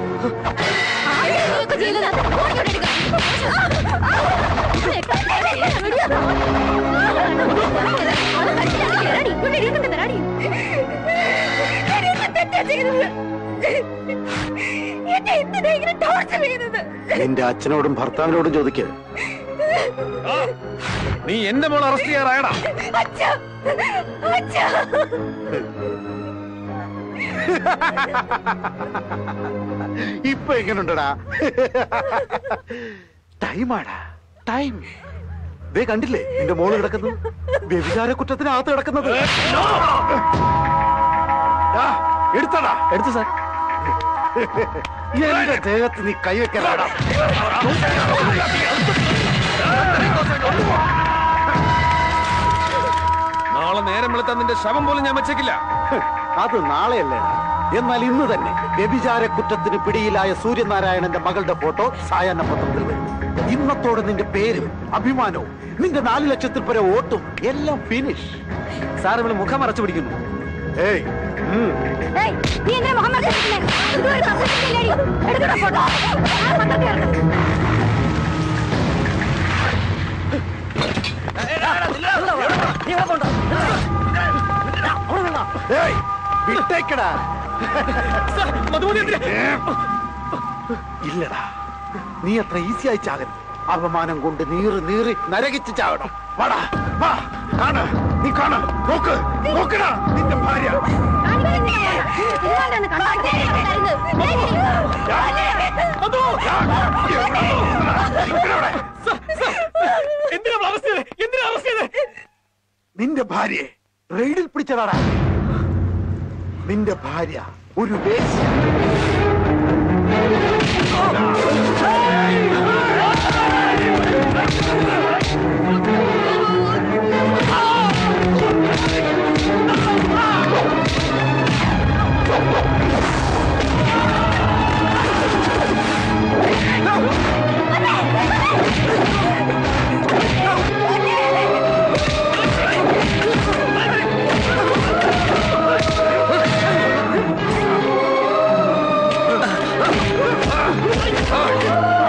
എന്നെ എന്തിനാ ഇങ്ങനെ ടോർച്ചർ ചെയ്യുന്നത് നിന്റെ അച്ഛനോടും ഭർത്താവിനോടും ചോദിക്ക് നീ എന്റെ മോൾ അറസ്റ്റ് ചെയ്യാറായടാ അച്ഛാ അച്ഛാ ഇപ്പൊ എങ്ങനുണ്ടടാ ടൈമാടാ ടൈം ദേ കണ്ടില്ലേ നിന്റെ മോള് കിടക്കുന്നു വ്യഭിചാര കുറ്റത്തിനകത്ത് കിടക്കുന്നത് ദാ, എടുത്തടാ എടുത്തു സാർ എന്റെ ദേഹത്ത് നീ കൈവെക്കലാടാ നാളെ നേരം വെളുത്താൻ നിന്റെ ശവം പോലും ഞാൻ വെച്ചേക്കില്ല അത് നാളെയല്ലേ എന്നാൽ ഇന്ന് തന്നെ വ്യഭിചാര കുറ്റത്തിന് പിടിയിലായ സൂര്യനാരായണന്റെ മകളുടെ ഫോട്ടോ സായാഹ്ന പത്രത്തിൽ വരും ഇന്നത്തോടെ നിന്റെ പേരും അഭിമാനവും നിന്റെ നാല് ലക്ഷത്തിൽ പര വോട്ടും എല്ലാം ഫിനിഷ് സാർ ഇവള് മുഖം മറച്ചു പിടിക്കുന്നു ഏയ് ഉം. ഏയ്, നീ എന്നെ മുഖം മറച്ചിട്ടില്ലേ? ഇതുവരെ പത്രത്തിലില്ലേടി? എടുക്കടാ ഫോട്ടോ. ആ പത്രത്തിൽ ഇറക്ക്. ഏയ്, വിട്ടേക്കടാ ഇല്ലടാ നീ അത്ര ഈസി ആയി ചാകരുത് അപമാനം കൊണ്ട് നീറി നീറി നരകിച്ച് ചാകണം വാടാ വാ കാണ നീ കാണ നോക്ക് നോക്കടാ നിന്റെ ഭാര്യ ഇതുകൊണ്ടാണ് കണ്ടാക്കുന്നത്. എന്തിനാ അറസ്റ്റ് ചെയ്തത് എന്തിനാ അറസ്റ്റ് ചെയ്തത് നിന്റെ ഭാര്യയെ റെയ്ഡിൽ പിടിച്ചതാടാ നിന്റെ ഭാര്യ ഒരു വേശ്യ ആ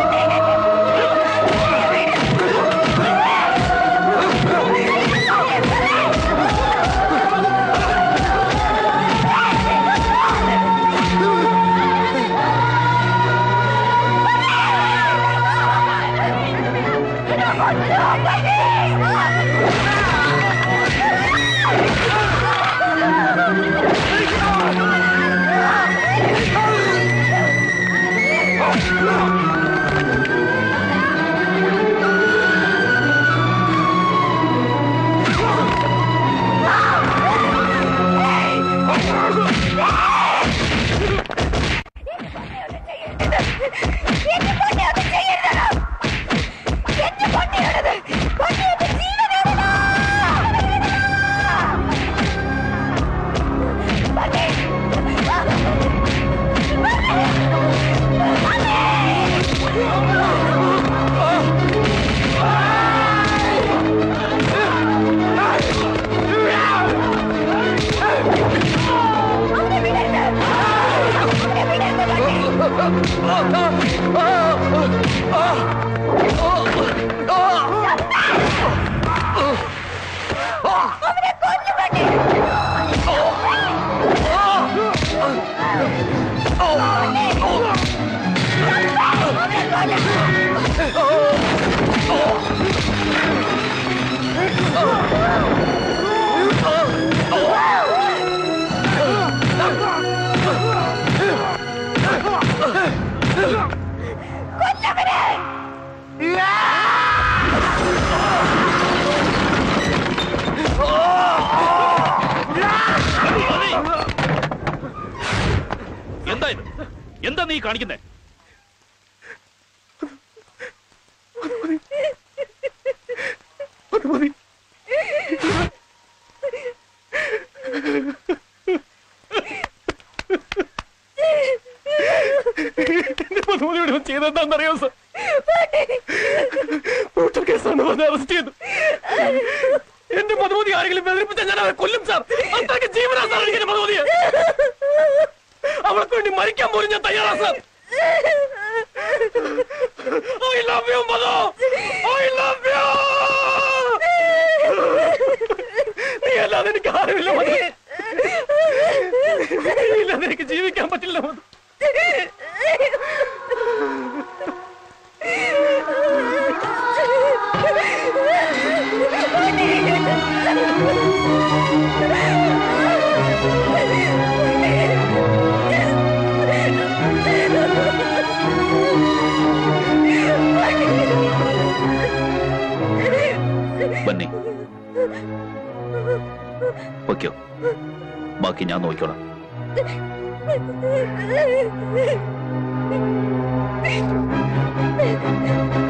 എന്താ നീ കാണിക്കുന്നേ അത് മതി എന്റെ മധുമതിയോട് ചെയ്തെന്താണെന്നറിയോ സർ കൂട്ടർ കേസാണ് പറഞ്ഞ് അറസ്റ്റ് ചെയ്തു എന്റെ മധുമതി ആരെങ്കിലും ബെദരിപ്പിച്ചാൽ ഞാൻ അവരെ കൊല്ലും സാർ അത്രയ്ക്ക് ജീവനാ സാർ എനിക്ക് എന്റെ മധുമതിയെ അവൾക്ക് വേണ്ടി മരിക്കാൻ പോലും ഞാൻ തയ്യാറാ sir I love you Madhu I love you നീ അല്ലാതെ എനിക്ക് ആരുമില്ല മധു നീ ഇല്ലാതെ എനിക്ക് ജീവിക്കാൻ പറ്റില്ല മധു ബന്നി വയ്ക്കോ ബാക്കി ഞാൻ നോക്കിക്കോളാം Thank you.